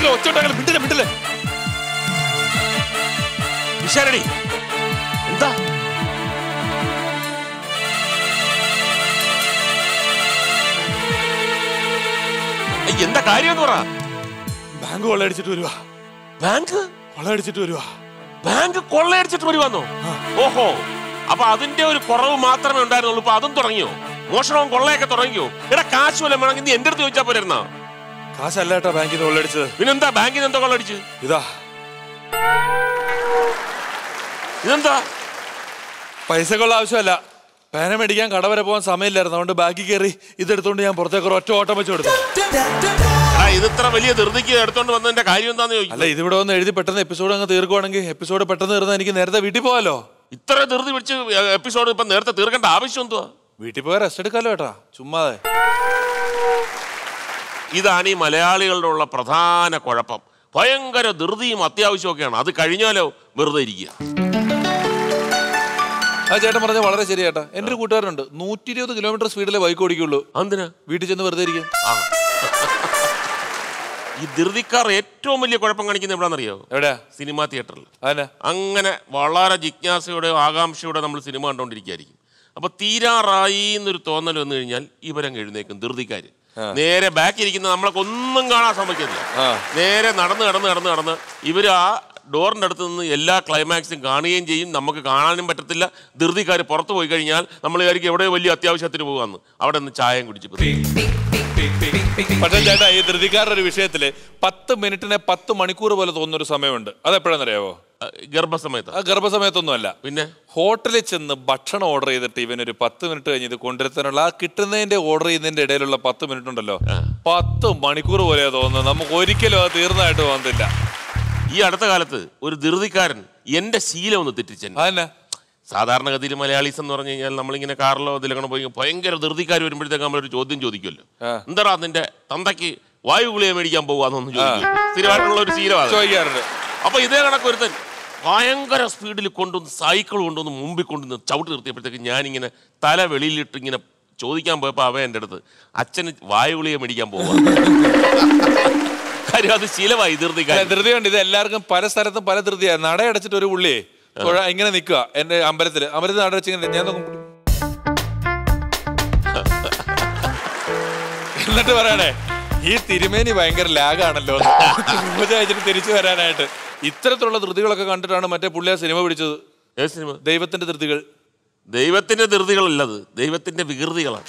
മിണ്ടില്ല ഒച്ച ഉണ്ടാകല മിണ്ടില്ല മിണ്ടില്ല വിശാരടി എന്താ ഏയ്, എന്താ കാര്യം എന്ന് പറ ബാങ്ക് കൊള്ളയടിച്ചിട്ട് വരുവാ ബാങ്ക് കൊള്ളയടിച്ചിട്ട് വരുവാ ബാങ്ക് കൊള്ളയടിച്ചിട്ട് വരുവാന്നോ ഓഹോ അപ്പൊ അതിന്റെ ഒരു കുറവ് മാത്രമേ ഉണ്ടായിരുന്നുള്ളൂ ഇപ്പൊ അതും തുടങ്ങിയോ മോഷണവും കൊള്ളയൊക്കെ തുടങ്ങിയോ എടാ കാശ് വല്ല വേണമെങ്കിൽ നീ എന്റെ അടുത്ത് ചോദിച്ചാ പോരായിരുന്നാ കാശല്ല ഏട്ടാ ബാങ്കിൽ നിന്ന് കൊള്ളയടിച്ചത് പിന്നെന്താ ബാങ്കിൽ നിന്ന് എന്താ കൊള്ളടിച്ച് ഇതാ ഇതെന്താ പൈസക്കുള്ള ആവശ്യമല്ല പേന മേടിക്കാൻ കട വരെ പോകാൻ സമയമില്ലായിരുന്നു അതുകൊണ്ട് ബാക്കി കയറി ഇതെടുത്തോണ്ട് ഞാൻ പുറത്തേക്ക് ഒരു ഒറ്റ ഓട്ടം വെച്ച് കൊടുത്തു എടാ ഇത് ഇത്ര വലിയ ധൃതിക്ക് എടുത്തോണ്ട് വന്നതിന്റെ കാര്യം എന്താന്ന് ചോദിക്കും അല്ല ഇതിവിടെ വന്ന് എഴുതി പെട്ടെന്ന് എപ്പിസോഡ് അങ്ങ് തീർക്കുവാണെങ്കിൽ എപ്പിസോഡ് പെട്ടെന്ന് തീർന്നാൽ എനിക്ക് നേരത്തെ വീട്ടിൽ പോകാലോ ഇത്ര ധൃതി പിടിച്ച് എപ്പിസോഡ് ഇപ്പൊ നേരത്തെ തീർക്കേണ്ട ആവശ്യം എന്തുവാ വീട്ടിൽ പോയാൽ റെസ്റ്റ് എടുക്കാലോ ഏട്ടാ ചുമ്മാതെ ഇതാണ് ഈ മലയാളികളുടെ ഉള്ള പ്രധാന കുഴപ്പം ഭയങ്കര ധൃതിയും അത്യാവശ്യമൊക്കെയാണ് അത് കഴിഞ്ഞാലോ വെറുതെ ഇരിക്കുക ആ ചേട്ടൻ പറഞ്ഞ വളരെ ശരി ചേട്ടാ എൻ്റെ ഒരു കൂട്ടുകാരനുണ്ട് നൂറ്റി ഇരുപത് കിലോമീറ്റർ സ്പീഡിലെ ബൈക്ക് ഓടിക്കുള്ളൂ എന്തിനാ വീട്ടിൽ ചെന്ന് വെറുതെ ഇരിക്കും ആ ഈ ധൃതിക്കാർ ഏറ്റവും വലിയ കുഴപ്പം കാണിക്കുന്നത് എവിടാന്നറിയോ എവിടെയാ സിനിമാ തിയേറ്ററിൽ അതന്നെ അങ്ങനെ വളരെ ജിജ്ഞാസയോടെ ആകാംക്ഷയോടെ നമ്മൾ സിനിമ കണ്ടുകൊണ്ടിരിക്കുകയായിരിക്കും അപ്പൊ തീരാറായി എന്നൊരു തോന്നൽ വന്നു കഴിഞ്ഞാൽ ഇവരങ്ങ് എഴുന്നേക്കും ധൃതിക്കാര് നേരെ ബാക്കി ഇരിക്കുന്ന നമ്മളൊക്കെ ഒന്നും കാണാൻ സമ്മതിക്കില്ല ആ. നേരെ നടന്ന് നടന്ന് നടന്ന് നടന്ന് ഇവർ ആ ഡോറിന്റെ അടുത്ത് നിന്ന് എല്ലാ ക്ലൈമാക്സും കാണുകയും ചെയ്യും നമുക്ക് കാണാനും പറ്റത്തില്ല ധൃതിക്കാർ പുറത്തു പോയി കഴിഞ്ഞാൽ നമ്മൾ വിചാരിക്കും എവിടെ വലിയ അത്യാവശ്യത്തിന് പോകാന്ന് അവിടെ നിന്ന് ചായം കുടിച്ച് പക്ഷേ ചേട്ടാ ഈ ധൃതിക്കാരുടെ ഒരു വിഷയത്തില് പത്ത് മിനിറ്റിനെ പത്ത് മണിക്കൂർ പോലെ തോന്നുന്ന ഒരു സമയമുണ്ട് അതെപ്പോഴാണെന്നറിയാവോ ഗർഭസമയത്ത് ആ ഗർഭസമയത്തൊന്നുമല്ല പിന്നെ ഹോട്ടലിൽ ചെന്ന് ഭക്ഷണം ഓർഡർ ചെയ്തിട്ട് ഇവനൊരു പത്ത് മിനിറ്റ് കഴിഞ്ഞ് ഇത് കൊണ്ടുവരുത്താനുള്ള ആ കിട്ടുന്നതിന്റെ ഓർഡർ ചെയ്യുന്നതിന്റെ ഇടയിലുള്ള പത്ത് മിനിറ്റ് ഉണ്ടല്ലോ പത്ത് മണിക്കൂർ പോലെയാ തോന്നുന്നത് നമുക്ക് ഒരിക്കലും അത് തീർന്നതായിട്ട് തോന്നുന്നില്ല ഈ അടുത്ത കാലത്ത് ഒരു ധൃതിക്കാരൻ എന്റെ ശീലം ഒന്ന് തെറ്റിച്ചെന്നെ അതന്നെ സാധാരണഗതിയിൽ മലയാളീസ് എന്ന് പറഞ്ഞു കഴിഞ്ഞാൽ നമ്മളിങ്ങനെ കാറിലോ ഇതിലങ്ങനെ പോയി ഭയങ്കര ധൃതിക്കാർ വരുമ്പോഴത്തേക്ക് നമ്മളൊരു ചോദ്യം ചോദിക്കുമല്ലോ ആ. എന്താടാ നിന്റെ തന്തയ്ക്ക് വായു ഗുളിക മേടിക്കാൻ പോവാന്നൊന്ന് ചോദിക്കും സ്ഥിരമായിട്ടുള്ള ഒരു ശീലമാണ് ചോദിക്കാറുണ്ട് അപ്പൊ ഇതേ കണക്കൊരുത്തൻ ഭയങ്കര സ്പീഡിൽ കൊണ്ടുവന്ന് സൈക്കിൾ കൊണ്ടുവന്ന് മുമ്പിൽ കൊണ്ടുവന്ന് ചവിട്ട് നിർത്തിയപ്പോഴത്തേക്ക് ഞാനിങ്ങനെ തല വെളിയിലിട്ട് ഇങ്ങനെ ചോദിക്കാൻ പോയപ്പോൾ അവൻ എൻ്റെ അടുത്ത് അച്ഛന് വായു ഗുളിക മേടിക്കാൻ പോവാ കാര്യം അത് ശീലമായി അല്ല, ധൃതിക്കാരൻ ധൃതി ഉണ്ട് ഇത് എല്ലാവർക്കും പല സ്ഥലത്തും പല ധൃതിയാ നടയടച്ചിട്ട് ഒരു പുള്ളിയെ തൊഴ- ഇങ്ങനെ നിൽക്കുക എന്റെ അമ്പലത്തില് അമ്പലത്തിൽ നടയച്ച് ഇങ്ങനെ ഞാൻ നോക്കും എന്നിട്ട് പറയണേ ഈ തിരുമേനി ഭയങ്കര ലാഗാണല്ലോ പൂജ അയച്ചിട്ട് തിരിച്ചു വരാനായിട്ട് ഇത്തരത്തിലുള്ള ധൃതികളൊക്കെ കണ്ടിട്ടാണ് മറ്റേ പുള്ളി ആ സിനിമ പിടിച്ചത് ഏത് സിനിമ ദൈവത്തിന്റെ ധൃതികൾ ദൈവത്തിന്റെ ധൃതികളല്ലത് ദൈവത്തിന്റെ വികൃതികളാണ്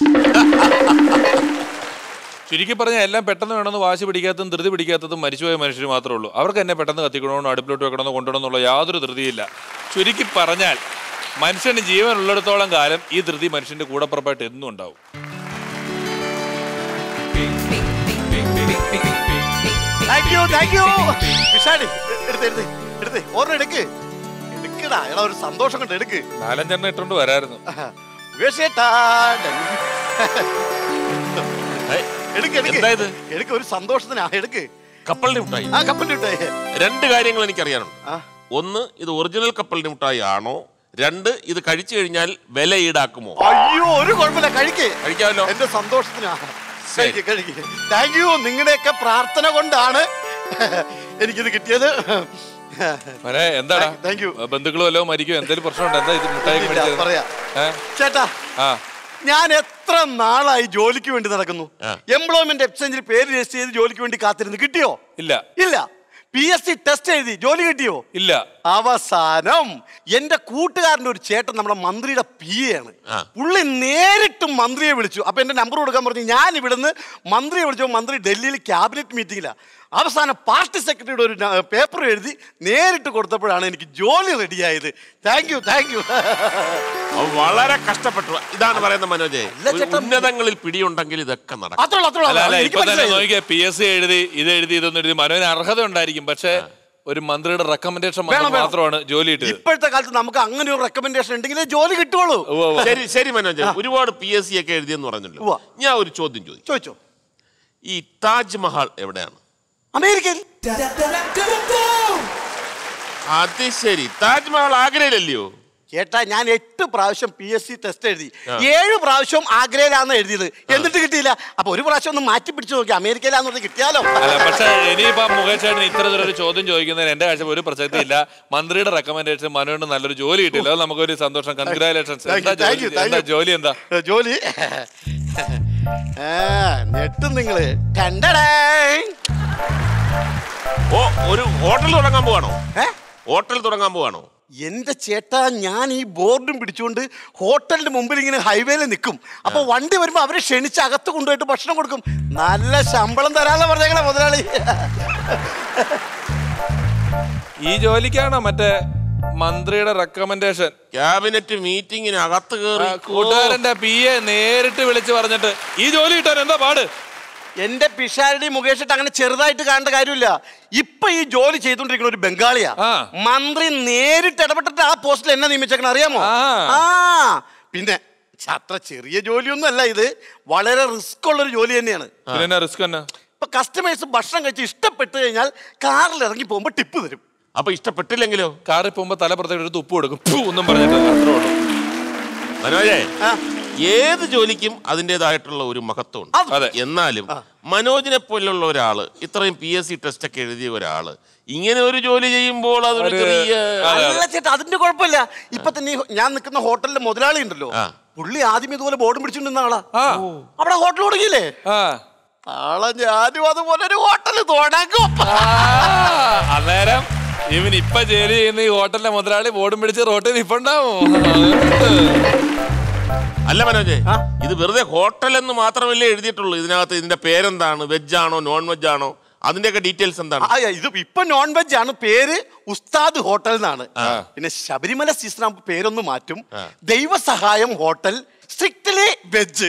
ചുരുക്കി പറഞ്ഞാൽ എല്ലാം പെട്ടെന്ന് വേണമെന്ന് വാശി പിടിക്കാത്തതും ധൃതി പിടിക്കാത്തതും മരിച്ചുപോയ മനുഷ്യർ മാത്രമേ ഉള്ളൂ അവർക്ക് എന്നെ പെട്ടെന്ന് കത്തിക്കണമെന്നോ അടുപ്പിലോട്ട് വെക്കണമെന്നോ കൊണ്ടുവരണമെന്നുള്ള യാതൊരു ധൃതിയില്ല ചുരുക്കി പറഞ്ഞാൽ മനുഷ്യന് ജീവൻ ഉള്ളിടത്തോളം കാലം ഈ ധൃതി മനുഷ്യന്റെ കൂടപ്പുറപ്പായിട്ട് എന്നും ഉണ്ടാവും താങ്ക് യു താങ്ക് യു വിശാലി എടുത്ത് എടുത്ത് എടുത്ത് ഓർമ്മ എടുക്ക് എടുക്കടാ എടാ ഒരു സന്തോഷം കൊണ്ട് എടുക്ക് നാലഞ്ചെണ്ണം ഇട്ടുകൊണ്ട് വരായിരുന്നു മുകേഷേട്ടാ ഏയ്, എടുക്ക് എടുക്ക് എന്താ ഇത്? എടുക്ക് ഒരു സന്തോഷത്തിനാ എടുക്ക് കപ്പലിന്റെ മിഠായി ആ കപ്പലിന്റെ വിട്ടേ രണ്ട് കാര്യങ്ങൾ എനിക്കറിയാനുണ്ട് ആ ഒന്ന് ഇത് ഒറിജിനൽ കപ്പലിന്റെ മിഠായി ആണോ രണ്ട് ഇത് കഴിച്ചു കഴിഞ്ഞാൽ വില ഈടാക്കുമോ അയ്യോ ഒരു കുഴപ്പമില്ല കഴിക്ക് കഴിക്കാമല്ലോ എന്റെ സന്തോഷത്തിനാ കഴിക്ക് കഴിക്ക് താങ്ക് യു നിങ്ങളുടെയൊക്കെ പ്രാർത്ഥന കൊണ്ടാണ് എനിക്കിത് കിട്ടിയത് വരെ എന്താടാ Thank you. ബന്ധുക്കളോ വല്ലോ മരിക്കോ എന്തെങ്കിലും പ്രശ്നമുണ്ട് എന്താ ഇത് മിഠായി ഇല്ല, മേടിച്ചത് പറയാം ഏ? ചേട്ടാ ആ ഞാൻ എത്ര നാളായി ജോലിക്ക് വേണ്ടി നടക്കുന്നു ആ. എംപ്ലോയ്മെന്റ് എക്സ്ചേഞ്ചിൽ പേര് രജിസ്റ്റർ ചെയ്ത് ജോലിക്ക് വേണ്ടി കാത്തിരുന്നു കിട്ടിയോ ഇല്ല ഇല്ല പി എസ് സി ടെസ്റ്റ് എഴുതി ജോലി കിട്ടിയോ ഇല്ല അവസാനം എന്റെ കൂട്ടുകാരന്റെ ഒരു ചേട്ടൻ നമ്മുടെ മന്ത്രിയുടെ പി ആണ് ആ. പുള്ളി നേരിട്ട് മന്ത്രിയെ വിളിച്ചു അപ്പൊ എന്റെ നമ്പർ കൊടുക്കാൻ പറഞ്ഞു ഞാൻ ഇവിടുന്ന് മന്ത്രിയെ വിളിച്ചു മന്ത്രി ഡൽഹിയിൽ ക്യാബിനറ്റ് മീറ്റിംഗിലാണ് അവസാനം പാർട്ടി സെക്രട്ടറിയുടെ ഒരു പേപ്പർ എഴുതി നേരിട്ട് കൊടുത്തപ്പോഴാണ് എനിക്ക് ജോലി റെഡിയായത് താങ്ക് യു താങ്ക് യു അവൻ വളരെ കഷ്ടപ്പെട്ടു ഇതാണ് പറയുന്ന മനോജ് അല്ല ചേട്ടാ. ഉന്നതങ്ങളിൽ പിടിയുണ്ടെങ്കിൽ ഇതൊക്കെ നടക്കും അത്രേ ഉള്ളൂ, അത്രേ അല്ല ഉള്ളൂ. അല്ല എനിക്ക് ഇപ്പൊ തന്നെ മനസ്സിലായി. നോക്കിയാ പി എസ് സി എഴുതി ഇത് എഴുതി ഇതൊന്നും എഴുതി മനോന് അർഹത ഉണ്ടായിരിക്കും പക്ഷെ ഒരു മന്ത്രിയുടെ റെക്കമെൻഡേഷൻ വേണം, വേണം. മാത്രമാണ് ജോലി കിട്ടിയത് ഇപ്പോഴത്തെ കാലത്ത് നമുക്ക് അങ്ങനെ ഒരു റെക്കമെൻഡേഷൻ ഉണ്ടെങ്കിലേ ജോലി കിട്ടുള്ളൂ ഉവ്വ് ഉവ്വ്. ശരി ശരി മനോജ് ഒരുപാട് പി എസ് സി ഒക്കെ എഴുതിയെന്ന് പറഞ്ഞല്ലോ ഉവ്വ. ഞാൻ ഒരു ചോദ്യം ചോദിച്ചു ചോദിച്ചോ ഈ താജ്മഹൽ എവിടെയാണ് അമേരിക്കയിൽ അത് ശരി താജ്മഹൽ ആഗ്രയിലല്ലയോ ചേട്ടാ ഞാൻ എട്ട് പ്രാവശ്യം പി എസ് സി ടെസ്റ്റ് എഴുതി ഏഴ് പ്രാവശ്യം ആഗ്രയിലാന്ന് എഴുതിയത് എന്നിട്ട് കിട്ടിയില്ല അപ്പൊ ഒരു പ്രാവശ്യം ഒന്ന് മാറ്റി പിടിച്ചു നോക്കി അമേരിക്കയിലാന്ന് പറഞ്ഞ് കിട്ടിയാലോ അല്ല പക്ഷെ ഇനിയിപ്പോ മുകേഷ് ചേട്ടൻ ഇത്തരത്തിലൊരു ഒരു ചോദ്യം ചോദിക്കുന്നതിന് എന്റെ കാഴ്ച ഒരു പ്രസക്തി ഇല്ല മന്ത്രിയുടെ റെക്കമെൻഡേഷൻ മനുവിന് നല്ലൊരു ജോലി കിട്ടില്ല അത് നമുക്കൊരു സന്തോഷം കൺഗ്രാലേഷൻസ് Thank you, എന്താ thank ജോലി you, thank എന്താ you. ജോലി എന്താ ഏ, ജോലി ആ, ഞെട്ടും നിങ്ങള് കണ്ടടേ ഓ ഒരു ഹോട്ടൽ തുടങ്ങാൻ പോവാണോ ഏ? ഹോട്ടൽ തുടങ്ങാൻ പോവാണോ എന്റെ ചേട്ടാ ഞാൻ ഈ ബോർഡും പിടിച്ചുകൊണ്ട് ഹോട്ടലിന്റെ മുമ്പിൽ ഇങ്ങനെ ഹൈവേയിൽ നിൽക്കും അപ്പൊ വണ്ടി വരുമ്പോ അവരെ ക്ഷണിച്ച് അകത്ത് കൊണ്ടുപോയിട്ട് ഭക്ഷണം കൊടുക്കും നല്ല ശമ്പളം തരാന്ന് പറഞ്ഞേക്കണേ മുതലാളി ഈ ജോലിക്കാണോ മറ്റേ മന്ത്രിയുടെ റെക്കമെൻഡേഷൻ ക്യാബിനറ്റ് മീറ്റിംഗിന് അകത്ത് കയറി കൂട്ടുകാരന്റെ പി എ നേരിട്ട് വിളിച്ച് പറഞ്ഞിട്ട് ഈ ജോലി കിട്ടാൻ എന്താ പാട് എന്റെ പിഷാരടി മുകേഷിട്ട് അങ്ങനെ ചെറുതായിട്ട് കാണേണ്ട കാര്യമില്ല ഇപ്പൊ ഈ ജോലി ചെയ്തോണ്ടിരിക്കുന്ന ഒരു ബംഗാളിയാ ആ. മന്ത്രി നേരിട്ട് ഇടപെട്ടിട്ട് ആ പോസ്റ്റിൽ എന്നെ നിയമിച്ചേക്കണം അറിയാമോ ആ. ആ പിന്നെ അത്ര ചെറിയ ജോലിയൊന്നും അല്ല ഇത് വളരെ റിസ്ക് ഉള്ള ഒരു ജോലി തന്നെയാണ് പിന്നെ റിസ്ക് തന്നെ ഇപ്പൊ കസ്റ്റമേഴ്സ് ഭക്ഷണം കഴിച്ച് ഇഷ്ടപ്പെട്ട് കഴിഞ്ഞാൽ കാറിൽ ഇറങ്ങി പോകുമ്പോൾ ടിപ്പ് തരും അപ്പൊ ഇഷ്ടപ്പെട്ടില്ലെങ്കിലോ കാറിൽ പോകുമ്പോ തലപ്പുറത്തേക്ക് എടുത്ത് ഉപ്പ് കൊടുക്കും ഫു എന്നും പറഞ്ഞിട്ട് അത്രേ ഉള്ളൂ മനോജേ ആ, ഏത് ജോലിക്കും അതിൻ്റെതായിട്ടുള്ള ഒരു മഹത്വമുണ്ട് അത് അതെ. എന്നാലും മനോജിനെ പോലുള്ള ഒരാള് ഇത്രയും പി എസ് സി ടെസ്റ്റ് ഒക്കെ എഴുതിയ ഒരാള് ഇങ്ങനെ ഒരു ജോലി ചെയ്യുമ്പോൾ അതൊരു ഒരു- ചെറിയ അതെ, അല്ല ചേട്ടാ അതിന്റെ കുഴപ്പമില്ല ഇപ്പൊ തന്നെ ഈ ഞാൻ നിൽക്കുന്ന ഹോട്ടലിലെ മുതലാളി ഉണ്ടല്ലോ ആ. പുള്ളി ആദ്യം ഇതുപോലെ ബോർഡ് പിടിച്ചിട്ടുണ്ടെന്ന ആളാ ആ അവിടെ ഹോട്ടൽ തുടങ്ങിയില്ലേ ആ ആളെ ഞാനും അതുപോലെ ഒരു ഹോട്ടൽ തുടങ്ങും ആ, അന്നേരം ഇവൻ ഇപ്പൊ ജോലി ചെയ്യുന്ന ഈ ഹോട്ടലിലെ മുതലാളി ബോർഡും പിടിച്ച് റോട്ടിൽ നിപ്പുണ്ടാവും അല്ല മനോജേ ആ? ഇത് വെറുതെ ഹോട്ടൽ എന്ന് മാത്രമല്ലേ എഴുതിയിട്ടുള്ളൂ ഇതിനകത്ത് ഇതിന്റെ പേരെന്താണ് വെജ് ആണോ നോൺ വെജ് ആണോ അതിന്റെയൊക്കെ ഡീറ്റെയിൽസ് എന്താണ് ആ, ഇത് ഇപ്പൊ നോൺ വെജ് ആണ് പേര് ഉസ്താദ് ഹോട്ടൽ എന്നാണ് പിന്നെ ശബരിമല സീസൺ ആകുമ്പോൾ പേരൊന്ന് മാറ്റും ദൈവസഹായം ഹോട്ടൽ സ്ട്രിക്ട്ലി വെജ്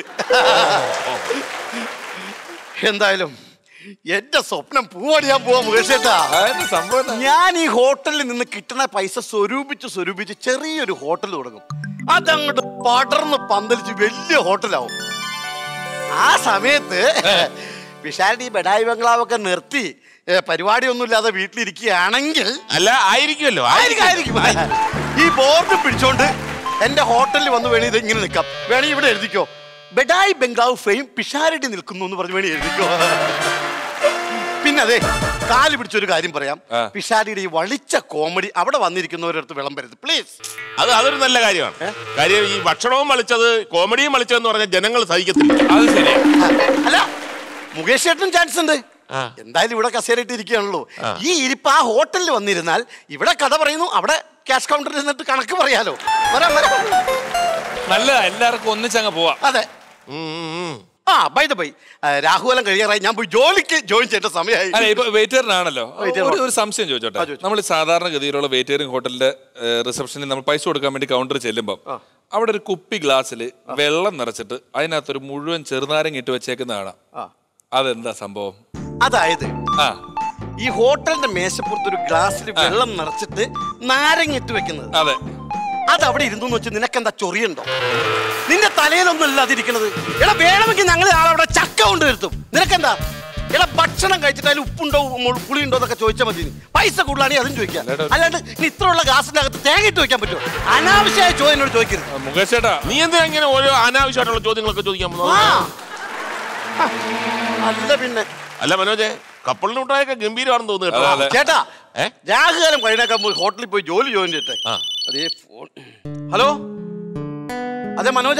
എന്തായാലും എന്റെ സ്വപ്നം പൂവടിയാൻ പോവാ മുകേഷേട്ടാ അതെന്താ സംഭവം എന്താ? ഞാൻ ഈ ഹോട്ടലിൽ നിന്ന് കിട്ടുന്ന പൈസ സ്വരൂപിച്ച് സ്വരൂപിച്ച് ചെറിയൊരു ഹോട്ടൽ തുടങ്ങും അതങ്ങോട്ട് പടർന്ന് പന്തലിച്ച് വലിയ ഹോട്ടലാവും ആ സമയത്ത് വിശാലിന്റെ ഈ ബഡായി ബംഗ്ലാവൊക്കെ നിർത്തി ഏ, പരിപാടിയൊന്നുമില്ലാതെ വീട്ടിലിരിക്കുകയാണെങ്കിൽ അല്ല ആയിരിക്കുമല്ലോ ആയിരിക്കും, ആയിരിക്കും. ഈ ബോർഡ് പിടിച്ചോണ്ട് എന്റെ ഹോട്ടലിൽ വന്ന് വേണി ഇത് ഇങ്ങനെ നിൽക്കാം വേണി ഇവിടെ എഴുതിക്കോ ബെഡായി ബംഗ്ലാവ് ഫെയിം പിഷാരടി നിൽക്കുന്നു എന്ന് പറഞ്ഞ് വേണി എഴുതിക്കോ പിന്നെ അതെ കാല് പിടിച്ചൊരു കാര്യം പറയാം ആ. പിഷാരിയുടെ ഈ വളിച്ച കോമഡി അവിടെ വന്നിരിക്കുന്നവരടുത്ത് വിളമ്പരുത് പ്ലീസ് അത് അതൊരു നല്ല കാര്യമാണ് കാര്യം ഈ ഭക്ഷണവും മളിച്ചത് കോമഡിയും മളിച്ചതെന്ന് പറഞ്ഞാൽ ജനങ്ങൾ സഹിക്കത്തില്ല അത് ശരിയാ അല്ല മുകേഷ് ചേട്ടനും ചാൻസ് ഉണ്ട് ആ. എന്തായാലും ഇവിടെ കസേരയിട്ട് ഇരിക്കുകയാണല്ലോ ഈ ഇരിപ്പ് ആ ഹോട്ടലിൽ വന്നിരുന്നാൽ ഇവിടെ കഥ പറയുന്നു അവിടെ ക്യാഷ് കൗണ്ടറിൽ നിന്നിട്ട് കണക്ക് പറയാലോ വരാം വരാം നല്ലതാ എല്ലാവർക്കും ഒന്നിച്ചങ്ങ് പോവാം അതെ ഉം, ഉം, ഉം. ആ ബൈ ദ ബൈ രാഹുലം കഴിയാറായി ഞാൻ പോയി ജോലിക്ക് ജോയിൻ ചെയ്യേണ്ട സമയമായി അല്ല ഇപ്പൊ വെയിറ്ററിനാണല്ലോ Waiter. ഒരു ഒരു സംശയം ചോദിച്ചോട്ടെ ആ, ചോദിച്ചോ. നമ്മൾ സാധാരണഗതിയിലുള്ള വെയിറ്ററിംഗ് ഹോട്ടലിന്റെ റിസപ്ഷനിൽ നമ്മൾ പൈസ കൊടുക്കാൻ വേണ്ടി കൗണ്ടർ ചെല്ലുമ്പോൾ അവിടെ ഒരു കുപ്പി ഗ്ലാസ്സിൽ വെള്ളം നിറച്ചിട്ട് അതിനകത്തൊരു മുഴുവൻ ചെറുനാരങ്ങ ഇട്ട് വെച്ചേക്കുന്ന കാണാം ആ. അതെന്താ സംഭവം അതായത് ആ ഈ ഹോട്ടലിന്റെ മേശപ്പുറത്ത് ഒരു ഗ്ലാസ്സിൽ വെള്ളം നിറച്ചിട്ട് നാരങ്ങ ഇട്ട് വെക്കുന്നത് അതെ അത് അവിടെ ഇരുന്നു വെച്ച് നിനക്കെന്താ ചൊറിയുണ്ടോ നിന്റെ തലയിലൊന്നുമല്ല അതിരിക്കണത് എടാ വേണമെങ്കിൽ ഞങ്ങൾ ആളവിടെ ചക്ക കൊണ്ട് വരുത്തും നിനക്കെന്താ എടാ ഭക്ഷണം കഴിച്ചിട്ട് അതിൽ ഉപ്പുണ്ടോ മു- പുളിയുണ്ടോ എന്നൊക്കെ ചോദിച്ചാൽ മതി നീ. പൈസ കൂടുതലാണെങ്കിൽ അതും ചോദിക്കാം അല്ലാണ്ട്- അല്ലാണ്ട് ഇനി ഇത്രയുള്ള ഗ്ലാസിന്റെ അകത്ത് തേങ്ങ ഇട്ട് വെക്കാൻ പറ്റുമോ അനാവശ്യമായ ചോദ്യം എന്നോട് ചോദിക്കരുത് ആ, മുകേഷ് ചേട്ടാ നീ എന്താ ഇങ്ങനെ ഓരോ അനാവശ്യമായിട്ടുള്ള ചോദ്യങ്ങളൊക്കെ ചോദിക്കാൻ ആ പോകുന്നത് ആ. അല്ല പിന്നെ അല്ല മനോജെ കപ്പലിന് മുട്ടായൊക്കെ ഗംഭീരമാണെന്ന് തോന്നുന്നു കേട്ടോ അതെ, അതെ. ചേട്ടാ ഏ? രാഹുകാലം കഴിഞ്ഞേക്കാൻ പോയി ഹോട്ടലിൽ പോയി ജോലി ജോയിൻ ചെയ്തിട്ടെ ആ. അതേ ഫോൺ ഹലോ അതെ മനോജ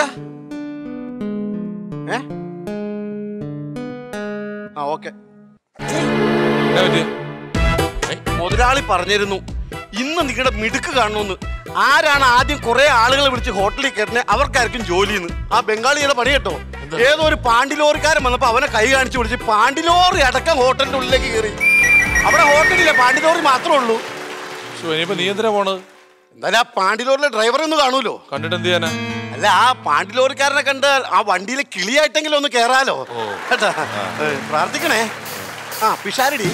ഏ ആ ഓക്കെ എന്നാ പറ്റി? മുതലാളി പറഞ്ഞിരുന്നു ഇന്ന് നിങ്ങളുടെ മിടുക്ക് കാണണമെന്ന് ആരാണ് ആദ്യം കുറെ ആളുകളെ വിളിച്ച് ഹോട്ടലിൽ കയറുന്നത് അവർക്കായിരിക്കും ജോലിന്ന് ആ ബംഗാളിയുടെ പണി കേട്ടോ ഏതോ ഒരു പാണ്ടിലോറിക്കാരൻ വന്നപ്പോ അവനെ കൈ കാണിച്ച് വിളിച്ച് പാണ്ടിലോറി അടക്കം ഹോട്ടലിന്റെ ഉള്ളിലേക്ക് കയറി അവിടെ ഹോട്ടലില്ല പാണ്ടിലോറി മാത്രമേ ഉള്ളൂ ശ്ശോ, ഇനിയിപ്പോ നീ എന്തിനാ പോണത് എന്തായാലും ആ പാണ്ടിലോറിലെ ഡ്രൈവറെ ഒന്ന് കാണൂലോ കണ്ടിട്ട് എന്ത് ചെയ്യാനാ അല്ല ആ പാണ്ടിലോറിക്കാരനെ കണ്ട് ആ വണ്ടിയിലെ കിളിയായിട്ടെങ്കിലും ഒന്ന് കേറാലോ കേട്ടാ ഏ, പ്രാർത്ഥിക്കണേ ആ പിഷാരടി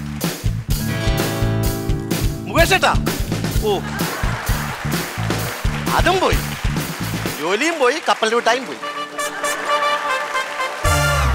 മുകേഷ് ഏട്ടാ ഓ അതും പോയി ജോലിയും പോയി കപ്പൽ വിട്ടായും പോയി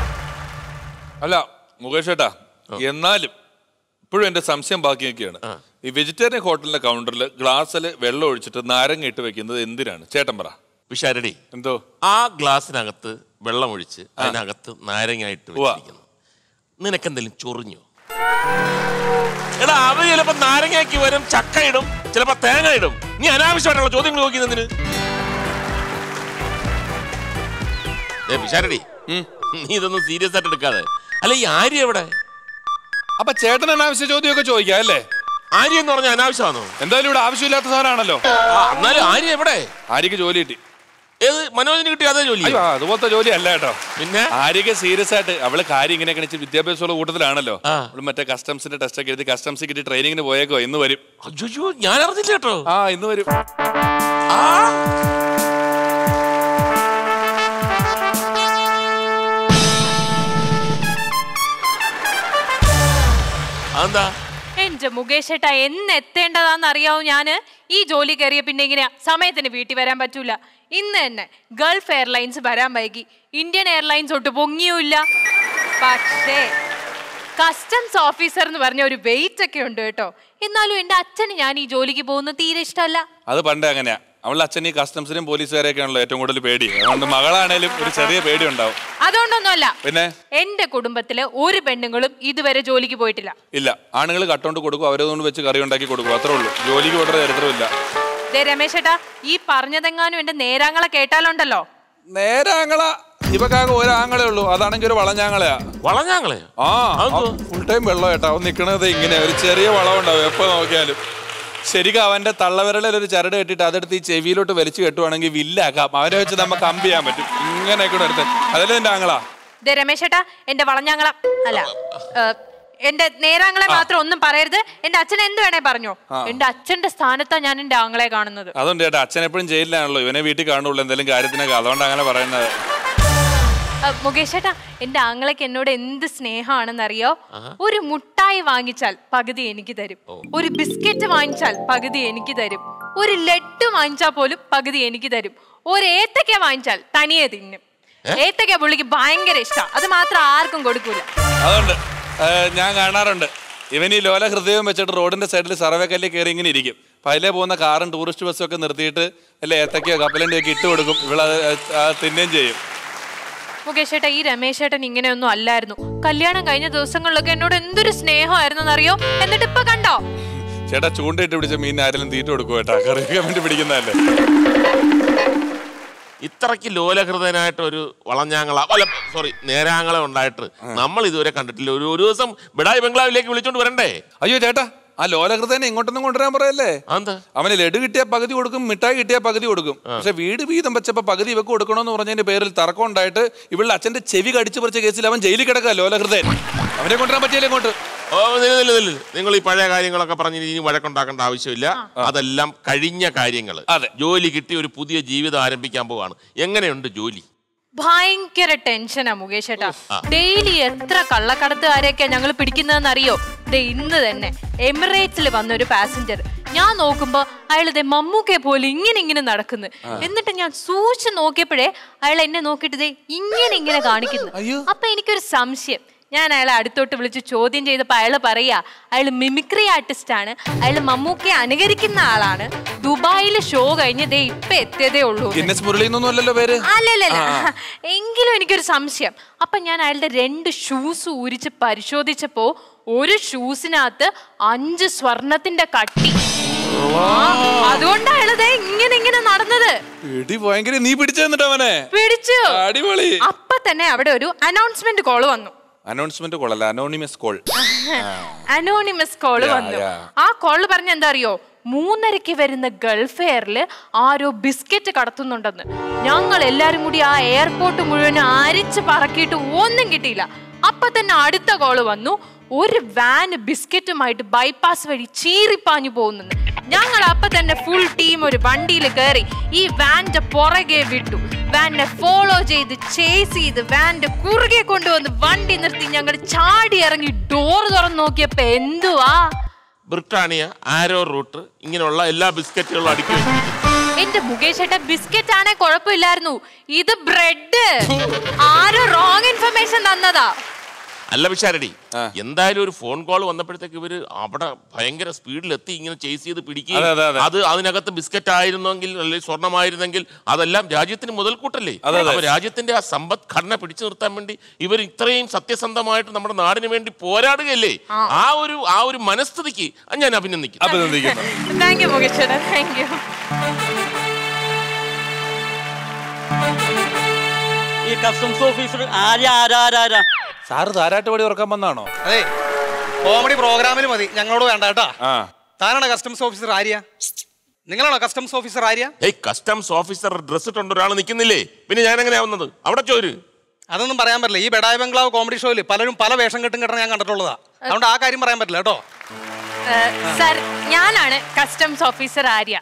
അല്ല മുകേഷ് ചേട്ടാ എന്നാലും ഇപ്പോഴും എന്റെ സംശയം ബാക്കി നിൽക്കുകയാണ് ഈ വെജിറ്റേറിയൻ ഹോട്ടലിന്റെ കൗണ്ടറിൽ ഗ്ലാസ്സിൽ വെള്ളം ഒഴിച്ചിട്ട് നാരങ്ങ ഇട്ട് വെക്കുന്നത് എന്തിനാണ് ചേട്ടൻ പറ വിശാരടി എന്തോ ആ ഗ്ലാസ്സിനകത്ത് വെള്ളം ഒഴിച്ച് അതിനകത്ത് നാരങ്ങായിട്ട് വെച്ചിരിക്കുന്നു നിനക്കെന്തെങ്കിലും ചൊറിഞ്ഞോ എടാ അവര് ചിലപ്പോ നാരങ്ങയ്ക്ക് വരും ചക്ക ഇടും ചിലപ്പോ തേങ്ങ ഇടും നീ അനാവശ്യമായിട്ടുള്ള ചോദ്യങ്ങൾ നോക്കുന്നതിന് വിശാരടി നീ ഇതൊന്നും സീരിയസ് ആയിട്ട് എടുക്കാതെ അല്ല ഈ ആര്യ എവിടെ അപ്പൊ ചേട്ടൻ അനാവശ്യ ചോദ്യമൊക്കെ ചോദിക്കാം അല്ലേ ആര്യ എന്ന് പറഞ്ഞാൽ അനാവശ്യമാണോ എന്തായാലും ഇവിടെ ആവശ്യമില്ലാത്ത സാധനമാണല്ലോ ആ, എന്നാലും ആര്യ എവിടെ ആര്യക്ക് ജോലി കിട്ടി ഏത് മനോജിന് കിട്ടിയ അതേ ജോലി അയ്യോ അതുപോലത്തെ ജോലി അല്ല കേട്ടോ പിന്നെ ആര്യക്ക് സീരിയസ് ആയിട്ട് അവള് കാര്യം ഇങ്ങനെ കണിച്ച് വിദ്യാഭ്യാസമുള്ള കൂട്ടത്തിലാണല്ലോ ആ. അവള് മറ്റേ കസ്റ്റംസിന്റെ ടെസ്റ്റ് ഒക്കെ എഴുതി കസ്റ്റംസ് കിട്ടി ട്രെയിനിങ്ങിന് പോയേക്കോ ഇന്ന് വരും അയ്യോ ഞാൻ അറിഞ്ഞില്ല കേട്ടോ ആ ഇന്ന് വരും ആ അതെന്താ എന്റെ മുകേഷ് ഏട്ടാ എന്ന് എത്തേണ്ടതാന്ന് അറിയാവൂ ഞാന് ഈ ജോലി കയറിയ പിന്നെ ഇങ്ങനെയാ സമയത്തിന് വീട്ടിൽ വരാൻ പറ്റൂല ഇന്ന് തന്നെ ഗൾഫ് എയർലൈൻസ് വരാൻ വൈകി ഇന്ത്യൻ എയർലൈൻസ് ഒട്ട് പൊങ്ങിയുമില്ല പക്ഷേ കസ്റ്റംസ് ഓഫീസർ എന്ന് പറഞ്ഞ ഒരു വെയിറ്റ് ഒക്കെ ഉണ്ട് കേട്ടോ എന്നാലും എന്റെ അച്ഛന് ഞാൻ ഈ ജോലിക്ക് പോകുന്നത് തീരെ ഇഷ്ടമല്ല അത് പണ്ടേ അങ്ങനെയാ അവളുടെ അച്ഛൻ ഈ കസ്റ്റംസിനെയും പോലീസുകാരെയൊക്കെ ആണല്ലോ ഏറ്റവും കൂടുതൽ പേടി അതുകൊണ്ട് മകളാണേലും ഒരു ചെറിയ പേടി ഉണ്ടാവും അതുകൊണ്ടൊന്നുമല്ല പിന്നെ എന്റെ കുടുംബത്തില് ഒരു പെണ്ണുങ്ങളും ഇതുവരെ ജോലിക്ക് പോയിട്ടില്ല ഇല്ല ആണുങ്ങൾ കട്ടോണ്ട് കൊടുക്കും അവരതുകൊണ്ട് വെച്ച് കറി ഉണ്ടാക്കി കൊടുക്കും അത്രേ ഉള്ളൂ ജോലിക്ക് പോയിട്ട് ചരിത്രമില്ല ദേ രമേശ് ഏട്ടാ ഈ പറഞ്ഞതെങ്ങാനും എന്റെ നേരാങ്ങളെ കേട്ടാലുണ്ടല്ലോ നേരാങ്ങള ഇവക്കാകെ ഒരാങ്ങളേ ഉള്ളൂ അതാണെങ്കിൽ ഒരു വളഞ്ഞാങ്ങളയാ വളഞ്ഞാങ്ങളെ ആ അതെന്തോ? ഫുൾ ടൈം വെള്ളം കേട്ടോ അവൻ നിക്കണത് ഇങ്ങനെ ഒരു ചെറിയ വളം ഉണ്ടാവും എപ്പോ നോക്കിയാലും ശരിക്കും അവന്റെ തള്ളവിരലിൽ ഒരു ചരട് കെട്ടിട്ട് അതെടുത്ത് ഈ ചെവിയിലോട്ട് വലിച്ചു കെട്ടുവാണെങ്കിൽ വില്ലാക്കാം അവനെ വെച്ച് നമുക്ക് കമ്പ് ചെയ്യാൻ പറ്റും ഇങ്ങനെയൊക്കെ എടുത്ത് അതല്ലേ എന്റെ ആങ്ങളാ ദേ രമേശ് ഏട്ടാ എന്റെ വളഞ്ഞാങ്ങള അല്ല ഏ, എന്റെ നേരാങ്ങളെ മാത്രം ഒന്നും പറയരുത് എന്റെ അച്ഛൻ എന്ത് വേണേ പറഞ്ഞോ എന്റെ അച്ഛന്റെ സ്ഥാനത്താ ഞാൻ എന്റെ ആങ്ങളെ കാണുന്നത് അതുകൊണ്ട് ചേട്ടാ അച്ഛൻ എപ്പോഴും ജയിലിലാണല്ലോ ഇവനെ വീട്ടിൽ കാണുള്ളൂ എന്തെങ്കിലും കാര്യത്തിനൊക്കെ അതുകൊണ്ട് അങ്ങനെ പറയുന്നത് ഏ, മുകേഷ് ഏട്ടാ എന്റെ ആങ്ങളയ്ക്ക് എന്നോട് എന്ത് സ്നേഹമാണെന്നറിയോ ഒരു മുട്ടായി വാങ്ങിച്ചാൽ പകുതി എനിക്ക് തരും ഒരു ബിസ്ക്കറ്റ് വാങ്ങിച്ചാൽ പകുതി എനിക്ക് തരും ഒരു ലഡ്ഡു വാങ്ങിച്ചാൽ പോലും പകുതി എനിക്ക് തരും ഒരു ഏത്തക്ക വാങ്ങിച്ചാൽ തനിയെ തിന്നും ഏത്തക്ക പുള്ളിക്ക് ഭയങ്കര ഇഷ്ടം അത് മാത്രം ആർക്കും കൊടുക്കൂല അതുകൊണ്ട് ഏ, ഞാൻ കാണാറുണ്ട് ഇവൻ ഈ ലോല ഹൃദയം വെച്ചിട്ട് റോഡിന്റെ സൈഡിൽ സർവേ കല്ലിൽ കയറി ഇങ്ങനെ ഇരിക്കും അപ്പൊ അതിലെ പോകുന്ന കാറും ടൂറിസ്റ്റ് ബസ്സും ഒക്കെ നിർത്തിയിട്ട് അല്ലെ ഏത്തക്കയോ കപ്പലണ്ടിയോ ഒക്കെ ഇട്ട് കൊടുക്കും ഇവളത് തിന്നുകയും ചെയ്യും മുകേഷ് ഏട്ടാ ഈ രമേശ് ഏട്ടൻ ഇങ്ങനെയൊന്നും അല്ലായിരുന്നു കല്യാണം കഴിഞ്ഞ ദിവസങ്ങളിലൊക്കെ എന്നോട് എന്തൊരു സ്നേഹമായിരുന്നു എന്നറിയോ എന്നിട്ട് ഇപ്പൊ കണ്ടോ ചേട്ടാ ചൂണ്ടയിട്ട് പിടിച്ച മീൻ ആരെങ്കിലും തീറ്റ കൊടുക്കും കേട്ടാ കറിയൊക്കെ വേണ്ടി പിടിക്കുന്നതല്ലേ ഇത്രയ്ക്ക് ലോലഹൃദയനായിട്ട് ഒരു വളഞ്ഞാങ്ങള അല്ല സോറി നേരാങ്ങള ഉണ്ടായിട്ട് നമ്മൾ ഇതുവരെ കണ്ടിട്ടില്ല ഒരു ഒരു ദിവസം ബിഡായി ബംഗ്ലാവിലേക്ക് വിളിച്ചോണ്ട് വരണ്ടേ അയ്യോ ചേട്ടാ ആ ലോലഹൃദയനെ ഇങ്ങോട്ടൊന്നും കൊണ്ടുവരാൻ പറയല്ലേ അതെന്താ അവന് ലഡു കിട്ടിയ പകുതി കൊടുക്കും മിഠായി കിട്ടിയ പകുതി കൊടുക്കും പക്ഷെ വീട് വീതം വെച്ചപ്പോ പകുതി ഇവക്ക് കൊടുക്കണമെന്ന് പറഞ്ഞതിന്റെ പേരിൽ തർക്കം ഉണ്ടായിട്ട് ഇവളുടെ അച്ഛന്റെ ചെവി കടിച്ചു പറിച്ച കേസിൽ അവൻ ജയിലിൽ കിടക്കുക ലോലഹൃദയൻ അവനെ കൊണ്ടുവരാൻ പറ്റിയില്ല ഇങ്ങോട്ട് ഓ നില്ല നില്ല നില്ല നിങ്ങൾ ഈ പഴയ കാര്യങ്ങളൊക്കെ പറഞ്ഞ് ഇനി വഴക്കുണ്ടാക്കേണ്ട ആവശ്യമില്ല അതെല്ലാം കഴിഞ്ഞ കാര്യങ്ങൾ അതെ. ജോലി കിട്ടി ഒരു പുതിയ ജീവിതം ആരംഭിക്കാൻ പോവാണ് എങ്ങനെയുണ്ട് ജോലി ഭയങ്കര ടെൻഷനാ മുകേഷ് ഏട്ടാ ഡെയിലി എത്ര കള്ളക്കടത്തുകാരെയൊക്കെയാ ഞങ്ങൾ പിടിക്കുന്നതെന്ന് അറിയോ ദേ ഇന്ന് തന്നെ എമിറേറ്റ്സിൽ വന്ന ഒരു പാസഞ്ചർ ഞാൻ നോക്കുമ്പോ അയാൾ ദേ മമ്മൂക്കെ പോലെ ഇങ്ങനെ ഇങ്ങനെ നടക്കുന്നു എന്നിട്ട് ഞാൻ സൂക്ഷിച്ച് നോക്കിയപ്പോഴേ അയാൾ എന്നെ നോക്കിയിട്ട് ദേ ഇങ്ങനെ ഇങ്ങനെ കാണിക്കുന്നു അപ്പൊ എനിക്കൊരു സംശയം ഞാൻ അയാളെ അടുത്തോട്ട് വിളിച്ച് ചോദ്യം ചെയ്തപ്പോ അയാള് പറയാ അയാൾ മിമിക്രി ആർട്ടിസ്റ്റ് ആണ് അയാൾ മമ്മൂക്കെ അനുകരിക്കുന്ന ആളാണ് ദുബായിൽ ഷോ കഴിഞ്ഞ് ദേ ഇപ്പൊ എത്തിയതേ ഉള്ളൂ ഗിന്നസ് മുരളിന്നൊന്നും അല്ലല്ലോ പേര് അല്ലല്ല എങ്കിലും എനിക്കൊരു സംശയം അപ്പൊ ഞാൻ അയാളുടെ രണ്ട് ഷൂസ് ഊരിച്ച് പരിശോധിച്ചപ്പോ ഒരു ഷൂസിനകത്ത് അഞ്ച് സ്വർണത്തിന്റെ കട്ടി ആ, അതുകൊണ്ടാ അയാളത് ഇങ്ങനെ ഇങ്ങനെ നടന്നത് എടി ഭയങ്കര നീ പിടിച്ചു തന്നിട്ട് അവനെ പിടിച്ചു അടിപൊളി അപ്പൊ തന്നെ അവിടെ ഒരു അനൗൺസ്മെന്റ് കോള് വന്നു അനൗൺസ്മെന്റ് കോൾ അല്ല anonymous call anonymous call Yeah, വന്നു yeah. ആ കോള് പറഞ്ഞ എന്താ അറിയോ മൂന്നരയ്ക്ക് വരുന്ന ഗൾഫ് എയറിൽ ആരോ ബിസ്ക്കറ്റ് കടത്തുന്നുണ്ടെന്ന് ഞങ്ങൾ എല്ലാരും കൂടി ആ എയർപോർട്ട് മുഴുവൻ അരിച്ച് പറക്കിയിട്ട് ഒന്നും കിട്ടിയില്ല അപ്പൊ തന്നെ അടുത്ത കോള് വന്നു ഒരു വാന് ബിസ്ക്കറ്റുമായിട്ട് ബൈപ്പാസ് വഴി ചീറിപ്പാഞ്ഞു പോകുന്നെന്ന് ഞങ്ങൾ അപ്പൊ തന്നെ ഫുൾ ടീം ഒരു വണ്ടിയിൽ കയറി ഈ വാന്റെ പുറകെ വിട്ടു വാനെ ഫോളോ ചെയ്ത് ചേസ് ചെയ്ത് വാന്റെ കുറുകെ കൊണ്ടുവന്ന് വണ്ടി നിർത്തി ഞങ്ങൾ ചാടി ഇറങ്ങി ഡോർ തുറന്ന് നോക്കിയപ്പോ എന്തുവാ ബ്രിട്ടാനിയ ആരോ റൂട്ട് ഇങ്ങനെയുള്ള എല്ലാ ബിസ്ക്കറ്റുകളും അടുക്കി വെച്ചിരിക്കുന്നു. എന്റെ മുകേഷ് ഏട്ട ബിസ്ക്കറ്റ് ആണേ കുഴപ്പമില്ലായിരുന്നു ഇത് ബ്രെഡ് ആരോ റോങ് ഇൻഫർമേഷൻ തന്നതാ അല്ല വിശാരടി എന്തായാലും ഒരു ഫോൺ കോൾ വന്നപ്പോഴത്തേക്ക് ഇവര് അവിടെ ഭയങ്കര സ്പീഡിൽ എത്തി ഇങ്ങനെ ചേസ് ചെയ്ത് അതെ, അതെ, പിടിക്കുകയും അതെ. അത് അതിനകത്ത് ബിസ്ക്കറ്റ് ആയിരുന്നെങ്കിൽ അല്ലെങ്കിൽ സ്വർണ്ണമായിരുന്നെങ്കിൽ അതെല്ലാം രാജ്യത്തിന് മുതൽക്കൂട്ടല്ലേ അതെ, അതെ. അപ്പൊ രാജ്യത്തിന്റെ ആ സമ്പദ്ഘടന പിടിച്ചു നിർത്താൻ വേണ്ടി ഇവർ ഇത്രയും സത്യസന്ധമായിട്ട് നമ്മുടെ നാടിന് വേണ്ടി പോരാടുകയല്ലേ ആ ഒരു ആ ഒരു മനസ്ഥിതിക്ക് ഞാൻ അഭിനന്ദിക്കുന്നു അഭിനന്ദിക്കുന്നു താങ്ക് യു മുകേഷ് ചേട്ടാ താങ്ക് യു ഈ കസ്റ്റംസ് ഓഫീസർ ആരാ ആരാ ആരാ ആരാ സാറ് താരാട്ട് പടി ഉറക്കാൻ വന്നാണോ അതെ കോമഡി പ്രോഗ്രാമിൽ മതി ഞങ്ങളോട് വേണ്ട കേട്ടാ ആ താനാണ് കസ്റ്റംസ് ഓഫീസർ ആര്യ നിങ്ങളാണോ കസ്റ്റംസ് ഓഫീസർ ആര്യ ഏയ് കസ്റ്റംസ് ഓഫീസർ ഡ്രസ് ഇട്ടുണ്ട് ഒരാൾ നിൽക്കുന്നില്ലേ പിന്നെ ഞാൻ എങ്ങനെയാ വന്നത് അവിടെ ചോര് അതൊന്നും പറയാൻ പറ്റില്ല ഈ ബെഡായ ബംഗ്ലാവ് കോമഡി ഷോയിൽ പലരും പല വേഷം കെട്ടും കെട്ടണം ഞാൻ കണ്ടിട്ടുള്ളതാ അതുകൊണ്ട് ആ കാര്യം പറയാൻ പറ്റില്ല കേട്ടോ സർ ഞാനാണ് കസ്റ്റംസ് ഓഫീസർ ആര്യ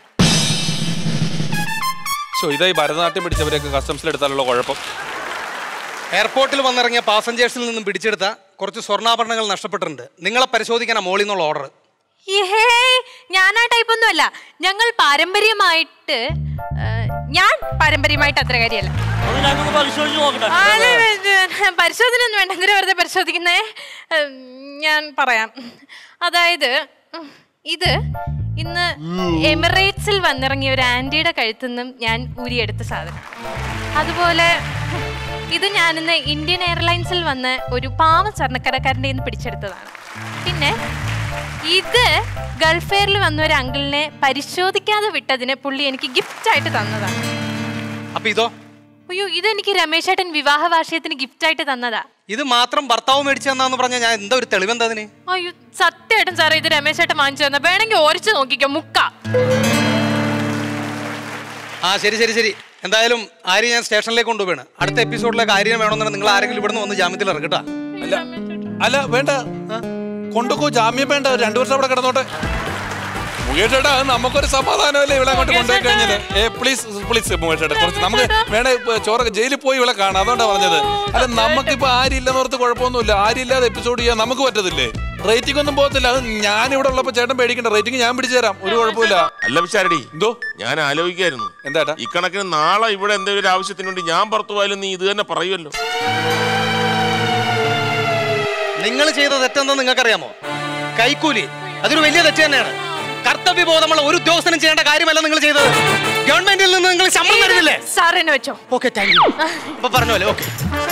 ശോ ഇതാ ഈ ഭരതനാട്യം പിടിച്ചവരെയൊക്കെ കസ്റ്റംസിൽ എടുത്താലുള്ള കുഴപ്പം എയർപോർട്ടിൽ വന്നിറങ്ങിയ പാസഞ്ചേഴ്സിൽ നിന്നും പിടിച്ചെടുത്ത കുറച്ച് സ്വർണ്ണാഭരണങ്ങൾ നഷ്ടപ്പെട്ടിട്ടുണ്ട് നിങ്ങളെ പരിശോധിക്കാനാ മോളിൽ നിന്നുള്ള ഓർഡർ ഏഹേ ഞാൻ ആ ടൈപ്പ് ഒന്നും അല്ല ഞങ്ങൾ പാരമ്പര്യമായിട്ട് ആ, ഞാൻ പാരമ്പര്യമായിട്ട് അത്ര കാര്യമല്ല അത് ഞങ്ങൾ പരിശോധിച്ച് നോക്കട്ടെ ആ, അല്ല, അല്ല, പരിശോധന ഒന്നും വേണ്ട എന്തിനാ വെറുതെ പരിശോധിക്കുന്നേ ഉം, ഞാൻ പറയാം അതായത് ഉം, ഇത് ഇന്ന് എമിറേറ്റ്സിൽ വന്നിറങ്ങിയ ഒരു ആന്റിയുടെ കഴുത്തു നിന്നും ഞാൻ ഊരിയെടുത്ത സാധനം അതുപോലെ ഇത് ഞാനിന്ന് ഇന്ത്യൻ എയർലൈൻസിൽ വന്ന് ഒരു പാവ സ്വർണ്ണക്കടക്കാരൻ്റെ നിന്ന് പിടിച്ചെടുത്തതാണ് പിന്നെ ഇത് ഗൾഫ് എയറിൽ വന്ന ഒരു അങ്കിളിനെ പരിശോധിക്കാതെ വിട്ടതിന് പുള്ളി എനിക്ക് ഗിഫ്റ്റ് ആയിട്ട് തന്നതാണ് അപ്പൊ ഇതോ അയ്യോ ഇതെനിക്ക് രമേശ് ഏട്ടൻ വിവാഹ വാർഷികത്തിന് ഗിഫ്റ്റ് ആയിട്ട് തന്നതാ ഇത് മാത്രം ഭർത്താവ് മേടിച്ചു തന്നാന്ന് പറഞ്ഞാൽ ഞാൻ എന്താ ഒരു തെളിവെന്താ അതിന് അയ്യോ സത്യമായിട്ടും സാറേ ഇത് രമേശ് ഏട്ടൻ വാങ്ങിച്ചു തന്നെ വേണമെങ്കിൽ ഓരിച്ചു നോക്കിക്കോ മുക്ക ആ ശരി ശരി ശരി എന്തായാലും ആര്യ ഞാൻ സ്റ്റേഷനിലേക്ക് കൊണ്ടുപോവാണ് അടുത്ത എപ്പിസോഡിലേക്ക് ആര്യം വേണമെന്നുണ്ടെങ്കിൽ നിങ്ങൾ ആരെങ്കിലും ഇവിടുന്ന് വന്ന് ജാമ്യത്തിൽ ഇറക്കട്ടാ അല്ല അല്ല വേണ്ട കൊണ്ടുപോ ജാമ്യം വേണ്ട രണ്ടു വർഷം അവിടെ കിടന്നോട്ടെ മുകേഷ് ചേട്ടാ അത് നമുക്കൊരു സമാധാനമല്ലേ ഇവിടെ അങ്ങോട്ട് കൊണ്ടുപോയി കഴിഞ്ഞത് ഏ പ്ലീസ് പ്ലീസ് മുകേഷ് ചേട്ടാ കുറച്ച് നമുക്ക് വേണേ ഇപ്പൊ ചോറൊക്കെ ജയിലിൽ പോയി ഇവിടെ കാണാം അതുകൊണ്ടാ പറഞ്ഞത് അല്ല നമുക്കിപ്പോ ആരില്ലെന്ന് ഓർത്ത് കുഴപ്പമൊന്നുമില്ല ആരില്ലാതെ എപ്പിസോഡ് ചെയ്യാൻ നമുക്ക് പറ്റത്തില്ലേ റേറ്റിംഗ് ഒന്നും പോകത്തില്ല അത് ഞാൻ ഇവിടെ ഉള്ളപ്പോ ചേട്ടൻ പേടിക്കണ്ട റേറ്റിംഗ് ഞാൻ പിടിച്ചു തരാം ഒരു കുഴപ്പമില്ല അല്ല വിശാരടി എന്തോ ഞാൻ ആലോചിക്കായിരുന്നു എന്താട്ടാ ഈ കണക്കിന് നാളെ ഇവിടെ എന്തെങ്കിലും ഒരു ആവശ്യത്തിന് വേണ്ടി ഞാൻ പുറത്തു പോയാലും നീ ഇത് തന്നെ പറയുമല്ലോ നിങ്ങൾ ചെയ്ത തെറ്റെന്ന് നിങ്ങൾക്കറിയാമോ കൈക്കൂലി അതൊരു വലിയ തെറ്റ് തന്നെയാണ് കർത്തവ്യബോധമുള്ള ഒരു ഉദ്യോഗസ്ഥനും ചെയ്യേണ്ട കാര്യമല്ല നിങ്ങൾ ചെയ്തത് ഗവൺമെന്റിൽ നിന്ന് നിങ്ങൾ ശമ്പളം തരുന്നില്ലേ സാർ എന്നെ വെച്ചോ ഓക്കെ താങ്ക് യു അപ്പൊ പറഞ്ഞോലെ ഓക്കെ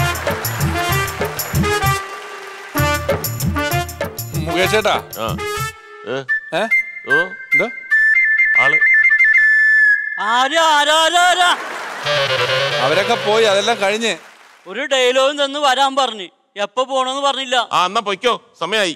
മുകേഷ് ചേട്ടാ ആ ഏ? ഏ ഓ എന്തോ ആള് ആരാ ആരാ ആരാ ആരാ അവരൊക്കെ പോയി അതെല്ലാം കഴിഞ്ഞ് ഒരു ഡയലോഗും തന്ന് വരാൻ പറഞ്ഞു എപ്പോ പോണെന്ന് പറഞ്ഞില്ല ആ എന്നാ പൊയ്ക്കോ സമയായി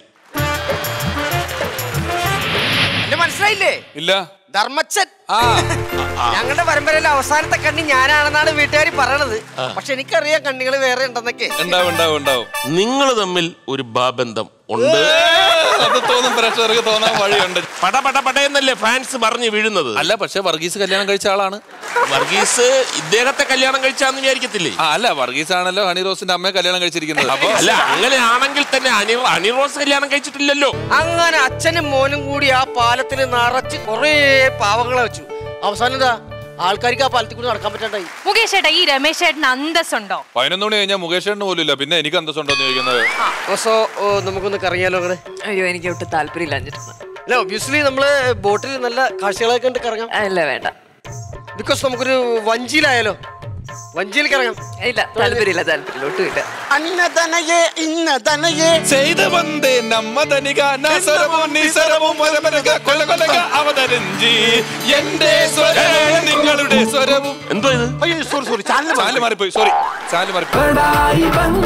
എന്നെ മനസ്സിലായില്ലേ ഇല്ല ധർമ്മച്ചൻ ആ ഞങ്ങളുടെ പരമ്പരയിലെ അവസാനത്തെ കണ്ണി ഞാനാണെന്നാണ് വീട്ടുകാർ പറയണത് പക്ഷെ എനിക്കറിയാം കണ്ണികൾ വേറെ ഉണ്ടെന്നൊക്കെ ഉണ്ടാവും ഉണ്ടാവും ഉണ്ടാവും നിങ്ങൾ തമ്മിൽ ഒരു ബാബന്ധം ഉണ്ട് അത് തോന്നും പ്രേക്ഷകർക്ക് തോന്നാൻ വഴിയുണ്ട് പട പട പടയെന്നല്ലേ ഫാൻസ് പറഞ്ഞു വീഴുന്നത് അല്ല പക്ഷെ വർഗീസ് കല്യാണം കഴിച്ച ആളാണ് വർഗീസ് ഇദ്ദേഹത്തെ കല്യാണം കഴിച്ചാന്ന് വിചാരിക്കത്തില്ലേ ആ അല്ല വർഗീസ് ആണല്ലോ ഹണി റോസിന്റെ അമ്മയെ കല്യാണം കഴിച്ചിരിക്കുന്നത് അപ്പൊ അല്ല അങ്ങനെയാണെങ്കിൽ തന്നെ അനി അനിറോസ് കല്യാണം കഴിച്ചിട്ടില്ലല്ലോ അങ്ങനെ അച്ഛനും മോനും കൂടി ആ പാലത്തിൽ നിറച്ച് കുറേ പാവങ്ങളെ വെച്ചു അവസാനം എന്താ ആൾക്കാർക്ക് ആ പാലത്തിൽ കൂടി നടക്കാൻ പറ്റാണ്ടായി മുകേഷ് ചേട്ടാ ഈ രമേശ് ചേട്ടന് അന്തസ്സുണ്ടോ പതിനൊന്ന് മണി കഴിഞ്ഞാൽ മുകേഷേട്ടന് പോലും ഇല്ല പിന്നെ എനിക്ക് അന്തസ്സുണ്ടോ എന്ന് ചോദിക്കുന്നത് സോ നമുക്കൊന്ന് കറങ്ങിയാലോ അങ്ങനെ അയ്യോ എനിക്ക് ഒട്ടും താല്പര്യമില്ല അഞ്ചിട്ട് അല്ല ഒബ്വിയസ്ലി നമ്മള് ബോട്ടിൽ നല്ല കാഴ്ചകളൊക്കെ ഉണ്ട് കറങ്ങാം ഇല്ല വേണ്ട ബിക്കോസ് നമുക്കൊരു വഞ്ചിയിലായാലോ വഞ്ചിയിൽ കറങ്ങാം ഇല്ല താല്പര്യമില്ല താല്പര്യമില്ല ഒട്ടും ഇല്ല അന്നതനയേ ഇന്നതനയേ ചെയ്ത് വந்தേ നമ്മ തനിക നസരവും നിസരവും വരമരക കൊല കൊലക അവതരഞ്ചി എന്റെ സ്വരവും നിങ്ങളുടെ സ്വരവും എന്തോ ഇത് അയ്യോ സോറി സോറി ചാനൽ ചാനൽ മാറിപ്പോയി സോറി ചാനൽ മാറിപ്പോയി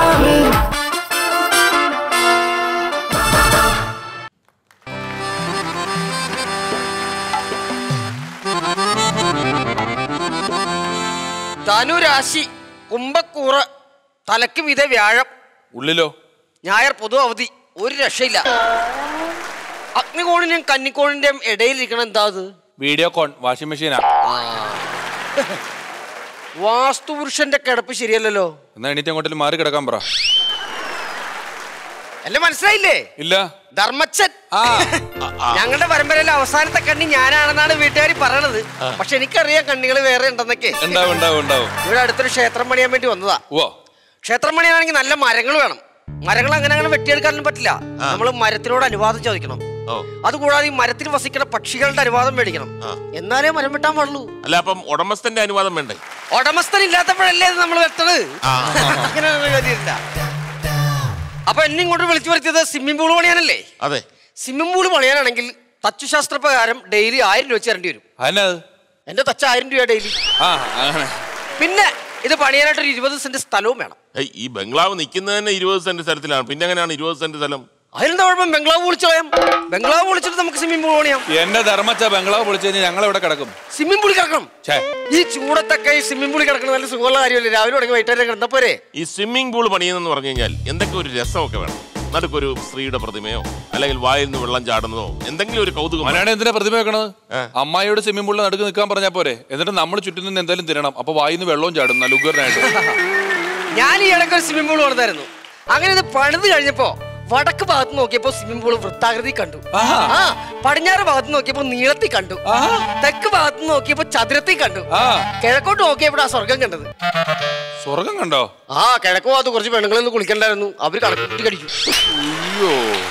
ധനുരാശി കുംഭക്കൂറ് തലക്ക് വിധ വ്യാഴം ഉള്ളിലോ ഞായർ പൊതു അവധി ഒരു രക്ഷയില്ല അഗ്നികോണിന്റെയും കന്നിക്കോണിന്റെയും ഇടയിലിരിക്കണം എന്താ അത് വീഡിയോ കോൺ വാഷിംഗ് മെഷീനാ വാസ്തുപുരുഷന്റെ കിടപ്പ് ശരിയല്ലല്ലോ എന്നാ എണീറ്റ് അങ്ങോട്ടും മാറി കിടക്കാൻ പറ എന്നെ മനസ്സിലായില്ലേ ഇല്ല ധർമ്മച്ചൻ ആ ഞങ്ങളുടെ പരമ്പരയിലെ അവസാനത്തെ കണ്ണി ഞാനാണെന്നാണ് വീട്ടുകാർ പറയണത് പക്ഷെ എനിക്കറിയാം കണ്ണികൾ വേറെ ഉണ്ടെന്നൊക്കെ ഉണ്ടാവും ഉണ്ടാവും ഉണ്ടാവും ഇവിടെ അടുത്തൊരു ക്ഷേത്രം പണിയാൻ വേണ്ടി വന്നതാ ഓ ക്ഷേത്രം പണിയാണെങ്കിൽ നല്ല മരങ്ങൾ വേണം മരങ്ങൾ അങ്ങനെ അങ്ങനെ വെട്ടിയെടുക്കാനൊന്നും പറ്റില്ല നമ്മൾ മരത്തിനോട് അനുവാദം ചോദിക്കണം ഓ അതുകൂടാതെ ഈ മരത്തിൽ വസിക്കുന്ന പക്ഷികളുടെ അനുവാദം മേടിക്കണം ആ. എന്നാലേ മരം വെട്ടാൻ പാടുള്ളൂ അല്ല അപ്പം ഉടമസ്ഥന്റെ അനുവാദം വേണ്ടേ ഉടമസ്ഥൻ ഇല്ലാത്തപ്പോഴല്ലേ ഇത് നമ്മൾ വെട്ടത് അങ്ങനെ ഒരു കാര്യമില്ല അപ്പൊ എന്നെ ഇങ്ങോട്ട് വിളിച്ചു വരുത്തിയത് സ്വിമ്മിംഗ് പൂൾ പണിയാനല്ലേ അതെ സ്വിമ്മിംഗ് പൂൾ പണിയാനാണെങ്കിൽ തച്ചുശാസ്ത്ര പ്രകാരം ഡെയിലി ആയിരം രൂപ വെച്ച് തരേണ്ടി വരും അതിനത് എന്റെ തച്ച് ആയിരം രൂപ ഡെയിലി ആ അങ്ങനെ പിന്നെ ഇത് പണിയാനായിട്ട് ഒരു ഇരുപത് സെന്റ് സ്ഥലവും വേണം ഏയ്, ഈ ബംഗ്ലാവ് നിൽക്കുന്നത് തന്നെ ഇരുപത് സെന്റ് സ്ഥലത്തിലാണ് പിന്നെ എങ്ങനെയാണ് ഇരുപത് സെന്റ് സ്ഥലം അതിനെന്താ കുഴപ്പം ബംഗ്ലാവ് വിളിച്ചു കളയാം ബംഗ്ലാവ് വിളിച്ചിട്ട് നമുക്ക് സ്വിമ്മിംഗ് പൂൾ പണിയാം എന്റെ ധർമ്മച്ച ബംഗ്ലാവ് പൊളിച്ചു കഴിഞ്ഞാൽ ഞങ്ങൾ എവിടെ കിടക്കും സ്വിമ്മിംഗ് പൂളിൽ കിടക്കണം ഛേ ഈ ചൂടത്തൊക്കെ ഈ സ്വിമ്മിംഗ് പൂളിൽ കിടക്കണം നല്ല സുഖമുള്ള കാര്യമല്ലേ രാവിലെ തുടങ്ങി വൈകിട്ടേരം കിടന്നാ പോരെ ഈ സ്വിമ്മിംഗ് പൂൾ പണിയുന്നെന്ന് പറഞ്ഞു കഴിഞ്ഞാൽ എന്തൊക്കെ ഒരു രസമൊക്കെ വേണം നടുക്കൊരു സ്ത്രീയുടെ പ്രതിമയോ അല്ലെങ്കിൽ വായിൽ നിന്ന് വെള്ളം ചാടുന്നതോ എന്തെങ്കിലും ഒരു കൗതുകം വേണം. മനാണ് എന്തിനാ പ്രതിമ വെക്കണത് അമ്മായിയോട് സ്വിമ്മിംഗ് പൂളിൽ നടുക്ക് നിൽക്കാൻ പറഞ്ഞാൽ പോരെ എന്നിട്ട് നമ്മൾ ചുറ്റും നിന്ന് എന്തായാലും തിരണം അപ്പൊ വായിന്ന് വെള്ളവും ചാടും നല്ല ഉഗ്രനായിട്ട് ഞാൻ ഈ ഇടയ്ക്ക് ഒരു സ്വിമ്മിംഗ് പൂൾ പണിതായിരുന്നു അങ്ങനെ ഇത് പണിത് കഴിഞ്ഞപ്പോ വടക്ക് ഭാഗത്ത് നോക്കിയപ്പോ സ്വിമ്മിംഗ് പൂൾ വൃത്താകൃതി കണ്ടു ആ പടിഞ്ഞാറ് ഭാഗത്ത് നോക്കിയപ്പോ നീളത്തിൽ കണ്ടു തെക്ക് ഭാഗത്ത് നോക്കിയപ്പോ ചതുരത്തിൽ കണ്ടു ആ കിഴക്കോട്ട് നോക്കിയപ്പോ ആ സ്വർഗം കണ്ടത് സ്വർഗം കണ്ടോ ആ കിഴക്ക് ഭാഗത്ത് കുറച്ച് പെണ്ണുങ്ങളൊന്നും കുളിക്കണ്ടായിരുന്നു അവര് കടക്കുട്ടി കടിച്ചു അയ്യോ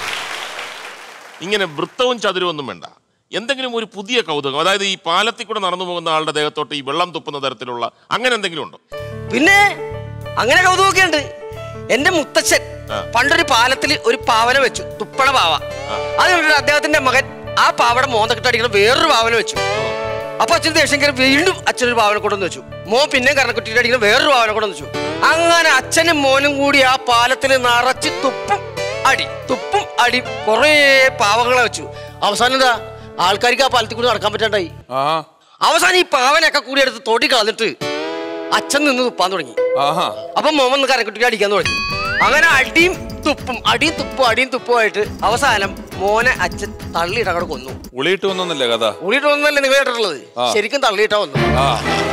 ഇങ്ങനെ വൃത്തവും ചതുരവും ഒന്നും വേണ്ട എന്തെങ്കിലും ഒരു പുതിയ കൗതുകം അതായത് ഈ പാലത്തിൽ കൂടെ നടന്നു പോകുന്ന ആളുടെ ദേഹത്തോട്ട് ഈ വെള്ളം തുപ്പുന്ന തരത്തിലുള്ള അങ്ങനെ എന്തെങ്കിലും ഉണ്ടോ പിന്നെ അങ്ങനെ കൗതുകമൊക്കെ ഉണ്ട് എന്റെ മുത്തച്ഛൻ പണ്ടൊരു പാലത്തിൽ ഒരു പാവന വെച്ചു തുപ്പണ പാവ അത് കണ്ടിട്ട് അദ്ദേഹത്തിന്റെ മകൻ ആ പാവയുടെ മോന്തക്കിട്ട് അടിക്കുന്ന വേറൊരു പാവന വെച്ചു അപ്പൊ അച്ഛൻ ദേഷ്യം കയറി വീണ്ടും അച്ഛനൊരു പാവനെ കൊണ്ടുവന്ന് വെച്ചു മോൻ പിന്നെ കരണക്കുട്ടിയിട്ട് അടിക്കുന്ന വേറൊരു പാവനെ കൊണ്ടുവന്ന് വെച്ചു അങ്ങനെ അച്ഛനും മോനും കൂടി ആ പാലത്തിൽ നിറച്ച് തുപ്പും അടി തുപ്പും അടി കുറേ പാവങ്ങളെ വെച്ചു അവസാനം എന്താ ആൾക്കാർക്ക് ആ പാലത്തിൽ കൂടി നടക്കാൻ പറ്റാണ്ടായി ആ അവസാനം ഈ പാവനൊക്കെ കൂടി എടുത്ത് തോട്ടി കളഞ്ഞിട്ട് അച്ഛൻ നിന്ന് തുപ്പാൻ തുടങ്ങി ആഹാ അപ്പൊ മോമൻ കരക്കുട്ടിക്ക് അടിക്കാൻ തുടങ്ങി അങ്ങനെ അടിയും തുപ്പും അടിയും തുപ്പും അടിയും തുപ്പുമായിട്ട് അവസാനം മോനെ അച്ഛൻ തള്ളിയിട്ട് അങ്ങോട്ട് കൊന്നു ഉളിയിട്ട് വന്നല്ലേ കഥ ഉള്ളിട്ട് വന്നല്ലേ നിങ്ങൾ കേട്ടിട്ടുള്ളത് ശരിക്കും തള്ളിയിട്ടാ വന്നു ആ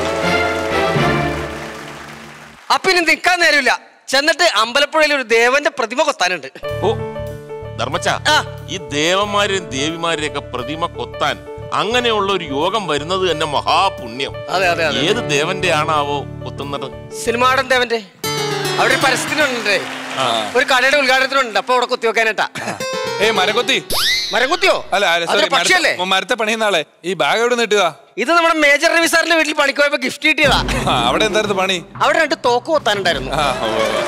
അപ്പൊ ഇനി നിൽക്കാൻ നേരമില്ല ചെന്നിട്ട് അമ്പലപ്പുഴയിൽ ഒരു ദേവന്റെ പ്രതിമ കൊത്താനുണ്ട് ഓ ധർമ്മച്ച ആ. ഈ ദേവന്മാരെയും ദേവിമാരെയും ഒക്കെ പ്രതിമ കൊത്താൻ അങ്ങനെയുള്ള ഒരു യോഗം വരുന്നത് തന്നെ മഹാപുണ്യം അതെ അതെ അതെ ഏത് ദേവന്റെ ആണാവോ കൊത്തുന്നത് സിനിമാടൻ ദേവന്റെ അവിടെ ഒരു പരസ്യത്തിനുണ്ട് ഒരു കടയുടെ ഉദ്ഘാടനത്തിനുണ്ട് അപ്പൊ അവിടെ കുത്തി വെക്കാനായിട്ടാ ഏയ് മരക്കൊത്തി മരം കുത്തിയോ അല്ല അല്ല അതൊരു sorry, പക്ഷിയല്ലേ മരത്തെ- മരത്തെ പണിയുന്ന ആളെ ഈ ബാഗ് എവിടെ നീട്ടിയതാ ഇത് നമ്മുടെ മേജർ രവി സാറിന്റെ വീട്ടിൽ പണിക്ക് പോയപ്പോ ഗിഫ്റ്റ് കിട്ടിയതാ ആ അവിടെ എന്തായിരുന്നു പണി അവിടെ രണ്ട് തോക്ക് കൊത്താനുണ്ടായിരുന്നു ആ ഉവ്വ് ഉവ്വ്.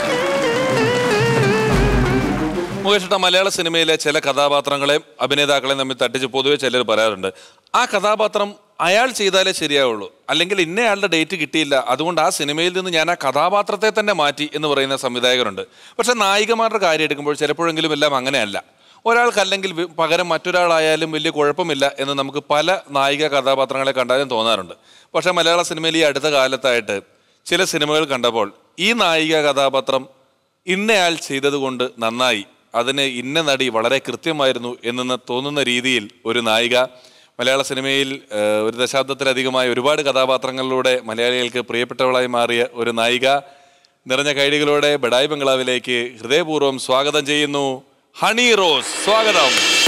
മുകേഷ് ഏട്ടാ മലയാള സിനിമയിലെ ചില കഥാപാത്രങ്ങളെയും അഭിനേതാക്കളെയും തമ്മിൽ തട്ടിച്ച് പൊതുവെ ചിലർ പറയാറുണ്ട് ആ കഥാപാത്രം അയാൾ ചെയ്താലേ ശരിയാവുള്ളൂ അല്ലെങ്കിൽ ഇന്നയാളുടെ ഡേറ്റ് കിട്ടിയില്ല അതുകൊണ്ട് ആ സിനിമയിൽ നിന്ന് ഞാൻ ആ കഥാപാത്രത്തെ തന്നെ മാറ്റി എന്ന് പറയുന്ന സംവിധായകരുണ്ട് പക്ഷെ നായികമാരുടെ കാര്യം എടുക്കുമ്പോൾ ചിലപ്പോഴെങ്കിലും എല്ലാം അങ്ങനെയല്ല ഒരാൾക്കല്ലെങ്കിൽ വി- പകരം മറ്റൊരാളായാലും വലിയ കുഴപ്പമില്ല എന്ന് നമുക്ക് പല നായിക കഥാപാത്രങ്ങളെ കണ്ടാലും തോന്നാറുണ്ട് പക്ഷെ മലയാള സിനിമയിൽ ഈ അടുത്ത കാലത്തായിട്ട് ചില സിനിമകൾ കണ്ടപ്പോൾ ഈ നായിക കഥാപാത്രം ഇന്നയാൾ ചെയ്തതുകൊണ്ട് നന്നായി അതിന് ഇന്ന നടി വളരെ കൃത്യമായിരുന്നു എന്ന് തോന്നുന്ന രീതിയിൽ ഒരു നായിക മലയാള സിനിമയിൽ ഏഹ്, ഒരു ദശാബ്ദത്തിലധികമായി ഒരുപാട് കഥാപാത്രങ്ങളിലൂടെ മലയാളികൾക്ക് പ്രിയപ്പെട്ടവളായി മാറിയ ഒരു നായിക നിറഞ്ഞ കൈഡികളോടെ ബഡായി ബംഗ്ലാവിലേക്ക് ഹൃദയപൂർവ്വം സ്വാഗതം ചെയ്യുന്നു ഹണി റോസ് സ്വാഗതം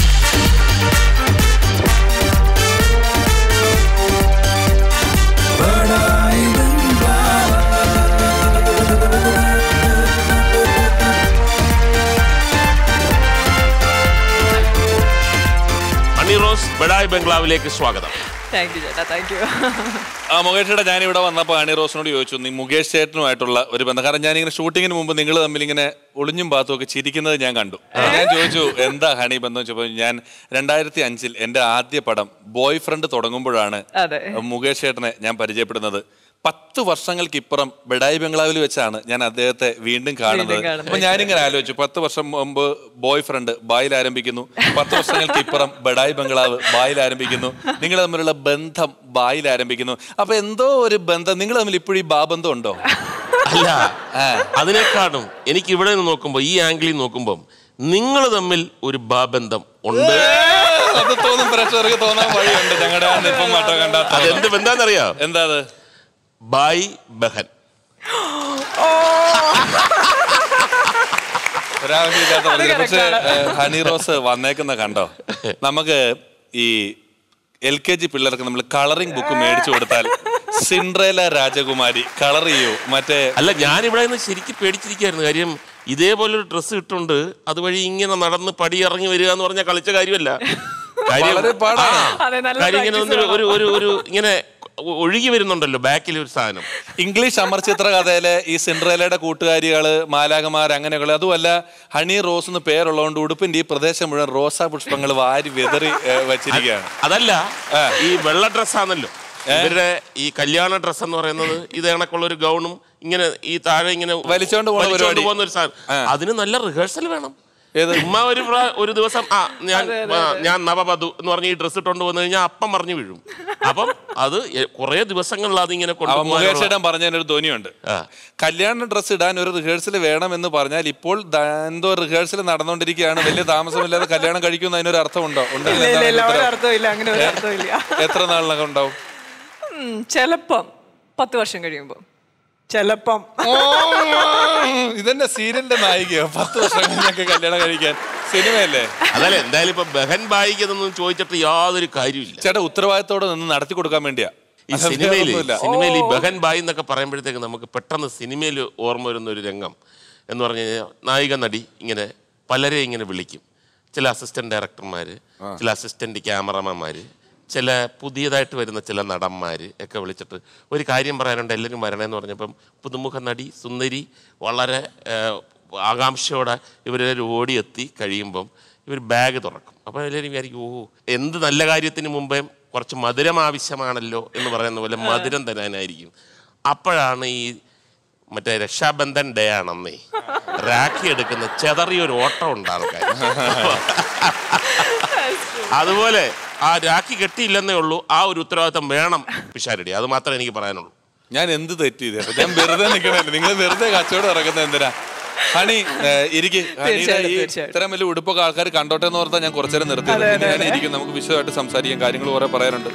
ഹണി റോസ് ബഡായ് ബംഗ്ലാവിലേക്ക് സ്വാഗതം താങ്ക് യു ചേട്ടാ താങ്ക് യു ആ മുകേഷ് ചേട്ടാ ഞാൻ ഇവിടെ വന്നപ്പോൾ ഹണി റോസിനോട് ചോദിച്ചു നീ മുകേഷ് ചേട്ടനുമായിട്ടുള്ള ഒരു ബന്ധം കാരണം ഞാനിങ്ങനെ ഷൂട്ടിങ്ങിന് മുമ്പ് നിങ്ങൾ തമ്മിൽ ഇങ്ങനെ ഒളിഞ്ഞും പാത്തും ഒക്കെ ചിരിക്കുന്നത് ഞാൻ കണ്ടു അപ്പൊ ഞാൻ ചോദിച്ചു എന്താ ഹണി ബന്ധം വെച്ചപ്പോൾ ഞാൻ രണ്ടായിരത്തി അഞ്ചിൽ എൻ്റെ ആദ്യ പടം ബോയ് ഫ്രണ്ട് തുടങ്ങുമ്പോഴാണ് അതെ. മുകേഷ് ചേട്ടനെ ഞാൻ പരിചയപ്പെടുന്നത് പത്ത് വർഷങ്ങൾക്കിപ്പുറം ബെഡായി ബംഗ്ലാവിൽ വെച്ചാണ് ഞാൻ അദ്ദേഹത്തെ വീണ്ടും കാണുന്നത് കാണുന്നത്. അപ്പൊ ഞാനിങ്ങനെ ആലോചിച്ചു പത്ത് വർഷം മുമ്പ് ബോയ് ഫ്രണ്ട് ബായിൽ ആരംഭിക്കുന്നു പത്ത് വർഷങ്ങൾക്ക് ഇപ്പുറം ബെഡായി ബംഗ്ലാവ് ബായിൽ ആരംഭിക്കുന്നു നിങ്ങൾ തമ്മിലുള്ള ബന്ധം ബായിൽ ആരംഭിക്കുന്നു അപ്പൊ എന്തോ ഒരു ബന്ധം നിങ്ങൾ തമ്മിൽ ഇപ്പോഴും ഈ ബാബന്ധം ഉണ്ടോ അല്ല അതിനേക്കാളും എനിക്ക് ഇവിടെ നിന്ന് നോക്കുമ്പോൾ ഈ ആംഗിളിൽ നോക്കുമ്പോൾ നിങ്ങൾ തമ്മിൽ ഒരു ബാബന്ധം ഉണ്ട് അത് തോന്നും പ്രേക്ഷകർക്ക് തോന്നാൻ വഴിയുണ്ട് ഞങ്ങളുടെ ആ നിപ്പം മട്ടോ കണ്ടാ തോന്നും. അതെന്ത് ബന്ധാന്നറിയാം എന്താ അത് ബായ് ബഹൻ ഒരാവശ്യമില്ലാത്ത പറഞ്ഞത് പക്ഷേ ഏഹ്, ഹണി റോസ് വന്നേക്കുന്ന കണ്ടോ നമുക്ക് ഈ എൽ കെ ജി പിള്ളേർക്ക് നമ്മൾ കളറിംഗ് ബുക്ക് മേടിച്ചു കൊടുത്താൽ സിൻഡ്രേല രാജകുമാരി കളർ ചെയ്യൂ മറ്റേ അല്ല ഞാൻ ഇവിടെ നിന്ന് ശരിക്കും പേടിച്ചിരിക്കുകയായിരുന്നു കാര്യം ഇതേപോലൊരു ഡ്രസ്സ് ഇട്ടുണ്ട് അതുവഴി ഇങ്ങനെ നടന്ന് പടി ഇറങ്ങി വരിക എന്ന് പറഞ്ഞാൽ കളിച്ച കാര്യമല്ല കാര്യം- വളരെ പാടാണ്. ആ, അതെ, നല്ല കാര്യം ഇങ്ങനെ practice ഒന്ന് ഒരു ഒരു ഒരു ഇങ്ങനെ ഒ- ഒഴുകി വരുന്നുണ്ടല്ലോ ബാക്കിൽ ഒരു സാധനം ഇംഗ്ലീഷ് അമർചിത്ര കഥയിലെ ഈ സിൻഡ്രേലയുടെ കൂട്ടുകാരികള് മാലാകമാർ അങ്ങനെയുള്ള അതുമല്ല ഹണി റോസ് എന്ന് പേരുള്ളതുകൊണ്ട് ഉടുപ്പിന്റെ ഈ പ്രദേശം മുഴുവൻ റോസാ പുഷ്പങ്ങൾ വാരി വിതറി ഏ, വെച്ചിരിക്കുകയാണ് അതല്ല ഈ വെള്ള ഡ്രസ്സാണല്ലോ ഇവരുടെ ഈ കല്യാണ ഡ്രസ്സ് എന്ന് പറയുന്നത് ഇത് കണക്കുള്ള ഒരു ഗൗണും ഇങ്ങനെ ഈ താഴെ ഇങ്ങനെ വലിച്ചോണ്ട് പോകുന്ന വലിച്ചോണ്ട് പരിപാടി. പോകുന്ന ഒരു സാധനം അതിന് നല്ല റിഹേഴ്സൽ വേണം ഏത്? ഉമ്മ ഒരു പ്രാ- ഒരു ദിവസം ആ ഞാൻ ആ, ഞാൻ നവവധു എന്ന് പറഞ്ഞ് ഈ ഡ്രസ്സ് ഇട്ടുകൊണ്ട് വന്നു കഴിഞ്ഞാൽ അപ്പം മറിഞ്ഞു വീഴും അപ്പം അത് എ- കുറേ ദിവസങ്ങളിൽ അതിങ്ങനെ അവൻ മുകേഷ് കൊണ്ടുപോകാനുള്ള- ചേട്ടൻ പറഞ്ഞതിനൊരു ധ്വനിയുണ്ട് ആ. കല്യാണ ഡ്രസ്സ് ഇടാൻ ഒരു റിഹേഴ്സൽ വേണം എന്ന് പറഞ്ഞാൽ ഇപ്പോൾ ദാ എന്തോ റിഹേഴ്സൽ നടന്നുകൊണ്ടിരിക്കുകയാണ് വലിയ താമസമില്ലാതെ കല്യാണം കഴിക്കുന്ന അതിനൊരു അർത്ഥമുണ്ടോ ഉണ്ടെങ്കിൽ ഇല്ല ഇല്ല എന്താണ് ഇല്ല ഉത്തരം? ഒരർത്ഥമില്ല അങ്ങനെ ഒരർത്ഥമില്ല എത്ര നാളിനൊക്കെ ഉണ്ടാവും ഉം, ചെലപ്പം പത്ത് വർഷം കഴിയുമ്പോ ചെലപ്പം ഇതെന്നെ സീരിയലിന്റെ നായികയോ പത്ത് വർഷം കഴിഞ്ഞൊക്കെ കല്യാണം കഴിക്കാൻ സിനിമയല്ലേ അതല്ല എന്തായാലും ഇപ്പൊ ബഹൻ ബായിക്ക് ഇതൊന്നും ചോദിച്ചിട്ട് യാതൊരു കാര്യമില്ല ചേട്ടാ ഉത്തരവാദിത്തോടെ നിന്ന് നടത്തി കൊടുക്കാൻ വേണ്ടിയാ ഈ അല്ലാതെ സിനിമയിൽ വേറൊന്നുമില്ല. സിനിമയിൽ ഈ ബഹൻ ബായ് എന്നൊക്കെ പറയുമ്പോഴത്തേക്ക് നമുക്ക് പെട്ടെന്ന് സിനിമയിൽ ഓർമ്മ വരുന്ന ഒരു രംഗം എന്ന് പറഞ്ഞു കഴിഞ്ഞാൽ നായിക നടി ഇങ്ങനെ പലരെ ഇങ്ങനെ വിളിക്കും ചില അസിസ്റ്റന്റ് ഡയറക്ടർമാർ ചില അസിസ്റ്റന്റ് ക്യാമറമാന്മാർ ചില പുതിയതായിട്ട് വരുന്ന ചില നടന്മാർ ഒക്കെ വിളിച്ചിട്ട് ഒരു കാര്യം പറയാനുണ്ട് എല്ലാവരും വരണേന്ന് പറഞ്ഞപ്പം പുതുമുഖ നടി സുന്ദരി വളരെ ഏഹ്, ആകാംക്ഷയോടെ ഇവരെല്ലാവരും ഓടിയെത്തി കഴിയുമ്പം ഇവർ ബാഗ് തുറക്കും അപ്പോൾ എല്ലാവരും വിചാരിക്കും ഓ എന്ത് നല്ല കാര്യത്തിന് മുമ്പേ കുറച്ച് മധുരം ആവശ്യമാണല്ലോ എന്ന് പറയുന്ന പോലെ മധുരം തരാനായിരിക്കും അപ്പോഴാണ് ഈ മറ്റേ രക്ഷാബന്ധൻ ഡേ ആണെന്നേ രാഖി എടുക്കുന്ന ചെതറിയൊരു ഓട്ടം ഉണ്ട് ആൾക്കാർ അതുപോലെ ആ രാഖി കെട്ടിയില്ലെന്നേ ഉള്ളൂ ആ ഒരു ഉത്തരവാദിത്തം വേണം പിഷാരടി അത് മാത്രമേ എനിക്ക് പറയാനുള്ളൂ ഞാൻ എന്ത് തെറ്റ് ചെയ്തേ ഞാൻ വെറുതെ നിൽക്കണല്ലോ നിങ്ങൾ വെറുതെ കച്ചവടം ഇറക്കുന്നത് എന്തിനാ ഹണി ഏഹ്, ഇരിക്ക് ഹണിയുടെ തീർച്ചയായിട്ടും, ഈ തീർച്ചയായിട്ടും. ഇത്തരം വലിയ ഉടുപ്പൊക്കെ ആൾക്കാർ കണ്ടോട്ടെ എന്ന് ഓർത്താൽ ഞാൻ കുറച്ചേരം നിർത്തി പിന്നെ ഞാൻ ഇരിക്കും നമുക്ക് വിശദമായിട്ട് സംസാരിക്കാം കാര്യങ്ങൾ കുറെ പറയാനുണ്ട്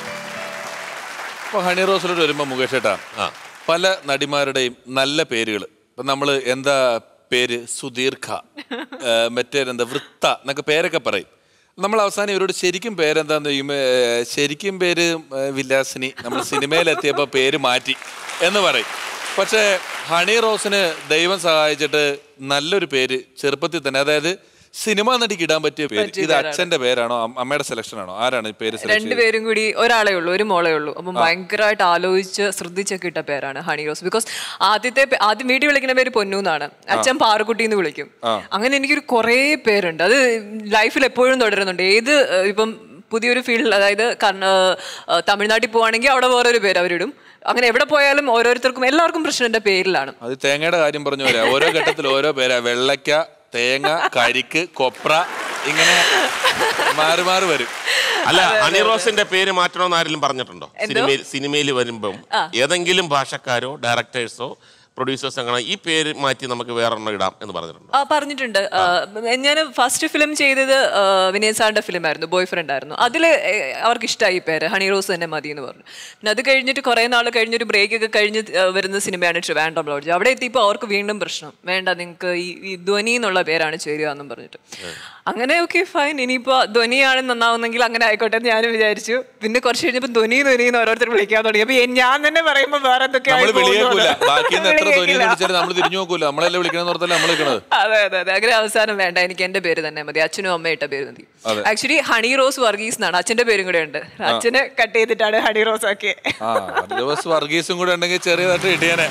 ഇപ്പൊ ഹണി റോസിലോട്ട് വരുമ്പോ മുകേഷ് ഏട്ടാ ആ. പല നടിമാരുടെയും നല്ല പേരുകൾ ഇപ്പൊ നമ്മള് എന്താ പേര് സുദീർഘ ഏഹ്, മറ്റേതെന്താ വൃത്ത എന്നൊക്കെ പേരൊക്കെ പറയും നമ്മൾ അവസാനം ഇവരോട് ശരിക്കും പേരെന്താന്ന് ചോദിക്കുമ്പോൾ ഏഹ്, ശരിക്കും പേര് ഏഹ്, വിലാസിനി നമ്മൾ സിനിമയിലെത്തിയപ്പോൾ പേര് മാറ്റി എന്ന് പറയും പക്ഷേ ഹണി റോസിന് ദൈവം സഹായിച്ചിട്ട് നല്ലൊരു പേര് ചെറുപ്പത്തിൽ തന്നെ അതായത് സിനിമ നടിക്ക് ഇടാൻ പറ്റിയ പേര് പറ്റിയ ഇത് അച്ഛന്റെ പേരാണോ അം- അമ്മയുടെ സെലക്ഷൻ ആണോ ആരാണ് ഈ പേര് സെലക്ട് രണ്ടുപേരും കൂടി ഒരാളെ ഉള്ളൂ ഒരു മോളെ ഉള്ളൂ അപ്പം ഭയങ്കരമായിട്ട് ആലോചിച്ച് ശ്രദ്ധിച്ചൊക്കെ ഇട്ട പേരാണ് ഹണി റോസ് ബിക്കോസ് ആദ്യത്തെ പേ- ആദ്യം വീട്ടിൽ വിളിക്കുന്ന പേര് പൊന്നു എന്നാണ് അച്ഛൻ പാറുക്കുട്ടി എന്ന് വിളിക്കും അങ്ങനെ എനിക്കൊരു കുറേ പേരുണ്ട് അത് ലൈഫിൽ എപ്പോഴും തുടരുന്നുണ്ട് ഏത് ഏഹ്, ഇപ്പം പുതിയൊരു ഫീൽഡിൽ അതായത് കർണ ഏഹ്, തമിഴ്നാട്ടിൽ പോവാണെങ്കിൽ അവിടെ വേറൊരു പേര് അവരിടും അങ്ങനെ എവിടെ പോയാലും ഓരോരുത്തർക്കും എല്ലാവർക്കും പ്രശ്നം എൻ്റെ പേരിലാണ് അത് തേങ്ങയുടെ കാര്യം പറഞ്ഞു വരാം ഓരോ ഘട്ടത്തിൽ ഓരോ പേരാ വെള്ളയ്ക്ക തേങ്ങ കരിക്ക് കൊപ്ര ഇങ്ങനെ മാറി മാറി വരും അല്ല ഹണി റോസിന്റെ പേര് മാറ്റണമെന്ന് ആരെങ്കിലും പറഞ്ഞിട്ടുണ്ടോ സിനിമയിൽ സിനിമയിൽ വരുമ്പം ഏതെങ്കിലും ഭാഷക്കാരോ ഡയറക്ടേഴ്സോ പ്രൊഡ്യൂസേഴ്സ് അങ്ങനെ ഈ പേര് മാറ്റി നമുക്ക് വേറെ ഒരെണ്ണം ഇടാം എന്ന് പറഞ്ഞിട്ടുണ്ടോ ആ പറഞ്ഞിട്ടുണ്ട് ഞാൻ ഫസ്റ്റ് ഫിലിം ചെയ്തത് ആ, വിനയ് സാറിന്റെ ഫിലിം ആയിരുന്നു ബോയ് ഫ്രണ്ട് ആയിരുന്നു അതിൽ അവർക്ക് ഇഷ്ടമായി ഈ പേര് ഹണി റോസ് തന്നെ മതി എന്ന് പറഞ്ഞു പിന്നെ അത് കഴിഞ്ഞിട്ട് കുറെ നാൾ കഴിഞ്ഞൊരു ബ്രേക്ക് ഒക്കെ കഴിഞ്ഞ് ആ, വരുന്ന സിനിമയാണ് ട്രിവാൻഡ്രം ലോഡ്ജ് അവിടെ എത്തിയപ്പോൾ അവർക്ക് വീണ്ടും പ്രശ്നം വേണ്ട നിങ്ങൾക്ക് ഈ ഈ ധ്വനി എന്നുള്ള പേരാണ് ചേരുക എന്നും പറഞ്ഞിട്ട് അങ്ങനെ ഓക്കെ ഫൈൻ ഇനിയിപ്പോ ധ്വനിയാണ് നന്നാവുന്നെങ്കിൽ അങ്ങനെ ആയിക്കോട്ടെ എന്ന് ഞാനും വിചാരിച്ചു പിന്നെ കുറച്ച് കഴിഞ്ഞപ്പോൾ ധ്വനി ധ്വനി എന്ന് ഓരോരുത്തർ വിളിക്കാൻ തുടങ്ങി അപ്പൊ എൻ- ഞാൻ തന്നെ പറയുമ്പോൾ വേറെ എന്തൊക്കെ നമ്മൾ ആയി വിളിയേക്കൂല പോകുന്നുണ്ട്. ബാക്കി എത്ര ധ്വനി വിളിയേക്കില്ല. വിളിച്ചാലും നമ്മൾ തിരിഞ്ഞു നോക്കൂല നമ്മളല്ലേ വിളിക്കണമെന്ന് ഓർത്തല്ലേ നമ്മൾ വിളിക്കണത് അതെ അതെ അതെ അങ്ങനെ അവസാനം വേണ്ട എനിക്ക് എന്റെ പേര് തന്നെ മതി അച്ഛനും അമ്മയും ഇട്ട പേര് മതി അതെ. ആക്ച്വലി ഹണി റോസ് വർഗീസ് എന്നാണ് അച്ഛന്റെ പേരും കൂടെ ഉണ്ട് അച്ഛനെ കട്ട് ചെയ്തിട്ടാണ് ഹണി റോസ് ആക്കിയത് ആ ഒരു ദിവസം വർഗീസും കൂടെ ഉണ്ടെങ്കിൽ ചെറിയതായിട്ട് ഇടിയാനെ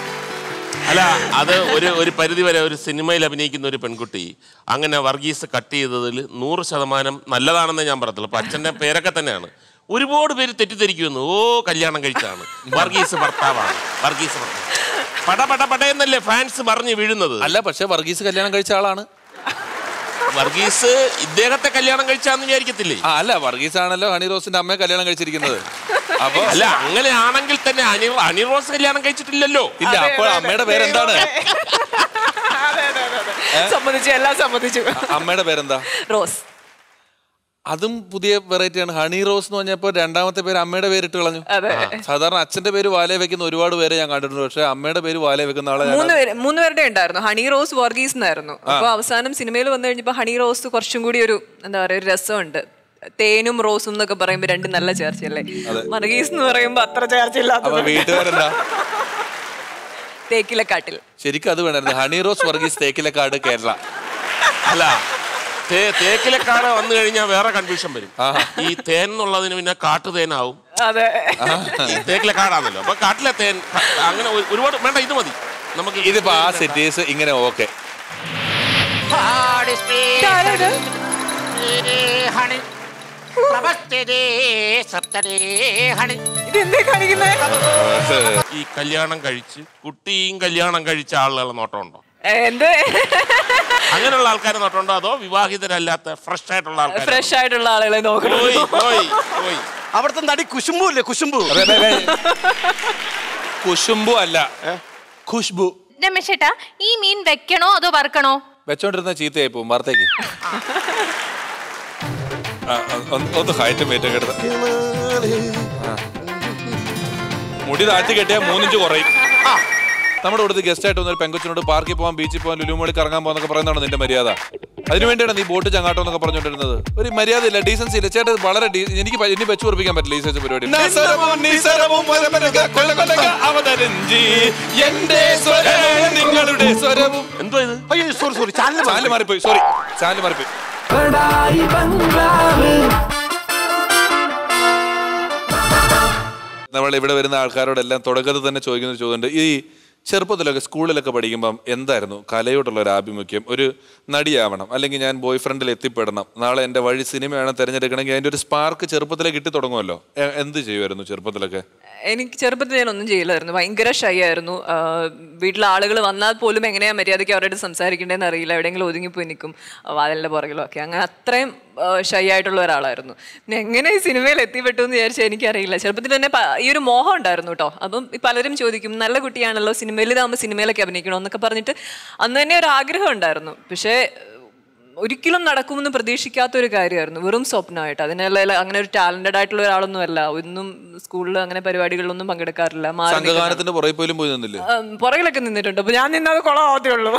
അല്ല അത് ഒരു ഒരു പരിധി വരെ ഒരു സിനിമയിൽ അഭിനയിക്കുന്ന ഒരു പെൺകുട്ടി അങ്ങനെ വർഗീസ് കട്ട് ചെയ്തതിൽ നൂറ് ശതമാനം നല്ലതാണെന്ന് ഞാൻ പറയത്തുള്ളൂ അപ്പൊ അച്ഛന്റെ പേരൊക്കെ തന്നെയാണ് ഒരുപാട് പേര് തെറ്റിദ്ധരിക്കുന്നു ഓ കല്യാണം കഴിച്ചാണ് വർഗീസ് ഭർത്താവാണ് വർഗീസ് ഭർത്താവ് പട പട പട എന്നല്ലേ ഫാൻസ് പറഞ്ഞു വീഴുന്നത് അല്ല പക്ഷെ വർഗീസ് കല്യാണം കഴിച്ച ആളാണ് വർഗീസ് ഇദ്ദേഹത്തെ കല്യാണം കഴിച്ചാന്ന് വിചാരിക്കത്തില്ലേ ആ അല്ല വർഗീസ് ആണല്ലോ ഹണി റോസിന്റെ അമ്മയെ കല്യാണം കഴിച്ചിരിക്കുന്നത് അപ്പൊ അല്ല അങ്ങനെയാണെങ്കിൽ തന്നെ അനി അനി റോസ് കല്യാണം കഴിച്ചിട്ടില്ലല്ലോ ഇല്ല അപ്പോൾ അമ്മയുടെ പേരെന്താണ് സമ്മതിച്ചു എല്ലാം സമ്മതിച്ചു അമ്മയുടെ പേരെന്താ റോസ് അതും പുതിയ വെറൈറ്റി ആണ് ഹണി റോസ് എന്ന് പറഞ്ഞപ്പോ രണ്ടാമത്തെ പേര് അമ്മയുടെ പേരിട്ട് കളഞ്ഞു അതെ. ആ, സാധാരണ അച്ഛന്റെ പേര് വാലേ വെക്കുന്ന ഒരുപാട് പേരെ ഞാൻ കണ്ടിട്ടുണ്ട് പക്ഷെ അമ്മയുടെ പേര് വാലേ വെക്കുന്ന ആളെ ഞാൻ മൂന്ന് പേര് മൂന്ന് പേരുടെ ഉണ്ടായിരുന്നു ഹണി റോസ് വർഗീസ് എന്നായിരുന്നു അപ്പൊ അവസാനം സിനിമയിൽ വന്നു കഴിഞ്ഞപ്പോ ഹണി റോസ് കുറച്ചും കൂടി ഒരു എന്താ പറയാ ഒരു രസമുണ്ട് തേനും റോസും എന്നൊക്കെ പറയുമ്പോ രണ്ട് നല്ല ചേർച്ചയല്ലേ മർഗീസ് എന്ന് പറയുമ്പോ അത്ര അപ്പൊ ചേർച്ചയില്ലാത്ത വീട്ടുകാരെന്താ തേക്കിലക്കാട്ടിൽ ശരിക്കും അത് വേണമായിരുന്നു ഹണി റോസ് വർഗീസ് തേക്കിലക്കാട് കേരള അല്ല തേ- തേക്കിലക്കാട് വന്നു കഴിഞ്ഞാൽ വേറെ കൺഫ്യൂഷൻ വരും ഈ തേൻ എന്നുള്ളതിന് പിന്നെ കാട്ടുതേനാവും അതെ ഈ തേക്കിലെ കാടാണല്ലോ അപ്പൊ കാട്ടിലെ തേൻ ക- അങ്ങനെ ഒരു- ഒരുപാട് വേണ്ട ഇത് മതി നമുക്ക് ഇതിപ്പോ ആ സിറ്റീസ് ഇങ്ങനെ ഓക്കെ ഇതെന്തേ കാണിക്കുന്നേ ഈ കല്യാണം കഴിച്ച് കുട്ടിയും കല്യാണം കഴിച്ച ആളുകളെ നോട്ടമുണ്ടോ എന്ത് അങ്ങനെയുള്ള ആൾക്കാരെ നോട്ടമുണ്ടോ അതോ വിവാഹിതരല്ലാത്ത ഫ്രഷ് ആയിട്ടുള്ള ആൾക്കാർ ഫ്രഷ് ആയിട്ടുള്ള ആളുകളെ നോക്കണം പോയി പോയി പോയി അവിടുത്തെ നടി കുശുമ്പു ഇല്ലേ കുശുമ്പു കുശുംബു അല്ല ഖുഷ്ബു രമേശേട്ടാ ഈ മീൻ വെക്കണോ അതോ വറുക്കണോ വെച്ചോണ്ടിരുന്ന ചീത്തയായി പോകും വാർത്തേക്ക് ആ, ഒന്ന് ഒന്ന് ഹൈറ്റ് മേറ്റൊക്കെ എടുത്ത മുടി താഴ്ത്തി കെട്ടിയാൽ മൂന്നിഞ്ച് കുറയും നമ്മുടെ ഇവിടുത്തെ ഗസ്റ്റ് ആയിട്ട് വന്നൊരു പെങ്കൊച്ചിനോട് പാർക്കിൽ പോകാൻ ബീച്ചിൽ പോകാൻ ലുലുമോളി കറങ്ങാൻ പോകാന്നൊക്കെ പറയുന്നതാണ് നിന്റെ മര്യാദ അതിനുവേണ്ടിയാണ് നീ ബോട്ട് ചങ്ങാട്ടം എന്നൊക്കെ പറഞ്ഞുകൊണ്ടിരുന്നത് ഒരു മര്യാദ ഇല്ല ഡീസൻസി ഇല്ല ചേട്ടൻ ഇത് വളരെ ഡീ- എനിക്ക് പ- ഇനി വെച്ച് ഉറപ്പിക്കാൻ പറ്റില്ല ഈ സെച്ച് പരിപാടി എന്റെ സ്വരവും നിങ്ങളുടെ സ്വരവും എന്തോ ഇത് അയ്യോ സോറി സോറി ചാനൽ ചാനല് മാറിപ്പോയി സോറി ചാനല് മാറിപ്പോയി നമ്മൾ ഇവിടെ വരുന്ന ആൾക്കാരോടെല്ലാം തുടക്കത്തിൽ തന്നെ ചോദിക്കുന്ന ഒരു ചോദ്യമുണ്ട് ഈ ചെറുപ്പത്തിലൊക്കെ സ്കൂളിലൊക്കെ പഠിക്കുമ്പം എന്തായിരുന്നു കലയോടുള്ള ഒരു ആഭിമുഖ്യം ഒരു നടിയാവണം അല്ലെങ്കിൽ ഞാൻ ബോയ് ഫ്രണ്ടിൽ എത്തിപ്പെടണം നാളെ എൻ്റെ വഴി സിനിമയാണ് തിരഞ്ഞെടുക്കണമെങ്കിൽ അതിൻ്റെ ഒരു സ്പാർക്ക് ചെറുപ്പത്തിലേ കിട്ടി തുടങ്ങുമല്ലോ എ- എന്ത് ചെയ്യുമായിരുന്നു ചെറുപ്പത്തിലൊക്കെ എനിക്ക് ചെറുപ്പത്തിൽ ഞാൻ ഒന്നും ചെയ്യില്ലായിരുന്നു ഭയങ്കര ഷൈ ആയിരുന്നു വീട്ടിലെ ആളുകൾ വന്നാൽ പോലും എങ്ങനെയാ മര്യാദയ്ക്ക് അവരോട് സംസാരിക്കേണ്ടതെന്ന് അറിയില്ല എവിടെയെങ്കിലും ഒതുങ്ങിപ്പോയി നിൽക്കും വാതിലിന്റെ പുറകിലോ ഒക്കെ അങ്ങനെ അത്രയും ഷൈ ആയിട്ടുള്ള ഒരാളായിരുന്നു പിന്നെ എങ്ങനെ ഈ സിനിമയിൽ എത്തിപ്പെട്ടു എന്ന് വിചാരിച്ചാൽ എനിക്കറിയില്ല ചെറുപ്പത്തിൽ തന്നെ പ- ഈ ഒരു മോഹം ഉണ്ടായിരുന്നു കേട്ടോ അപ്പം ഈ പലരും ചോദിക്കും നല്ല കുട്ടിയാണല്ലോ സിനിമയിൽ ഇതാകുമ്പോൾ സിനിമയിലൊക്കെ അഭിനയിക്കണം എന്നൊക്കെ പറഞ്ഞിട്ട് അന്ന് തന്നെ ഒരു ആഗ്രഹം ഉണ്ടായിരുന്നു പക്ഷേ ഒരിക്കലും നടക്കുമെന്ന് പ്രതീക്ഷിക്കാത്ത ഒരു കാര്യമായിരുന്നു വെറും സ്വപ്നമായിട്ട് അതിനെല്ലാം അങ്ങനെ ഒരു ടാലന്റഡ് ആയിട്ടുള്ള ഒരാളൊന്നും അല്ല ഒന്നും സ്കൂളിൽ അങ്ങനെ പരിപാടികളിലൊന്നും പങ്കെടുക്കാറില്ല മാറി നിൽക്കുന്ന- സംഘഗാനത്തിന്റെ പുറകെ പോലും പോയി നിന്നില്ലേ ഉം, പുറകിലൊക്കെ നിന്നിട്ടുണ്ട് അപ്പൊ ഞാൻ നിന്നത് കുളമാവത്തേ ഉള്ളൂ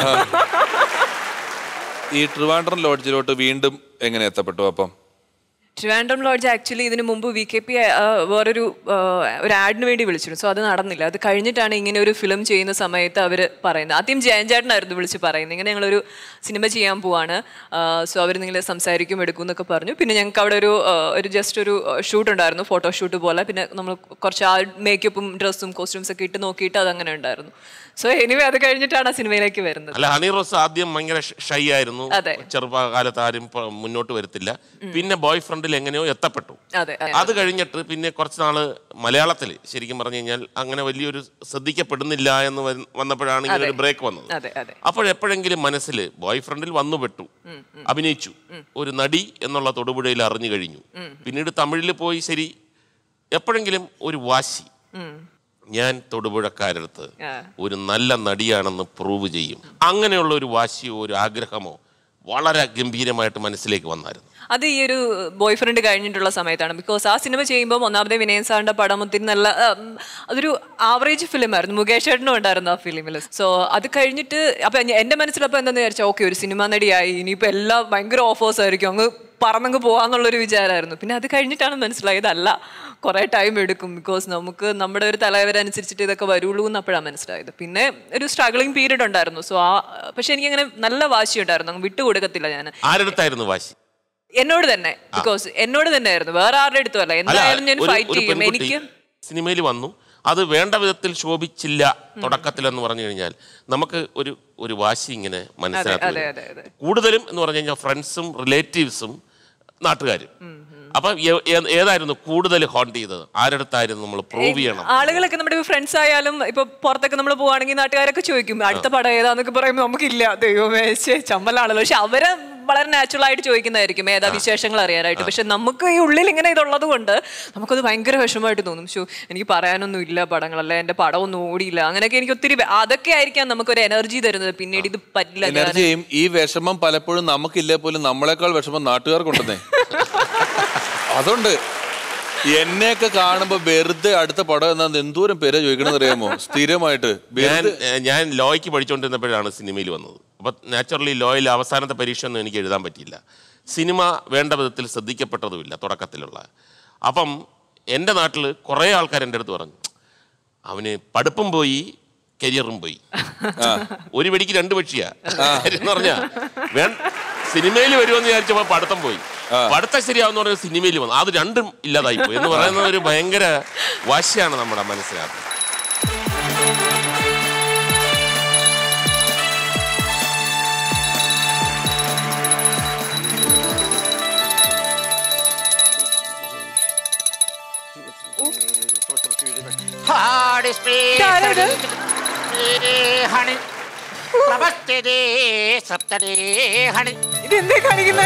ഈ ട്രിവാൻഡ്രം ലോഡ്ജിലോട്ട് വീണ്ടും എങ്ങനെ എത്തപ്പെട്ടു അപ്പം ട്രിവാൻഡ്രം ലോഡ്ജ് ആക്ച്വലി ഇതിന് മുമ്പ് വി കെ പി വേറൊരു ആ, ഒരു ആഡിന് വേണ്ടി വിളിച്ചിരുന്നു സോ അത് നടന്നില്ല അത് കഴിഞ്ഞിട്ടാണ് ഇങ്ങനെ ഒരു ഫിലിം ചെയ്യുന്ന സമയത്ത് അവർ പറയുന്നത് ആദ്യം ജയൻ ചേട്ടനായിരുന്നു വിളിച്ച് പറയുന്നത് ഇങ്ങനെ ഞങ്ങളൊരു സിനിമ ചെയ്യാൻ പോവാണ് സോ അവർ നിങ്ങൾ സംസാരിക്കും എടുക്കും എന്നൊക്കെ പറഞ്ഞു പിന്നെ ഞങ്ങൾക്ക് അവിടെ ഒരു ആ, ഒരു ജസ്റ്റ് ഒരു ഷൂട്ട് ഉണ്ടായിരുന്നു ഫോട്ടോഷൂട്ട് പോലെ പിന്നെ നമ്മൾ കുറച്ച് ആ മേക്കപ്പും ഡ്രസ്സും കോസ്റ്റ്യൂംസ് ഒക്കെ ഇട്ട് നോക്കിയിട്ട് അതങ്ങനെ ഉണ്ടായിരുന്നു സോ എനിവേ അത് കഴിഞ്ഞിട്ടാണ് ആ സിനിമയിലേക്ക് വരുന്നത് അല്ല ഹണി റോസ് ആദ്യം ഭയങ്കര ഷൈ ആയിരുന്നു അതെ. ചെറുപ്പകാലത്ത് ആരും പ- മുന്നോട്ട് വരത്തില്ല പിന്നെ ബോയ് ഫ്രണ്ടിൽ എങ്ങനെയോ എത്തപ്പെട്ടു അതെ അത് കഴിഞ്ഞിട്ട് പിന്നെ കുറച്ച് നാള് മലയാളത്തിൽ ശരിക്കും പറഞ്ഞു കഴിഞ്ഞാൽ അങ്ങനെ വലിയൊരു ശ്രദ്ധിക്കപ്പെടുന്നില്ല എന്ന് വന്ന- വന്നപ്പോഴാണ് ഇങ്ങനെ ഒരു ബ്രേക്ക് വന്നത് അതെ അതെ അപ്പോഴെപ്പോഴെങ്കിലും മനസ്സിൽ ബോയ് ഫ്രണ്ടിൽ വന്നു പെട്ടു അഭിനയിച്ചു ഒരു നടി എന്നുള്ള തൊടുപുഴയിൽ അറിഞ്ഞു കഴിഞ്ഞു പിന്നീട് തമിഴിൽ പോയി ശരി എപ്പോഴെങ്കിലും ഒരു വാശി ഞാൻ തൊടുപുഴക്കാരടുത്ത് ആ. ഒരു നല്ല നടിയാണെന്ന് പ്രൂവ് ചെയ്യും അങ്ങനെയുള്ള ഒരു വാശിയോ ഒരു ആഗ്രഹമോ വളരെ ഗംഭീരമായിട്ട് മനസ്സിലേക്ക് വന്നായിരുന്നു അത് ഈ ഒരു ബോയ് ഫ്രണ്ട് കഴിഞ്ഞിട്ടുള്ള സമയത്താണ് ബിക്കോസ് ആ സിനിമ ചെയ്യുമ്പോൾ ഒന്നാമത്തെ വിനയൻ സാറിന്റെ പടം ഒത്തിരി നല്ല ഉം, അതൊരു ആവറേജ് ഫിലിം ആയിരുന്നു മുകേഷ് ചേട്ടനും ഉണ്ടായിരുന്നു ആ ഫിലിമിൽ സോ അത് കഴിഞ്ഞിട്ട് അപ്പൊ ഞ- എന്റെ മനസ്സിലപ്പോൾ എന്താന്ന് വിചാരിച്ചാൽ ഓക്കെ ഒരു സിനിമ നടിയായി ഇനിയിപ്പോൾ എല്ലാം ഭയങ്കര ഓഫേഴ്സ് ആയിരിക്കും അങ്ങ് പറന്നങ്ങ് പോവാന്നുള്ളൊരു വിചാരമായിരുന്നു പിന്നെ അത് കഴിഞ്ഞിട്ടാണ് മനസ്സിലായത് അല്ല കുറേ ടൈം എടുക്കും ബിക്കോസ് നമുക്ക് നമ്മുടെ ഒരു തലവരനുസരിച്ചിട്ട് ഇതൊക്കെ വരുള്ളൂ എന്ന് അപ്പോഴാണ് മനസ്സിലായത് പിന്നെ ഒരു സ്ട്രഗ്ലിംഗ് പീരീഡ് ഉണ്ടായിരുന്നു സോ ആ പക്ഷെ എനിക്കങ്ങനെ നല്ല വാശി ഉണ്ടായിരുന്നു അങ്ങ് വിട്ടുകൊടുക്കത്തില്ല ഞാൻ ആരടുത്തായിരുന്നു വാശി എന്നോട് തന്നെ ബിക്കോസ് എന്നോട് തന്നെ ആയിരുന്നു വേറെ ആരുടെ അടുത്തും അല്ല അല്ല, എന്തായാലും ഞാൻ ഒരു- ഫൈറ്റ് ഒരു ചെയ്യും പെൺകുട്ടി എനിക്ക് സിനിമയിൽ വന്നു അത് വേണ്ട വിധത്തിൽ ശോഭിച്ചില്ല തുടക്കത്തിൽ എന്ന് പറഞ്ഞു കഴിഞ്ഞാൽ നമുക്ക് ഒരു ഒരു വാശി ഇങ്ങനെ മനസ്സിലാക്കി അതെ, അതെ, അതെ. കൂടുതലും എന്ന് പറഞ്ഞു കഴിഞ്ഞാൽ ഫ്രണ്ട്സും റിലേറ്റീവ്സും നാട്ടുകാരും അപ്പൊ ഏ- ഏ- ഏതായിരുന്നു കൂടുതൽ ഹോണ്ട് ചെയ്തത് ആരടുത്തായിരുന്നു നമ്മൾ പ്രൂവ് ചെയ്യണം ആളുകളൊക്കെ നമ്മുടെ ഫ്രണ്ട്സ് ആയാലും ഇപ്പൊ പുറത്തൊക്കെ നമ്മൾ പോവാണെങ്കിൽ നാട്ടുകാരൊക്കെ ചോദിക്കും അടുത്ത പടം ഏതാന്നൊക്കെ പറയുമ്പോൾ നമുക്കില്ല ദൈവമേ ശ്ശേ, ചമ്മലാണല്ലോ പക്ഷെ അവരെ വളരെ നാച്ചുറൽ ആയിട്ട് ചോദിക്കുന്നതായിരിക്കും ഏതാ വിശേഷങ്ങൾ അറിയാനായിട്ട് പക്ഷെ നമുക്ക് ഈ ഉള്ളിൽ ഇങ്ങനെ ഇതുള്ളത് കൊണ്ട് നമുക്കത് ഭയങ്കര വിഷമമായിട്ട് തോന്നും ഷോ എനിക്ക് പറയാനൊന്നും ഇല്ല പടങ്ങളല്ല എന്റെ പടമൊന്നും ഓടിയില്ല അങ്ങനെയൊക്കെ എനിക്ക് ഒത്തിരി വേ- അതൊക്കെ ആയിരിക്കാം നമുക്കൊരു എനർജി തരുന്നത് പിന്നീട് ഇത് പറ്റില്ല ഞാൻ- എനർജിയും ഈ വിഷമം പലപ്പോഴും നമുക്കില്ലേ പോലും നമ്മളെക്കാൾ വിഷമം നാട്ടുകാർക്കുണ്ടെന്നേ അതുകൊണ്ട് എന്നെയൊക്കെ കാണുമ്പോ വെറുതെ അടുത്ത പടം എന്നാ എന്തോരം പേരെ ചോദിക്കണമെന്ന് അറിയാമോ സ്ഥിരമായിട്ട് ഞാൻ വെറുതെ ഏ, ഞാൻ ലോയ്ക്ക് പഠിച്ചുകൊണ്ടിരുന്നപ്പോഴാണ് സിനിമയിൽ വന്നത് അപ്പൊ നാച്ചുറലി ലോയിൽ അവസാനത്തെ പരീക്ഷ ഒന്നും എനിക്ക് എഴുതാൻ പറ്റിയില്ല സിനിമ വേണ്ട വിധത്തിൽ ശ്രദ്ധിക്കപ്പെട്ടതുമില്ല തുടക്കത്തിലുള്ള അപ്പം എൻ്റെ നാട്ടിൽ കുറേ ആൾക്കാർ എൻ്റെ അടുത്ത് പറഞ്ഞു അവന് പഠിപ്പും പോയി കരിയറും പോയി ഒരു വെടിക്ക് രണ്ട് പക്ഷിയാ എന്ന് പറഞ്ഞാ വേ സിനിമയിൽ വരുമെന്ന് വിചാരിച്ചപ്പോ പഠിത്തം പോയി പഠിത്തം ശരിയാവുന്ന പറഞ്ഞ സിനിമയിൽ വന്നു അത് രണ്ടും ഇല്ലാതായി പോയി എന്ന് പറയുന്ന ഒരു ഭയങ്കര വാശിയാണ് നമ്മുടെ മനസ്സിനകത്ത് ഇതാരത്? ഇത് എന്തേ കാണിക്കുന്നേ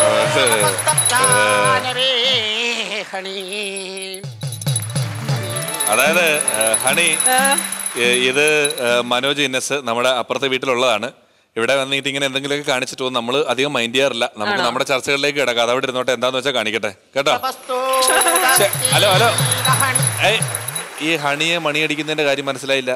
അതായത് ഏ, ഹണി ഏ, ഇത് ഏ, മനോജ് ഇന്നസ് നമ്മുടെ അപ്പുറത്തെ വീട്ടിലുള്ളതാണ് ഇവിടെ വന്നിട്ട് ഇങ്ങനെ എന്തെങ്കിലുമൊക്കെ കാണിച്ചിട്ട് പോകും നമ്മൾ അധികം മൈൻഡ് ചെയ്യാറില്ല നമുക്ക് നമ്മുടെ ചർച്ചകളിലേക്ക് കിടക്കാം അത് അവിടെ ഇരുന്നോട്ടെ എന്താന്ന് വെച്ചാൽ കാണിക്കട്ടെ കേട്ടോ ശ്ശെ, ഹലോ ഹലോ ഏയ്, ഈ ഹണിയെ മണിയടിക്കുന്നതിന്റെ കാര്യം മനസ്സിലായില്ല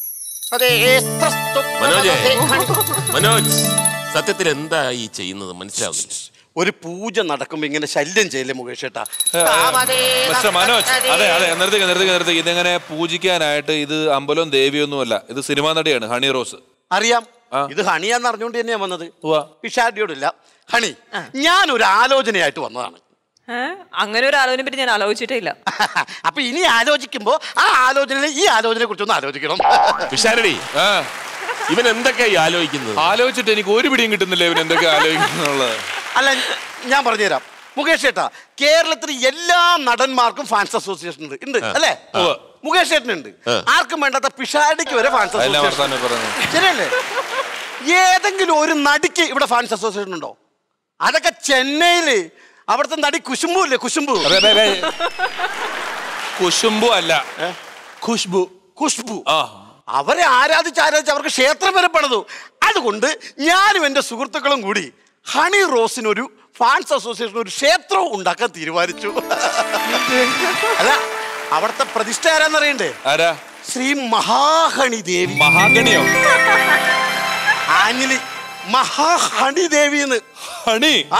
മനോജേ മനോജ് സത്യത്തിൽ എന്താ ഈ ചെയ്യുന്നത് മനസ്സിലാവുന്നില്ല ഒരു പൂജ നടക്കുമ്പോ ഇങ്ങനെ ശല്യം ചെയ്യല്ലേ മുകേഷ് ഏട്ടാ മിസ്റ്റർ മനോജ് അതെ അതെ നിർത്തിക്ക നിർത്തിക്ക നിർത്തിക്ക ഇതിങ്ങനെ പൂജിക്കാനായിട്ട് ഇത് അമ്പലവും ദേവിയൊന്നുമല്ല ഇത് സിനിമാ നടിയാണ് ഹണി റോസ് അറിയാം ആ. ഇത് ഹണിയാന്ന് അറിഞ്ഞുകൊണ്ട് തന്നെയാ വന്നത് ഉവ്വ. പിഷാരിയോടില്ല ഹണി ഞാൻ ഒരു ആലോചനയായിട്ട് വന്നതാണ് ഏ? അങ്ങനെ ഒരു ആലോചന പറ്റി ഞാൻ ആലോചിച്ചിട്ടേ ഇല്ല അപ്പൊ ഇനി ആലോചിക്കുമ്പോ ആ ആലോചനയിൽ ഈ ആലോചനയെ കുറിച്ചൊന്ന് ആലോചിക്കണം പിഷാരടി ആ ഇവൻ എന്തൊക്കെയാ ഈ ആലോചിക്കുന്നത് ആലോചിച്ചിട്ട് എനിക്ക് ഒരു പിടിയും കിട്ടുന്നില്ല ഇവൻ എന്തൊക്കെ ആലോചിക്കുന്നുള്ളത് അല്ല ഞാൻ പറഞ്ഞുതരാം മുകേഷ് ഏട്ടാ കേരളത്തിൽ എല്ലാ നടന്മാർക്കും ഫാൻസ് അസോസിയേഷൻ ഉണ്ട് ഉണ്ട് അല്ലേ ഉവ്വ്. മുകേഷ് ഏട്ടനുണ്ട് ആർക്കും വേണ്ടാത്ത പിഷാടിക്ക് വരെ ഫാൻസ് അതെല്ലാം അസോസിയേഷൻ വർത്താനം പറയുന്നത് ശരിയല്ലേ ഏതെങ്കിലും ഒരു നടിക്ക് ഇവിടെ ഫാൻസ് അസോസിയേഷൻ ഉണ്ടോ അതൊക്കെ ചെന്നൈയില് അവിടുത്തെ നടി കുശുമ്പു ഇല്ലേ കുശുമ്പു അതെ, അതെ, അതെ. കുശുംബു അല്ല ഖുഷ്ബു കുഷ്ബു ആ അവരെ ആരാധിച്ച് ആരാധിച്ച് അവർക്ക് ക്ഷേത്രം വരെ പണിതു അതുകൊണ്ട് ഞാനും എൻ്റെ സുഹൃത്തുക്കളും കൂടി ഹണി റോസിനൊരു ഫാൻസ് അസോസിയേഷൻ ഒരു ക്ഷേത്രവും ഉണ്ടാക്കാൻ തീരുമാനിച്ചു അല്ല അവിടുത്തെ പ്രതിഷ്ഠ ആരാന്നറിയണ്ടേ ആരാ ശ്രീ മഹാഹണി ദേവി മഹാഗണിയോ ആഞ്ഞിലി മഹാഹണി ദേവി എന്ന് ഹണി ആ.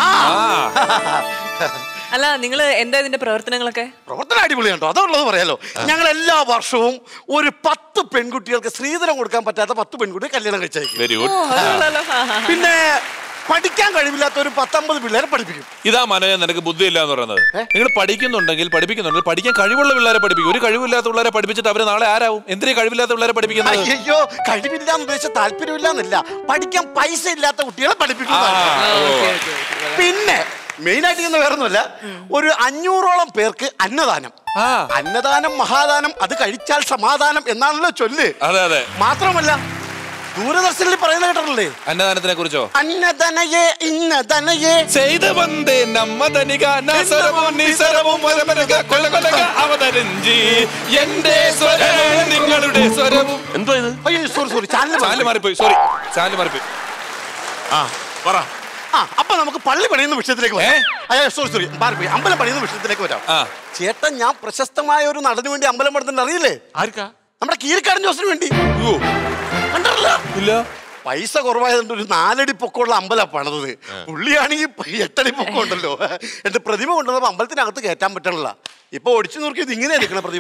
അല്ല നിങ്ങൾ എന്താ ഇതിന്റെ പ്രവർത്തനങ്ങളൊക്കെ പ്രവർത്തനം അടിപൊളിയാണ് കേട്ടോ അതുള്ളത് പറയാലോ ഞങ്ങൾ എല്ലാ വർഷവും ഒരു പത്ത് പെൺകുട്ടികൾക്ക് സ്ത്രീധനം കൊടുക്കാൻ പറ്റാത്ത പത്ത് പെൺകുട്ടികൾ കല്യാണം കഴിച്ചയക്കും വെരി ഓ ഗുഡ് അത് കൊള്ളാലോ. ആ, ആ, ആ. പിന്നെ പഠിക്കാൻ കഴിവില്ലാത്ത ഒരു പത്തൊമ്പത് പിള്ളേരെ പഠിപ്പിക്കും ഇതാ മനോജ നിനക്ക് ബുദ്ധിയില്ല എന്ന് പറയുന്നത് നിങ്ങൾ പഠിക്കുന്നുണ്ടെങ്കിൽ പഠിപ്പിക്കുന്നുണ്ടെങ്കിൽ പഠിക്കാൻ കഴിവുള്ള പിള്ളേരെ പഠിപ്പിക്കും ഒരു കഴിവില്ലാത്ത പിള്ളേരെ പഠിപ്പിച്ചിട്ട് അവര് നാളെ ആരാവും എന്തിനാ കഴിവില്ലാത്ത പിള്ളേരെ പഠിപ്പിക്കുന്നത് അയ്യോ കഴിവില്ല എന്ന് ഉദ്ദേശിച്ച താല്പര്യമില്ല എന്നല്ല പഠിക്കാൻ പൈസ ഇല്ലാത്ത കുട്ടികളെ പഠിപ്പിക്കും ആ, ഓക്കേ, ഓ. Okay, okay. പിന്നെ മെയിൻ ആയിട്ട് ചെയ്യുന്ന വേറൊന്നുമല്ല ഒരു അഞ്ഞൂറോളം പേർക്ക് അന്നദാനം ആ. അന്നദാനം മഹാദാനം അത് കഴിച്ചാൽ സമാധാനം എന്നാണല്ലോ ചൊല്ല് അതെ അതെ മാത്രമല്ല ദൂരദർശനിൽ പറയുന്ന കേട്ടിട്ടില്ലേ അന്നദാനത്തിനെ കുറിച്ചോ അന്നദനയെ ഇന്നദനയെ ചെയ്ത് വந்தേ നമ്മ തനിക നസരവും നിസരവും പരപരക കൊല കൊലക അവതരഞ്ചി എന്റെ സ്വരവും നിങ്ങളുടെ സ്വരവും എന്തോ ഇത് അയ്യോ സോറി സോറി ചാനൽ ചാനൽ മാറിപ്പോയി സോറി ചാനൽ മാറിപ്പോയി ആ പറ ആ അപ്പൊ നമുക്ക് പള്ളി പണിയുന്ന വിഷയത്തിലേക്ക് വരാം ഏ? അയ്യോ സോറി സോറി മാറിപ്പോയി അമ്പലം പണിയുന്ന വിഷയത്തിലേക്ക് വരാം ആ. ചേട്ടൻ ഞാൻ പ്രശസ്തമായ ഒരു നടന് വേണ്ടി അമ്പലം പണിതിട്ട് അറിയില്ലേ ആർക്കാ നമ്മുടെ കീരിക്കാടൻ ജോസിന് വേണ്ടി അയ്യോ, കണ്ടല്ലോ ഇല്ല പൈസ കുറവായതുകൊണ്ട് ഒരു നാലടി പൊക്കമുള്ള അമ്പലം പണിതത് പുള്ളിയാണെങ്കിൽ എട്ടടി പൊക്കം ഉണ്ടല്ലോ എന്റെ പ്രതിമ കൊണ്ടുവന്നപ്പോ അമ്പലത്തിനകത്ത് കയറ്റാൻ പറ്റണില്ല ഇപ്പൊ ഒടിച്ചു നോക്കിയത് ഇങ്ങനെ നിൽക്കണ പ്രതിമ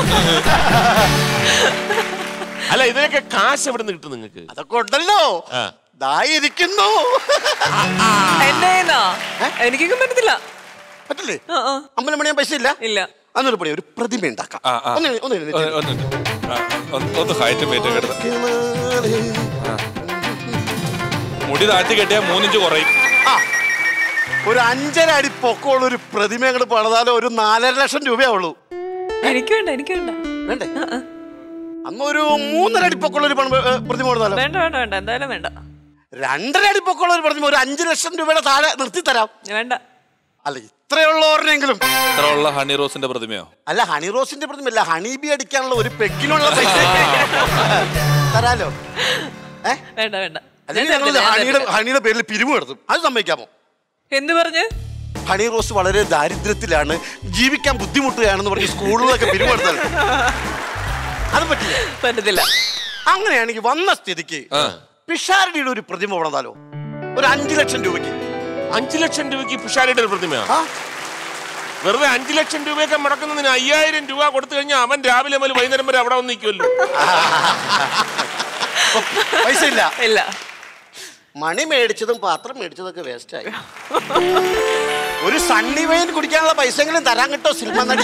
അല്ല ഇതിനൊക്കെ കാശ് എവിടെ നിന്ന് കിട്ടും നിങ്ങൾക്ക് അതൊക്കെ ഉണ്ടല്ലോ ആ. ദായിരിക്കുന്നു എന്റെ കയ്യിന്നാ? എനിക്കൊന്നും പറ്റത്തില്ല പറ്റില്ലേ ആ, ആ. അമ്പലം പണിയാൻ പൈസ ഇല്ല ഇല്ല അന്നൊരു പണി ഒരു പ്രതിമ ഉണ്ടാക്കാം ആ, ആ. ഒന്ന് എഴുന്നേ- ഒന്ന് എഴുന്നേറ്റ് ഒന്ന് ഒന്ന് ആ, ഒന്ന് ഒന്ന് ഹൈറ്റ് മേറ്റ് കേട്ടത് മുടി താഴ്ത്തി കെട്ടിയാ മൂന്നിഞ്ച് കുറയും ആ ഒരു അഞ്ചര അടി പൊക്കമുള്ള ഒരു പ്രതിമ അങ്ങോട്ട് പണിതാലോ ഒരു നാലര ലക്ഷം രൂപയാവുള്ളൂ എനിക്ക് വേണ്ട എനിക്ക് വേണ്ട വേണ്ടേ അന്ന് ഒരു മൂന്നര അടി പൊക്കമുള്ള ഒരു പണി- ഏ, പ്രതിമ പണിതാലോ വേണ്ട വേണ്ട വേണ്ട എന്തായാലും വേണ്ട രണ്ടര അടി പൊക്കമുള്ള ഒരു പ്രതിമ ഒരു അഞ്ച് ലക്ഷം രൂപയുടെ താഴെ നിർത്തി തരാം വേണ്ട അല്ല ഇത്രയുള്ളവരെങ്കിലും ഇത്ര ഉള്ള ഹണി റോസിന്റെ പ്രതിമയോ അല്ല ഹണി റോസിന്റെ പ്രതിമല്ല ഹണി ബി അടിക്കാനുള്ള ഒരു പെക്കിനുള്ള പൈസ തരാലോ ഏ വേണ്ട വേണ്ട അല്ലെങ്കിൽ ഞാൻ ഞങ്ങൾ തരത്തില്ല, ഞാൻ ഹണിയുടെ തരത്തില്ല. ഹണിയുടെ പേരിൽ പിരിവ് നടത്തും അത് സമ്മതിക്കാമോ എന്ത് പറഞ്ഞ് ഹണി റോസ് വളരെ ദാരിദ്ര്യത്തിലാണ് ജീവിക്കാൻ ബുദ്ധിമുട്ടുകയാണെന്ന് പറഞ്ഞ് സ്കൂളിലൊക്കെ പിരിവ് നടത്താൻ അത് പറ്റില്ല പറ്റത്തില്ല അങ്ങനെയാണെങ്കിൽ വന്ന സ്ഥിതിക്ക് പിഷാരടിയുടെ ഒരു പ്രതിമ പണിതാലോ ഒരു അഞ്ചു ലക്ഷം രൂപയ്ക്ക് അഞ്ചു ലക്ഷം രൂപയ്ക്ക് പിഷാരിയുടെ ഒരു പ്രതിമയാണ് വെറുതെ അഞ്ചു ലക്ഷം രൂപയൊക്കെ മുടക്കുന്നതിന് അയ്യായിരം രൂപ കൊടുത്തു കഴിഞ്ഞാൽ അവൻ രാവിലെ മുതൽ വൈകുന്നേരം വരെ അവിടെ വന്ന് നിൽക്കുമല്ലോ പൈസ ഇല്ല ഇല്ല മണി മേടിച്ചതും പാത്രം മേടിച്ചതും ഒക്കെ വേസ്റ്റ് ആയി ഒരു സണ്ണി വൈൻ കുടിക്കാനുള്ള പൈസയെങ്കിലും തരാൻ കിട്ടോ സിനിമ നടി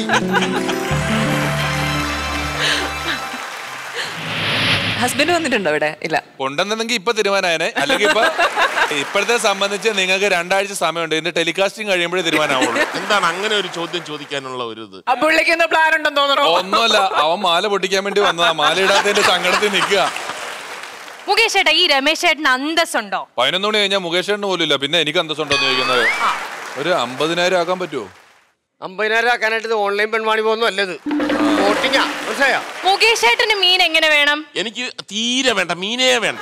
ഹസ്ബൻഡ് വന്നിട്ടുണ്ടോ ഇവിടെ ഇല്ല കൊണ്ടുവന്നെങ്കിൽ ഇപ്പൊ തീരുമാനമായനെ അല്ലെങ്കിൽ ഇപ്പൊ ഇപ്പോഴത്തെ സംബന്ധിച്ച് നിങ്ങൾക്ക് രണ്ടാഴ്ച സമയമുണ്ട് ഇതിന്റെ ടെലികാസ്റ്റിംഗ് കഴിയുമ്പോഴേ തീരുമാനമാവുള്ളൂ എന്താണ് അങ്ങനെ ഒരു ചോദ്യം ചോദിക്കാനുള്ള ഒരു ഇത് ആ പുള്ളിക്ക് എന്തോ പ്ലാൻ ഉണ്ടെന്ന് തോന്നണോ ഒന്നുമല്ല അവൻ മാല പൊട്ടിക്കാൻ വേണ്ടി വന്നതാ മാല ഇടാത്തതിന്റെ സങ്കടത്തിൽ നിൽക്കുക മുകേഷ് ചേട്ടാ ഈ രമേശ് ചേട്ടന് അന്തസ്സുണ്ടോ പതിനൊന്ന് മണി കഴിഞ്ഞാൽ മുകേഷ് ചേട്ടന് പോലും ഇല്ല പിന്നെ എനിക്ക് അന്തസ്സുണ്ടോ എന്ന് ചോദിക്കുന്നത് ഒരു അമ്പതിനായിരം ആക്കാൻ പറ്റുമോ അമ്പതിനായിരം ആക്കാനായിട്ട് ഇത് ഓൺലൈൻ പെൺവാണി പോകുന്നു അല്ലത് വോട്ടിങ്ങാ മനസ്സിലായോ മുകേഷ് ചേട്ടന് മീൻ എങ്ങനെ വേണം എനിക്ക് തീരെ വേണ്ട മീനേ വേണ്ട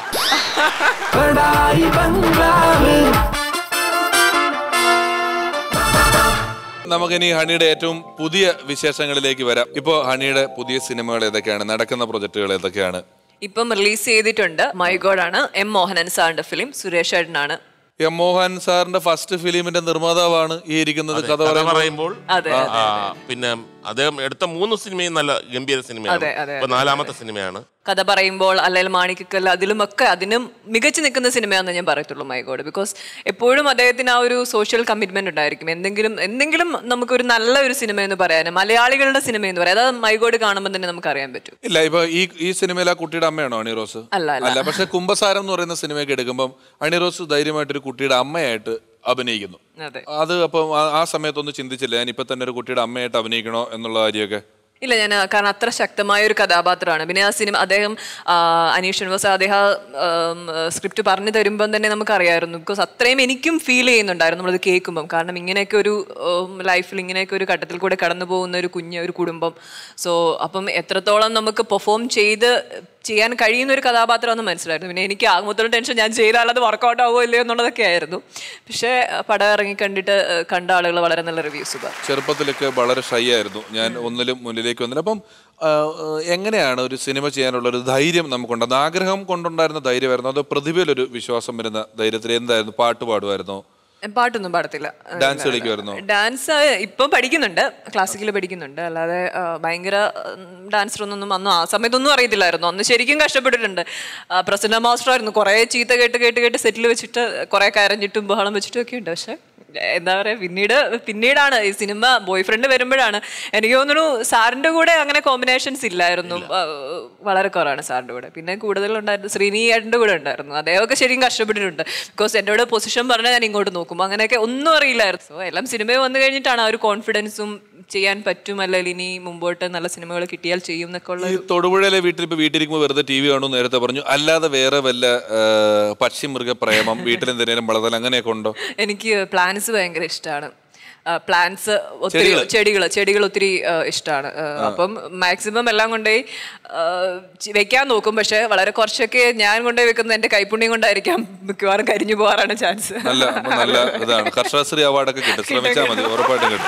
നമുക്കിനി ഹണിയുടെ ഏറ്റവും പുതിയ വിശേഷങ്ങളിലേക്ക് വരാം ഇപ്പോൾ ഹണിയുടെ പുതിയ സിനിമകൾ ഏതൊക്കെയാണ് നടക്കുന്ന പ്രൊജക്ടുകൾ ഏതൊക്കെയാണ് ഇപ്പം റിലീസ് ചെയ്തിട്ടുണ്ട് മൈഗോഡാണ് എം മോഹനൻ സാറിന്റെ ഫിലിം സുരേഷ് ഏട്ടനാണ് എം മോഹൻ സാറിന്റെ ഫസ്റ്റ് ഫിലിമിന്റെ നിർമ്മാതാവാണ് ഈ ഇരിക്കുന്നത് കഥ കഥ പറയുമ്പോൾ പറയുമ്പോൾ അതെ, ആ, പിന്നെ അദ്ദേഹം എടുത്ത മൂന്ന് സിനിമയും നല്ല ഗംഭീര സിനിമയാണ് അതെ, അതെ, ഇപ്പൊ നാലാമത്തെ സിനിമയാണ് കഥ പറയുമ്പോൾ അല്ലെങ്കിൽ മാണിക്കക്കല്ല് അതിലുമൊക്കെ അതിനും മികച്ചു നിൽക്കുന്ന സിനിമയാണെന്ന് ഞാൻ പറയത്തുള്ളൂ മൈഗോഡ് ബിക്കോസ് എപ്പോഴും അദ്ദേഹത്തിന് ആ ഒരു സോഷ്യൽ കമ്മിറ്റ്മെന്റ് ഉണ്ടായിരിക്കും എന്തെങ്കിലും എന്തെങ്കിലും നമുക്കൊരു നല്ല ഒരു സിനിമ എന്ന് പറയാനും മലയാളികളുടെ സിനിമ എന്ന് പറയാം അത് മൈഗോഡ് കാണുമ്പോൾ തന്നെ നമുക്ക് അറിയാൻ പറ്റും ഇല്ല ഇപ്പൊ ഈ ഈ സിനിമയിൽ ആ കുട്ടിയുടെ അമ്മയാണോ അണി റോസ് അല്ല, അല്ല. അല്ല പക്ഷെ കുംഭസാരം എന്ന് പറയുന്ന സിനിമയൊക്കെ എടുക്കുമ്പോൾ അണി റോസ് ധൈര്യമായിട്ടൊരു കുട്ടിയുടെ അമ്മയായിട്ട് അഭിനയിക്കുന്നു അതെ അത് അപ്പം ആ- ആ സമയത്തൊന്നും ചിന്തിച്ചില്ല ഞാൻ ഇപ്പൊ തന്നെ ഒരു കുട്ടിയുടെ അമ്മയായിട്ട് അഭിനയിക്കണോ എന്നുള്ള കാര്യമൊക്കെ ഇല്ല ഞാൻ കാരണം അത്ര ശക്തമായ ഒരു കഥാപാത്രമാണ് പിന്നെ ആ സിനിമ അദ്ദേഹം ആ, അനീഷ് യൂണിവേഴ്സ് അദ്ദേഹം സ്ക്രിപ്റ്റ് പറഞ്ഞു തരുമ്പം തന്നെ നമുക്കറിയായിരുന്നു ബിക്കോസ് അത്രയും എനിക്കും ഫീൽ ചെയ്യുന്നുണ്ടായിരുന്നു നമ്മളത് കേൾക്കുമ്പം കാരണം ഇങ്ങനെയൊക്കെ ഒരു ലൈഫിൽ ഇങ്ങനെയൊക്കെ ഒരു ഘട്ടത്തിൽ കൂടെ കടന്നു പോകുന്ന ഒരു കുഞ്ഞ് ഒരു കുടുംബം സോ അപ്പം എത്രത്തോളം നമുക്ക് പെർഫോം ചെയ്ത് ചെയ്യാൻ കഴിയുന്ന ഒരു കഥാപാത്രമെന്ന് മനസ്സിലായിരുന്നു പിന്നെ എനിക്ക് ആകുമ്പോഴത്തോളം ടെൻഷൻ ഞാൻ ചെയ്താൽ അത് വർക്കൗട്ട് ആവുമോ ഇല്ലയോ എന്നുള്ളതൊക്കെ ആയിരുന്നു പക്ഷേ പടം ഇറങ്ങി കണ്ടിട്ട് ആ, കണ്ട ആളുകൾ വളരെ നല്ല റിവ്യൂസ് ചെറുപ്പത്തിലൊക്കെ വളരെ ഷൈ ആയിരുന്നു ഞാൻ ഒന്നിലും മുന്നിലേക്ക് വന്നില്ല അപ്പം ആ, ആ, എങ്ങനെയാണ് ഒരു സിനിമ ചെയ്യാനുള്ള ഒരു ധൈര്യം നമുക്കുണ്ടെന്ന് ആഗ്രഹം കൊണ്ടുണ്ടായിരുന്ന ധൈര്യമായിരുന്നു അതോ പ്രതിഭയിലൊരു വിശ്വാസം വരുന്ന ധൈര്യത്തിൽ എന്തായിരുന്നു പാട്ട് പാടുമായിരുന്നോ പാട്ടൊന്നും പാടത്തില്ല ഡാൻസ് കളിക്കുമായിരുന്നോ ഡാൻസ് ഇപ്പം പഠിക്കുന്നുണ്ട് ക്ലാസിക്കൽ പഠിക്കുന്നുണ്ട് അല്ലാതെ ആ, ഭയങ്കര ഡാൻസർ ഒന്നും അന്ന് ആ സമയത്തൊന്നും അറിയത്തില്ലായിരുന്നു അന്ന് ശരിക്കും കഷ്ടപ്പെട്ടിട്ടുണ്ട് ആ, പ്രസന്ന മാസ്റ്റർ ആയിരുന്നു കുറേ ചീത്ത കേട്ട് കേട്ട് കേട്ട് സെറ്റിൽ വെച്ചിട്ട് കുറേ കരഞ്ഞിട്ടും ബഹളം വെച്ചിട്ടും ഒക്കെ ഉണ്ട് പക്ഷെ എന്താ പറയാ പിന്നീട് പിന്നീടാണ് ഈ സിനിമ ബോയ് ഫ്രണ്ട് വരുമ്പോഴാണ് എനിക്ക് തോന്നുന്നു സാറിന്റെ കൂടെ അങ്ങനെ കോമ്പിനേഷൻസ് ഇല്ലായിരുന്നു ആ, വളരെ കുറവാണ് സാറിന്റെ കൂടെ പിന്നെ കൂടുതലുണ്ടായിരുന്നു ശ്രീനി ഏട്ടൻ്റെ കൂടെ ഉണ്ടായിരുന്നു അദ്ദേഹമൊക്കെ ശരിക്കും കഷ്ടപ്പെട്ടിട്ടുണ്ട് ബിക്കോസ് എന്നോട് പൊസിഷൻ പറഞ്ഞാൽ ഞാൻ ഇങ്ങോട്ട് നോക്കും അങ്ങനെയൊക്കെ ഒന്നും അറിയില്ലായിരുന്നു സോ എല്ലാം സിനിമയിൽ വന്നു കഴിഞ്ഞിട്ടാണ് ആ ഒരു കോൺഫിഡൻസും ചെയ്യാൻ പറ്റും അല്ലെങ്കിൽ ഇനി മുമ്പോട്ട് നല്ല സിനിമകൾ കിട്ടിയാൽ ചെയ്യും എന്നൊക്കെ ഉള്ള ഈ തൊടുപുഴയിലെ വീട്ടിൽ ഇപ്പൊ വീട്ടിലിരിക്കുമ്പോൾ വെറുതെ ടി വി കാണുമെന്ന് നേരത്തെ പറഞ്ഞു അല്ലാതെ വേറെ വല്ല ആ, പക്ഷിമൃഗ പ്രേമം വീട്ടിൽ എന്തെങ്കിലും വളർത്തൽ അങ്ങനെയൊക്കെ ഉണ്ടോ എനിക്ക് പ്ലാന്റ്സ് ഭയങ്കര ഇഷ്ടമാണ് പ്ലാന്റ്സ് ഒത്തിരി ചെടികള്? ചെടികൾ ചെടികൾ ഒത്തിരി ഇഷ്ടമാണ് അപ്പം മാക്സിമം എല്ലാം കൊണ്ടുപോയി ആ, ചി- വെക്കാൻ നോക്കും പക്ഷെ വളരെ കുറച്ചൊക്കെ ഞാൻ കൊണ്ടുപോയി വെക്കുന്നത് എന്റെ കൈപ്പുണ്യം കൊണ്ടായിരിക്കാം മിക്കവാറും കരിഞ്ഞു പോകാറാണ് ചാൻസ് നല്ല അപ്പൊ നല്ല ഇതാണ് കർഷകശ്രീ അവാർഡൊക്കെ കിട്ടും ശ്രമിച്ചാൽ മതി ഉറപ്പായിട്ടും കിട്ടും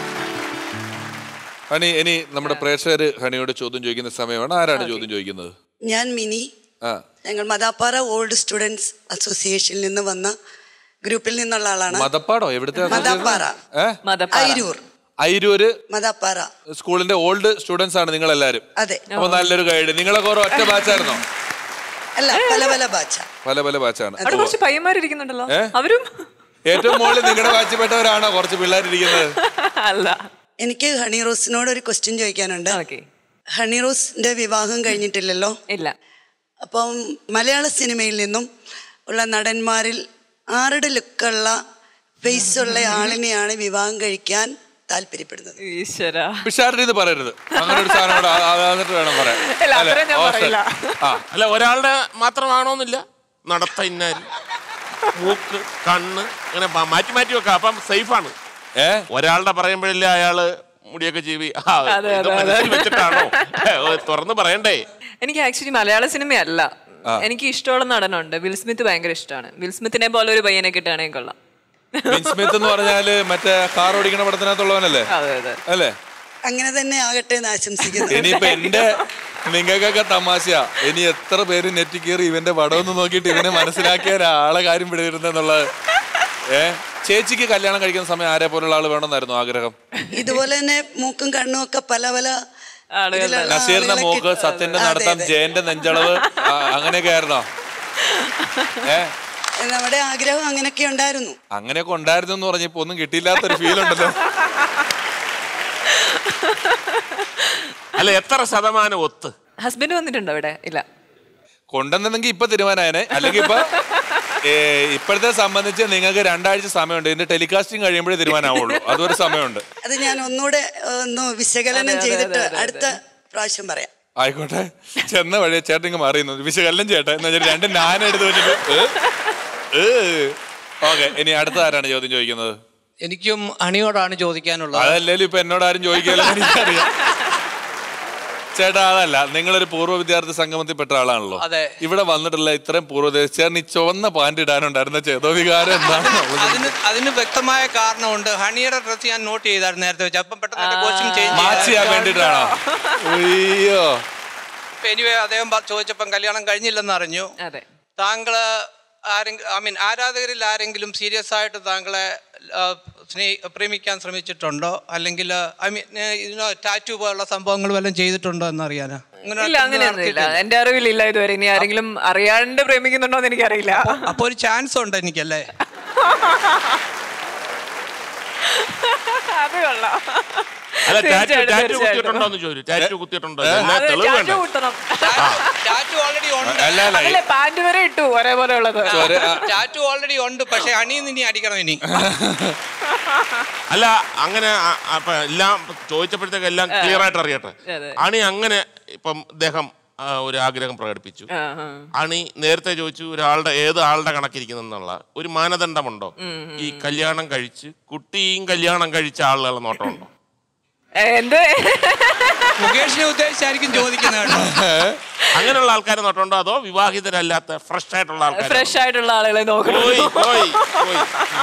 ഹണി ഇനി നമ്മുടെ പ്രേക്ഷകർ ഹണിയോട് ചോദ്യം ചോദിക്കുന്ന സമയമാണ് ആരാണ് ചോദ്യം ചോദിക്കുന്നത് ഞാൻ മിനി ആ ഞങ്ങൾ മദാപ്പാറ ഓൾഡ് സ്റ്റുഡൻസ് അസോസിയേഷനിൽ നിന്ന് വന്ന ഗ്രൂപ്പിൽ നിന്നുള്ള ആളാണ് മതപ്പാടോ എവിടുത്തെ മദാപ്പാറ ഏ ഐരൂർ അയിരൂര് മദാപ്പാറ സ്കൂളിന്റെ ഓൾഡ് സ്റ്റുഡൻസ് ആണ് നിങ്ങൾ എല്ലാരും അതെ അപ്പൊ നല്ലൊരു ഗൈഡ് നിങ്ങളൊക്കെ ഓരോ ഒറ്റ ബാച്ചായിരുന്നോ അല്ല പല പല ബാച്ച പല പല ബാച്ചാണ് അവിടെ കുറച്ച് പയ്യന്മാരിരിക്കുന്നുണ്ടല്ലോ ഏ? അവരും ഏറ്റവും മുകളിൽ നിങ്ങളുടെ ബാച്ചിൽപ്പെട്ടവരാണോ കുറച്ച് പിള്ളേരിരിക്കുന്നത് അല്ല എനിക്ക് ഹണി റോസിനോട് ഒരു ക്വസ്റ്റ്യൻ ചോദിക്കാനുണ്ട് ഓക്കെ ഹണി റോസിന്റെ വിവാഹം കഴിഞ്ഞിട്ടില്ലല്ലോ ഇല്ല അപ്പം മലയാള സിനിമയിൽ നിന്നും ഉള്ള നടന്മാരിൽ ആരുടെ ലുക്കുള്ള ഫേസ് ഉള്ള ആളിനെയാണ് വിവാഹം കഴിക്കാൻ താല്പര്യപ്പെടുന്നത് ഈശ്വര പിഷാരുടെ ഇത് പറയരുത് അങ്ങനെ ഒരു സാധനം കൂടെ ആ- ആ- എന്നിട്ട് വേണം പറയാൻ ഇല്ല, അല്ലേ? അത്രയും ഞാൻ ഓ, പറയില്ല. ആ അല്ല ഒരാളുടെ മാത്രമാണോന്നില്ല നടത്ത ഇന്നാരി മൂക്ക് കണ്ണ് അങ്ങനെ പ- മാറ്റി മാറ്റി വെക്കാം അപ്പം സേഫാണ് ഏ ഒരാളുടെ പറയുമ്പോഴല്ലേ അയാള് മുടിയൊക്കെ ജീവി ആ, അതെ, ഇത് അതെ, മനസ്സിൽ വെച്ചിട്ടാണോ ഓ, തുറന്ന് പറയണ്ടേ എനിക്ക് ആക്ച്വലി മലയാള സിനിമയല്ല എനിക്ക് ഇഷ്ടമുള്ള നടനുണ്ട് വിൽ സ്മിത്ത് ഭയങ്കര ഇഷ്ടമാണ് വിൽ സ്മിത്തിനെ പോലെ ഒരു പയ്യനെ കിട്ടുകയാണെങ്കിൽ കൊള്ളാം വിൻ സ്മിത്ത് എന്ന് പറഞ്ഞാല് മറ്റേ കാർ ഓടിക്കണ പടത്തിനകത്തുള്ളവനല്ലേ അതെ അതെ അല്ലേ അങ്ങനെ തന്നെ ആകട്ടെ എന്ന് ആശംസിക്കുന്നു ഇനിയിപ്പൊ എന്റെ നിങ്ങൾക്കൊക്കെ തമാശയാ ഇനി എത്ര പേര് നെറ്റി കയറി ഇവന്റെ പടമൊന്ന് നോക്കിയിട്ട് ഇവനെ മനസ്സിലാക്കിയ ഒരാളെ കാര്യം പിടിയിരുന്നെന്നുള്ളത് ഏ ചേച്ചിക്ക് കല്യാണം കഴിക്കുന്ന സമയം ആരെ പോലുള്ള ആള് വേണമെന്നായിരുന്നു ആഗ്രഹം ഇതുപോലെ തന്നെ മൂക്കും കണ്ണും ഒക്കെ പല പല ആളുകളുടെ- ഇതിലുള്ള നസീറിന്റെ ആളുകളെ മൂക്ക് കിട്ടും. സത്യന്റെ അതെ, നടത്തം അതെ. ജയന്റെ നെഞ്ചളവ് ആ, അങ്ങനെയൊക്കെ ആയിരുന്നോ ഏ നമ്മുടെ ആഗ്രഹം അങ്ങനെയൊക്കെ ഉണ്ടായിരുന്നു അങ്ങനെയൊക്കെ ഉണ്ടായിരുന്നു എന്ന് പറഞ്ഞപ്പോ ഒന്നും കിട്ടിയില്ലാത്തൊരു ഫീൽ ഉണ്ടല്ലോ അല്ല എത്ര ശതമാനം ഒത്ത് ഹസ്ബൻഡ് വന്നിട്ടുണ്ടോ ഇവിടെ ഇല്ല കൊണ്ടുവന്നെങ്കിൽ ഇപ്പൊ തീരുമാനമായനെ അല്ലെങ്കിൽ ഇപ്പൊ ഏ, ഇപ്പോഴത്തെ സംബന്ധിച്ച് നിങ്ങൾക്ക് രണ്ടാഴ്ച സമയമുണ്ട് ഇതിന്റെ ടെലികാസ്റ്റിംഗ് കഴിയുമ്പോഴേ തീരുമാനമാവുള്ളൂ അതൊരു സമയമുണ്ട് അത് ഞാൻ ഒന്നുകൂടെ ഒന്ന് വിശകലനം ചെയ്തിട്ട് അടുത്ത പ്രാവശ്യം പറയാം ആയിക്കോട്ടെ ചെന്ന വഴി ചേട്ടൻ ഇങ്ങ് മാറിയുന്നു വിശകലനം ചേട്ടാ എന്ന് വെച്ചാൽ രണ്ട് നാന എടുത്ത് വെച്ചിട്ട് ഓക്കെ ഇനി അടുത്ത ആരാണ് ചോദ്യം ചോദിക്കുന്നത് എനിക്കും അണിയോടാണ് ചോദിക്കാനുള്ളത് അതല്ലേലും ഇപ്പൊ എന്നോട് ആരും ചോദിക്കാല്ലോ എനിക്കറിയാം ചേട്ടാ അതല്ല നിങ്ങളൊരു പൂർവ്വ വിദ്യാർത്ഥി സംഗമത്തിൽപ്പെട്ട ആളാണല്ലോ അതെ. ഇവിടെ വന്നിട്ടുള്ള ഇത്രയും പൂർവ്വ വിദ്യാർത്ഥി ചേട്ടൻ ഈ ചുവന്ന പാൻറ് ഇടാനുണ്ടായിരുന്ന ചേതോ വികാരം എന്താണെന്നുള്ളത് അതിന് അതിന് വ്യക്തമായ കാരണമുണ്ട് ഹണിയുടെ ഡ്രസ് ഞാൻ നോട്ട് ചെയ്തായിരുന്നു നേരത്തെ വെച്ച് അപ്പം പെട്ടെന്ന് കോസ്റ്റ്യൂം മാച്ച് ചെയ്യാൻ ചേഞ്ച് വേണ്ടിട്ടാണോ അയ്യോ എനിവേ അദ്ദേഹം പ- ചോദിച്ചപ്പം കല്യാണം കഴിഞ്ഞില്ലെന്ന് അറിഞ്ഞു അതെ താങ്കള് ആരെങ്കിലും ഐ മീൻ ആരാധകരിൽ ആരെങ്കിലും സീരിയസ് ആയിട്ട് താങ്കളെ ആ, സ്നേഹി പ്രേമിക്കാൻ ശ്രമിച്ചിട്ടുണ്ടോ അല്ലെങ്കിൽ ഐ മീൻ ഇതിനോ ടാറ്റു പോലുള്ള സംഭവങ്ങൾ വല്ലതും ചെയ്തിട്ടുണ്ടോ എന്നറിയാനാ അങ്ങനെ ഇല്ല അങ്ങനെയൊന്നും ഇല്ല എന്റെ അറിവിലില്ല ഇതുവരെ ഇനി ആരെങ്കിലും അറിയാണ്ട് പ്രേമിക്കുന്നുണ്ടോ എന്ന് എനിക്കറിയില്ല അപ്പൊ ഒരു ചാൻസ് ഉണ്ട് എനിക്കല്ലേ അത് കൊള്ളാം അല്ല ടാറ്റു തീർച്ചയായിട്ടും, ടാറ്റു തീർച്ചയായിട്ടും. കുത്തിയിട്ടുണ്ടോ എന്ന് ചോദിച്ചു ടാറ്റു കുത്തിയിട്ടുണ്ടോ എന്നാ അതെ, തെളിവ് ടാറ്റു വേണ്ടേ കുത്തണം. ടാറ്റു ഓൾറെഡി ഉണ്ട് അല്ല അല്ല അതല്ലേ പാന്റ് വരെ ഇട്ടു ഒരേപോലെ ഉള്ളത് ചൊര- ആ, ടാറ്റു ഓൾറെഡി ഉണ്ട് പക്ഷെ അണിയിൽ ഇനി അടിക്കണം ഇനി അല്ല അങ്ങനെ അ- അപ്പൊ എല്ലാം ചോദിച്ചപ്പോഴത്തേക്ക് എല്ലാം ക്ലിയർ ആയിട്ട് അറിയട്ടെ അതെ. അണി അങ്ങനെ ഇപ്പം അദ്ദേഹം ആ, ഒരു ആഗ്രഹം പ്രകടിപ്പിച്ചു ആ, ആ. അണി നേരത്തെ ചോദിച്ചു ഒരാളുടെ ഏത് ആളുടെ കണക്കിരിക്കുന്നെന്നുള്ള ഒരു മാനദണ്ഡമുണ്ടോ ഈ കല്യാണം കഴിച്ച് കുട്ടിയും കല്യാണം കഴിച്ച ആളുകളെ നോട്ടമുണ്ടോ ഏ, എന്ത് മുകേഷിനെ ഉദ്ദേശിച്ചായിരിക്കും ചോദിക്കുന്നത് കേട്ടോ അങ്ങനെയുള്ള ആൾക്കാരെ നോട്ടമുണ്ടോ അതോ വിവാഹിതരല്ലാത്ത ഫ്രഷ് ആയിട്ടുള്ള ആൾക്കാർ ഫ്രഷ് ആയിട്ടുള്ള ആളുകളെ നോക്കണം പോയി പോയി പോയി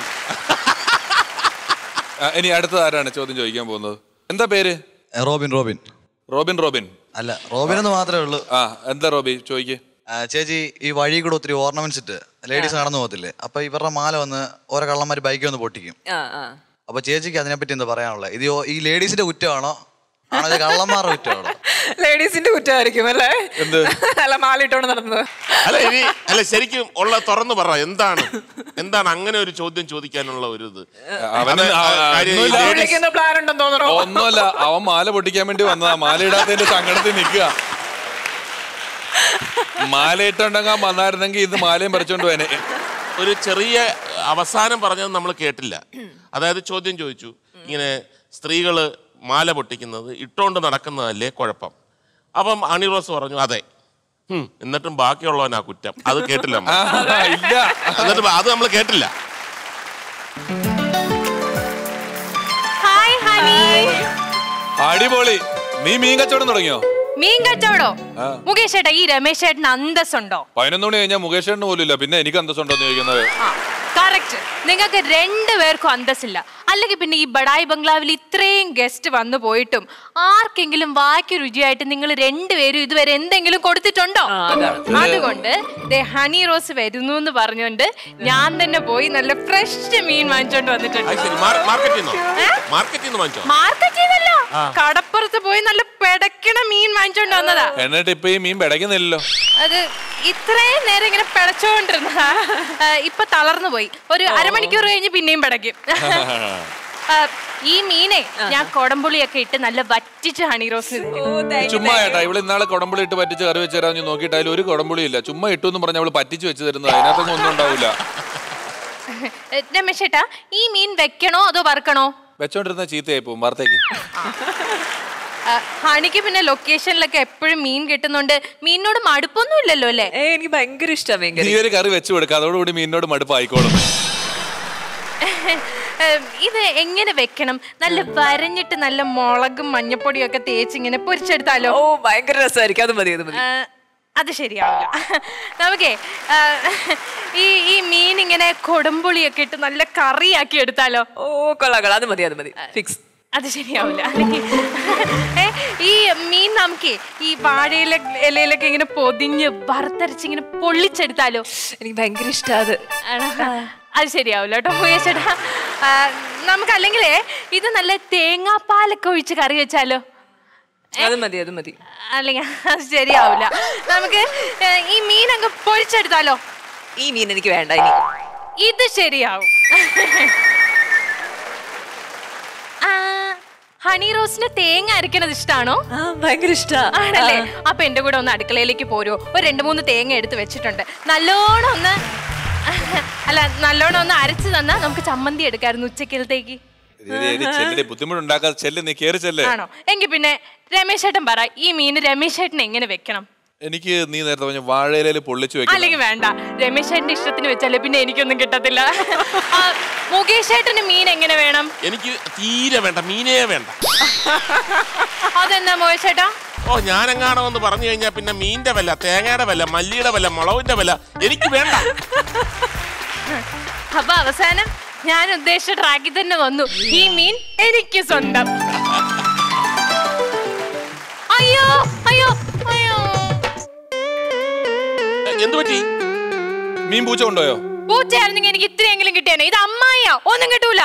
ആ, ഇനി അടുത്തത് ആരാണ് ചോദ്യം ചോദിക്കാൻ പോകുന്നത് എന്താ പേര് റോബിൻ റോബിൻ റോബിൻ റോബിൻ അല്ല റോബിൻ എന്ന് മാത്രമേ ഉള്ളൂ ആ എന്താ റോബി ചോദിക്ക് ആ, ചേച്ചി ഈ വഴി കൂടെ ഒത്തിരി ഓർണമെന്റ്സ് ഇട്ട് ലേഡീസ് നടന്നു പോകത്തില്ലേ അപ്പൊ ഇവരുടെ മാല വന്ന് ഓരോ കള്ളന്മാർ ബൈക്ക് വന്ന് പൊട്ടിക്കും ആ ആ അപ്പൊ ചേച്ചിക്ക് അതിനെപ്പറ്റി എന്താ പറയാനുള്ളത് ഇത് ഈ- ഈ ലേഡീസിന്റെ കുറ്റമാണോ ആണോ ഇത് കള്ളന്മാരുടെ കുറ്റമാണോ ലേഡീസിന്റെ കുറ്റമായിരിക്കും അല്ലേ എന്ത്? അല്ല മാലിട്ടോണ്ട് നടന്നത് അല്ല ഇനി അല്ല ശരിക്കും ഉള്ള തുറന്ന് പറ എന്താണ് എന്താണ് അങ്ങനെ ഒരു ചോദ്യം ചോദിക്കാനുള്ള ഒരു ഇത് അവന് അത് ആ, ആ, കാര്യം ഈ ഒന്നുമില്ല. ladies- വിളിക്കുന്ന പ്ലാൻ ഉണ്ടെന്ന് തോന്നണോ ഒന്നുമല്ല അവൻ മാല പൊട്ടിക്കാൻ വേണ്ടി വന്നതാ മാല ഇടാത്തതിന്റെ സങ്കടത്തിൽ നിൽക്കുക മാല ഇട്ടുണ്ടെങ്കിൽ വന്നായിരുന്നെങ്കിൽ ഇത് മാലയും പറിച്ചോണ്ട് പോയനെ ഒരു ചെറിയ അവസാനം പറഞ്ഞത് നമ്മൾ കേട്ടില്ല അതായത് ചോദ്യം ചോദിച്ചു ഇങ്ങനെ സ്ത്രീകള് മാല പൊട്ടിക്കുന്നത് ഇട്ടോണ്ട് നടക്കുന്നതല്ലേ കുഴപ്പം അപ്പം അണിറോസ് പറഞ്ഞു അതെ ഹും, എന്നിട്ടും ബാക്കിയുള്ളവനാ കുറ്റം അത് കേട്ടില്ല നമ്മൾ. ആ, ഇല്ല എന്നിട്ട് അത് നമ്മൾ കേട്ടില്ല ഹായ് ഹണി അടിപൊളി നീ മീൻ കച്ചവടം തുടങ്ങിയോ മീൻ കച്ചവടോ ആ. മുകേഷ് ചേട്ടാ ഈ രമേശ് ചേട്ടന് അന്തസ്സുണ്ടോ പതിനൊന്ന് മണി കഴിഞ്ഞാൽ മുകേഷ് ചേട്ടന് പോലും ഇല്ല പിന്നെ എനിക്ക് അന്തസ്സുണ്ടോ എന്ന് ചോദിക്കുന്നത് ആ കറക്റ്റ് നിങ്ങൾക്ക് രണ്ടുപേർക്കും അന്തസ്സില്ല അല്ലെങ്കിൽ പിന്നെ ഈ ബഡായി ബംഗ്ലാവിൽ ഇത്രയും ഗസ്റ്റ് വന്നു പോയിട്ടും ആർക്കെങ്കിലും വാക്ക് രുചിയായിട്ട് നിങ്ങൾ രണ്ടുപേരും ഇതുവരെ എന്തെങ്കിലും കൊടുത്തിട്ടുണ്ടോ അതുകൊണ്ട് ദേ ഹണി റോസ് വരുന്നു എന്ന് പറഞ്ഞുകൊണ്ട് ഞാൻ തന്നെ പോയി നല്ല ഫ്രഷ് മീൻ വാങ്ങിച്ചോണ്ട് വന്നിട്ടുണ്ട് അത് ശരി മാർക്കറ്റിൽ നിന്നോ മാർക്കറ്റിൽ നിന്ന് വാങ്ങിച്ചോ മാർക്കറ്റിൽ നിന്നല്ല കടപ്പുറത്ത് പോയി നല്ല പെടക്കണ മീൻ വാങ്ങിച്ചോണ്ട് വന്നതാ എന്നിട്ട് ഇപ്പൊ ഈ മീൻ പിടയ്ക്കുന്നില്ലല്ലോ അത് ഇത്രയും നേരം ഇങ്ങനെ പിടച്ചോണ്ടിരുന്നതാ ആ, ഇപ്പൊ തളർന്നു പോയി ഒരു അരമണിക്കൂർ കഴിഞ്ഞ് പിന്നെയും പിടയ്ക്കും ആ, ഈ മീനെ ഞാൻ കൊടംപുളിയൊക്കെ ഇട്ട് നല്ല വറ്റിച്ച് ഹണി റോസ് ചുമ്മാ ഏട്ടാ ഇവിടെ ഇന്നാളെ കൊടമ്പുളി ഇട്ട് പറ്റിച്ച് കറി വെച്ച് തരാമെന്ന് നോക്കിയിട്ട് അതിൽ ഒരു കൊടമ്പുളി ഇല്ല ചുമ്മാ ഇട്ടു എന്ന് പറഞ്ഞ അവള് പറ്റിച്ച് വെച്ച് തരുന്നത് അതിനകത്തൊന്നും ഒന്നും ഉണ്ടാവില്ല രമേശ് ചേട്ടാ ഈ മീൻ വെക്കണോ അതോ വറുക്കണോ വെച്ചോണ്ടിരുന്ന ചീത്തയായി പോകും വാർത്തേക്ക് ആ, ഹണിക്ക് പിന്നെ ലൊക്കേഷനിലൊക്കെ എപ്പോഴും മീൻ കിട്ടുന്നുണ്ട് മീനിനോട് മടുപ്പൊന്നും ഇല്ലല്ലോ അല്ലേ ഏ എനിക്ക് ഭയങ്കര ഇഷ്ടമാണ് നീ മീൻകറി ഒരു കറി വെച്ച് കൊടുക്കുക അതോടുകൂടി മീനിനോട് മടുപ്പായിക്കോളും ഏം, ഇത് എങ്ങനെ വെക്കണം നല്ല വരഞ്ഞിട്ട് നല്ല മുളകും മഞ്ഞപ്പൊടിയും ഒക്കെ തേച്ച് ഇങ്ങനെ പൊരിച്ചെടുത്താലോ ഓ ഭയങ്കര രസമായിരിക്കും അത് മതി അത് മതി ആ, അത് ശരിയാവില്ല നമുക്കേ ആ, ഈ ഈ മീൻ ഇങ്ങനെ കൊടുമ്പുളിയൊക്കെ ഇട്ട് നല്ല കറിയാക്കി എടുത്താലോ ഓ കൊള്ളാം കൊള്ളാം അത് മതി അത് മതി ഫിക്സ് അത് ശരിയാവില്ല ഏ, ഈ മീൻ നമുക്ക് ഈ വാഴയില ഇലയിലൊക്കെ ഇങ്ങനെ പൊതിഞ്ഞ് വറുത്തരച്ച് ഇങ്ങനെ പൊള്ളിച്ചെടുത്താലോ എനിക്ക് ഭയങ്കര ഇഷ്ടമാണ് അത് ആണോ? അത് ശരിയാവില്ല കേട്ടോ മുകേഷേട്ടാ ആ, നമുക്ക് അല്ലെങ്കിലേ ഇത് നല്ല തേങ്ങാപ്പാലൊക്കെ ഒഴിച്ച് കറി വെച്ചാലോ അത് മതി അത് മതി അല്ലെങ്കിൽ അത് ശരിയാവില്ല നമുക്ക് ഏ, ഈ മീൻ അങ്ങ് പൊരിച്ചെടുത്താലോ ഈ മീൻ എനിക്ക് വേണ്ട ഇനി ഇത് ശരിയാവും ആ, ഹണി റോസിന് തേങ്ങ അരക്കണത് ഇഷ്ടാണോ ആ ഭയങ്കര ഇഷ്ടാ ആണല്ലേ അപ്പൊ എന്റെ കൂടെ ഒന്ന് അടുക്കളയിലേക്ക് പോരുമോ ഒരു രണ്ട് മൂന്ന് തേങ്ങ എടുത്ത് വെച്ചിട്ടുണ്ട് നല്ലോണം ഒന്ന് അല്ല നല്ലോണം ഒന്ന് അരച്ച് തന്നാ നമുക്ക് ചമ്മന്തി എടുക്കായിരുന്നു ഉച്ചക്കലത്തേക്ക് ചെല്ലിന്റെ ബുദ്ധിമുട്ടുണ്ടാക്കാതെ ചെല്ല് നീ കയറി ചെല്ല് ആണോ എങ്കിൽ പിന്നെ രമേശ് ചേട്ടൻ പറ ഈ മീൻ രമേശ് ചേട്ടൻ എങ്ങനെ വെക്കണം എനിക്ക് നീ നേരത്തെ പറഞ്ഞ വാഴയിലയിൽ പൊള്ളിച്ചു വെക്കണം അല്ലെങ്കിൽ വേണ്ട രമേശ് ചേട്ടന്റെ ഇഷ്ടത്തിന് വെച്ചാലേ പിന്നെ എനിക്കൊന്നും കിട്ടത്തില്ല ആ, മുകേഷ് ചേട്ടന് മീൻ എങ്ങനെ വേണം എനിക്ക് തീരെ വേണ്ട മീനേ വേണ്ട അതെന്നാ മുകേഷ് ചേട്ടാ ഓ ഞാനെങ്ങാണോ എന്ന് പറഞ്ഞു കഴിഞ്ഞാൽ പിന്നെ മീന്റെ വില തേങ്ങയുടെ വില മല്ലിയുടെ വില മുളകിന്റെ വില എനിക്ക് വേണ്ട അപ്പൊ അവസാനം ഞാൻ ഉദ്ദേശിച്ച ട്രാക്കിൽ തന്നെ വന്നു ഈ മീൻ എനിക്ക് സ്വന്തം അയ്യോ അയ്യോ അയ്യോ എ, എന്ത് പറ്റി മീൻ പൂച്ച കൊണ്ടുപോയോ പൂച്ചയായിരുന്നെങ്കിൽ എനിക്ക് ഇത്രയെങ്കിലും കിട്ടിയേനെ ഇത് അമ്മായിയാ ഒന്നും കിട്ടൂല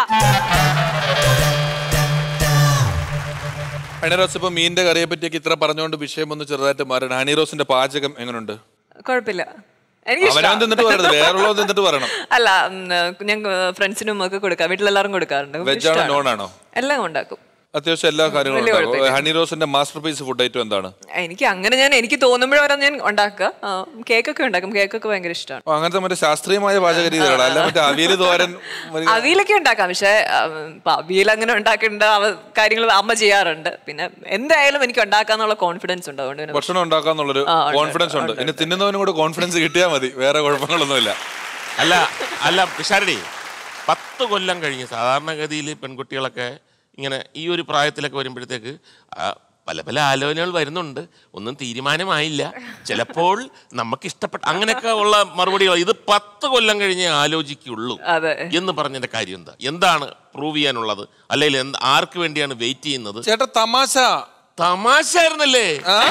ഹണിറോസ് ഇപ്പൊ മീനിന്റെ കറിയെ പറ്റിയൊക്കെ ഇത്ര പറഞ്ഞുകൊണ്ട് വിഷയം ഒന്ന് ചെറുതായിട്ട് മാറണം ഹണിറോസിന്റെ പാചകം എങ്ങനെയുണ്ട് കുഴപ്പമില്ല എനിക്ക് അവനവൻ തിന്നിട്ട് പറയരുത് വേറുള്ളത് തിന്നിട്ട് പറയണം അല്ല ഉം, ഞാൻ ഫ്രണ്ട്സിനും ഒക്കെ കൊടുക്കാം വീട്ടിലെല്ലാവരും കൊടുക്കാറുണ്ട് വെജ് ആണോ ഇഷ്ടാണ്. നോൺ ആണോ എല്ലാം ഉണ്ടാക്കും അത്യാവശ്യം എല്ലാ കാര്യങ്ങളും വലിയ ഉണ്ടാവും കുഴപ്പമില്ല. ഹണിറോസിന്റെ മാസ്റ്റർ പീസ് ഫുഡ് ഐറ്റം എന്താണ് എനിക്ക് അങ്ങനെ ഞാൻ എനിക്ക് തോന്നുമ്പോഴവരെ ഞാൻ ഉണ്ടാക്കുക കേക്കൊക്കെ ഉണ്ടാക്കും കേക്കൊക്കെ ഭയങ്കര ഇഷ്ടമാണ് ഓ, അങ്ങനത്തെ മറ്റേ ശാസ്ത്രീയമായ പാചക രീതികളാണ് അല്ല മറ്റേ അവിയല് തോരൻ ഒരു- അവിയലൊക്കെ ഉണ്ടാക്കാം പക്ഷെ അവിയൽ അങ്ങനെ ഉണ്ടാക്കേണ്ട കാര്യങ്ങൾ അമ്മ ചെയ്യാറുണ്ട് പിന്നെ എന്തായാലും എനിക്ക് ഉണ്ടാക്കാന്നുള്ള കോൺഫിഡൻസ് ഉണ്ട് അതുകൊണ്ട് പിന്നെ ഭക്ഷണം ഉണ്ടാക്കാന്നുള്ളൊരു ആ, ഉണ്ട്, കോൺഫിഡൻസ് ഉണ്ട് ഇനി തിന്നുന്നവനും കൂടെ കോൺഫിഡൻസ് കിട്ടിയാൽ മതി വേറെ കുഴപ്പങ്ങളൊന്നുമില്ല അല്ല അല്ല പിഷാരടി പത്ത് കൊല്ലം കഴിഞ്ഞ് സാധാരണഗതിയിൽ പെൺകുട്ടികളൊക്കെ ഇങ്ങനെ ഈ ഒരു പ്രായത്തിലൊക്കെ വരുമ്പോഴത്തേക്ക് ആ, പല പല ആലോചനകൾ വരുന്നുണ്ട് ഒന്നും തീരുമാനമായില്ല ചിലപ്പോൾ നമുക്ക് ഇഷ്ടപ്പെട്ട അങ്ങനെയൊക്കെ ഉള്ള മറുപടികൾ ഇത് പത്ത് കൊല്ലം കഴിഞ്ഞേ ആലോചിക്കുള്ളൂ അതെ എന്ന് പറഞ്ഞതിന്റെ കാര്യം എന്താ എന്താണ് പ്രൂവ് ചെയ്യാനുള്ളത് അല്ലെങ്കിൽ എന്ത് ആർക്ക് വേണ്ടിയാണ് വെയിറ്റ് ചെയ്യുന്നത് ചേട്ടാ തമാശ തമാശ ആയിരുന്നല്ലേ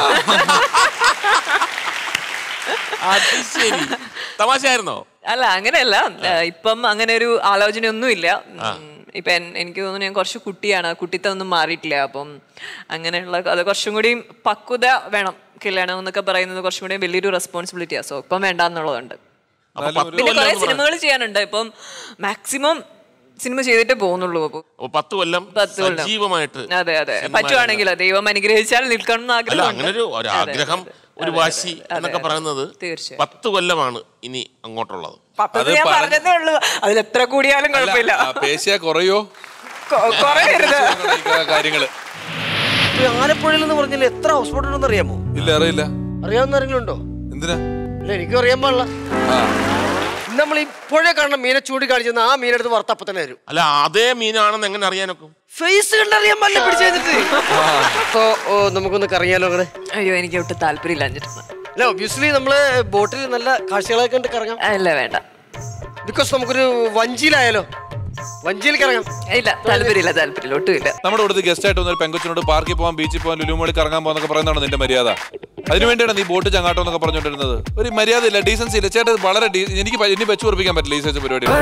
അത് ശരി തമാശ ആയിരുന്നോ അല്ല അങ്ങനെയല്ല ആ, ഇപ്പം അങ്ങനെ ഒരു ആലോചനയൊന്നുമില്ല ഉം, ഇപ്പൊ എൻ- എനിക്ക് തോന്നുന്നു ഞാൻ കുറച്ച് കുട്ടിയാണ് കുട്ടിത്തം ഒന്നും മാറിയിട്ടില്ല അപ്പം അങ്ങനെയുള്ള അത് കുറച്ചും കൂടി പക്വത വേണം കല്യാണം എന്നൊക്കെ പറയുന്നത് കുറച്ചും കൂടി വലിയൊരു റെസ്പോൺസിബിലിറ്റിയാ സോ ഇപ്പം വേണ്ട എന്നുള്ളതുണ്ട് അപ്പൊ പത്ത് പിന്നെ കൊല്ലം കുറെ എന്ന് പറഞ്ഞ- സിനിമകൾ ചെയ്യാനുണ്ട് ഇപ്പം മാക്സിമം സിനിമ ചെയ്തിട്ടേ പോകുന്നുള്ളൂ അപ്പൊ അപ്പൊ പത്ത് കൊല്ലം പത്ത് കൊല്ലം. സജീവമായിട്ട് അതെ അതെ സിനിമ പറ്റുവാണെങ്കിൽ ദൈവം അനുഗ്രഹിച്ചാൽ നിൽക്കണം എന്ന് അല്ല ആഗ്രഹമുണ്ട് അങ്ങനെ ഒരു ഒരു അതെ, ആഗ്രഹം അതെ, ഒരു അതെ, വാശി അതെ, എന്നൊക്കെ അതെ. പറയുന്നത് തീർച്ചയായും പത്ത് കൊല്ലമാണ് ഇനി അങ്ങോട്ടുള്ളത് പത്തത് ഞാൻ പറഞ്ഞതേ ഉള്ളൂ അതിൽ എത്ര കൂടിയാലും കുഴപ്പമില്ല ആ, പേശിയാ കുറയോ കൊ- കുറയരുത് ഈ കാര്യങ്ങള് ഇപ്പൊ ആലപ്പുഴയിൽ എന്ന് പറഞ്ഞാൽ എത്ര ഹൗസ് ബോട്ട് ഉണ്ടെന്ന് അറിയാമോ ഇല്ല അറിയില്ല അറിയാവുന്ന ആരെങ്കിലും ഉണ്ടോ എന്തിനാ ഇല്ല എനിക്കും അറിയാൻ പാടില്ല ആ നമ്മൾ ഈ പുഴ കാണുന്ന മീനെ ചൂണ്ടിക്കാണിച്ചെന്ന് ആ മീനെടുത്ത് വറുത്ത് അപ്പൊ തന്നെ വരും അല്ല അതേ മീനാണെന്ന് എങ്ങനെ അറിയാനൊക്കെ ഫേസ് കണ്ടറിയാൻ പാടില്ല പിടിച്ചു കഴിഞ്ഞിട്ട് അപ്പോ ഓ, നമുക്കൊന്ന് കറങ്ങിയാലോ അങ്ങനെ അയ്യോ എനിക്ക് ഒട്ടും താല്പര്യമില്ല അഞ്ചിട്ട് അല്ല ഒബ്വിയസ്ലി നമ്മള് ബോട്ടിൽ നല്ല കാഴ്ചകളൊക്കെ കണ്ട് കറങ്ങാം അല്ല വേണ്ട ബിക്കോസ് നമുക്കൊരു വഞ്ചിയിലായാലോ വഞ്ചിയിൽ കറങ്ങാം ഇല്ല താല്പര്യമില്ല താല്പര്യമില്ല ഒട്ടുമില്ല നമ്മുടെ ഇവിടുത്തെ ഗസ്റ്റ് ആയിട്ട് വന്ന ഒരു പെങ്കൊച്ചിനോട് പാർക്കിൽ പോകാൻ ബീച്ചിൽ പോകാൻ ലുലുമോളി കറങ്ങാൻ പോകാന്നൊക്കെ പറയുന്നതാണ് നിന്റെ മര്യാദ അതിനുവേണ്ടിയാണ് നീ ബോട്ട് ചങ്ങാട്ടം എന്നൊക്കെ പറഞ്ഞുകൊണ്ടിരുന്നത് ഒരു മര്യാദ ഇല്ല ഡീസൻസി ഇല്ല ചേട്ടാ ഇത് വളരെ ഡീ- എനിക്ക് പ- ഇനി വെച്ച് ഉറപ്പിക്കാൻ പറ്റില്ല ഈ സൈസ് പരിപാടി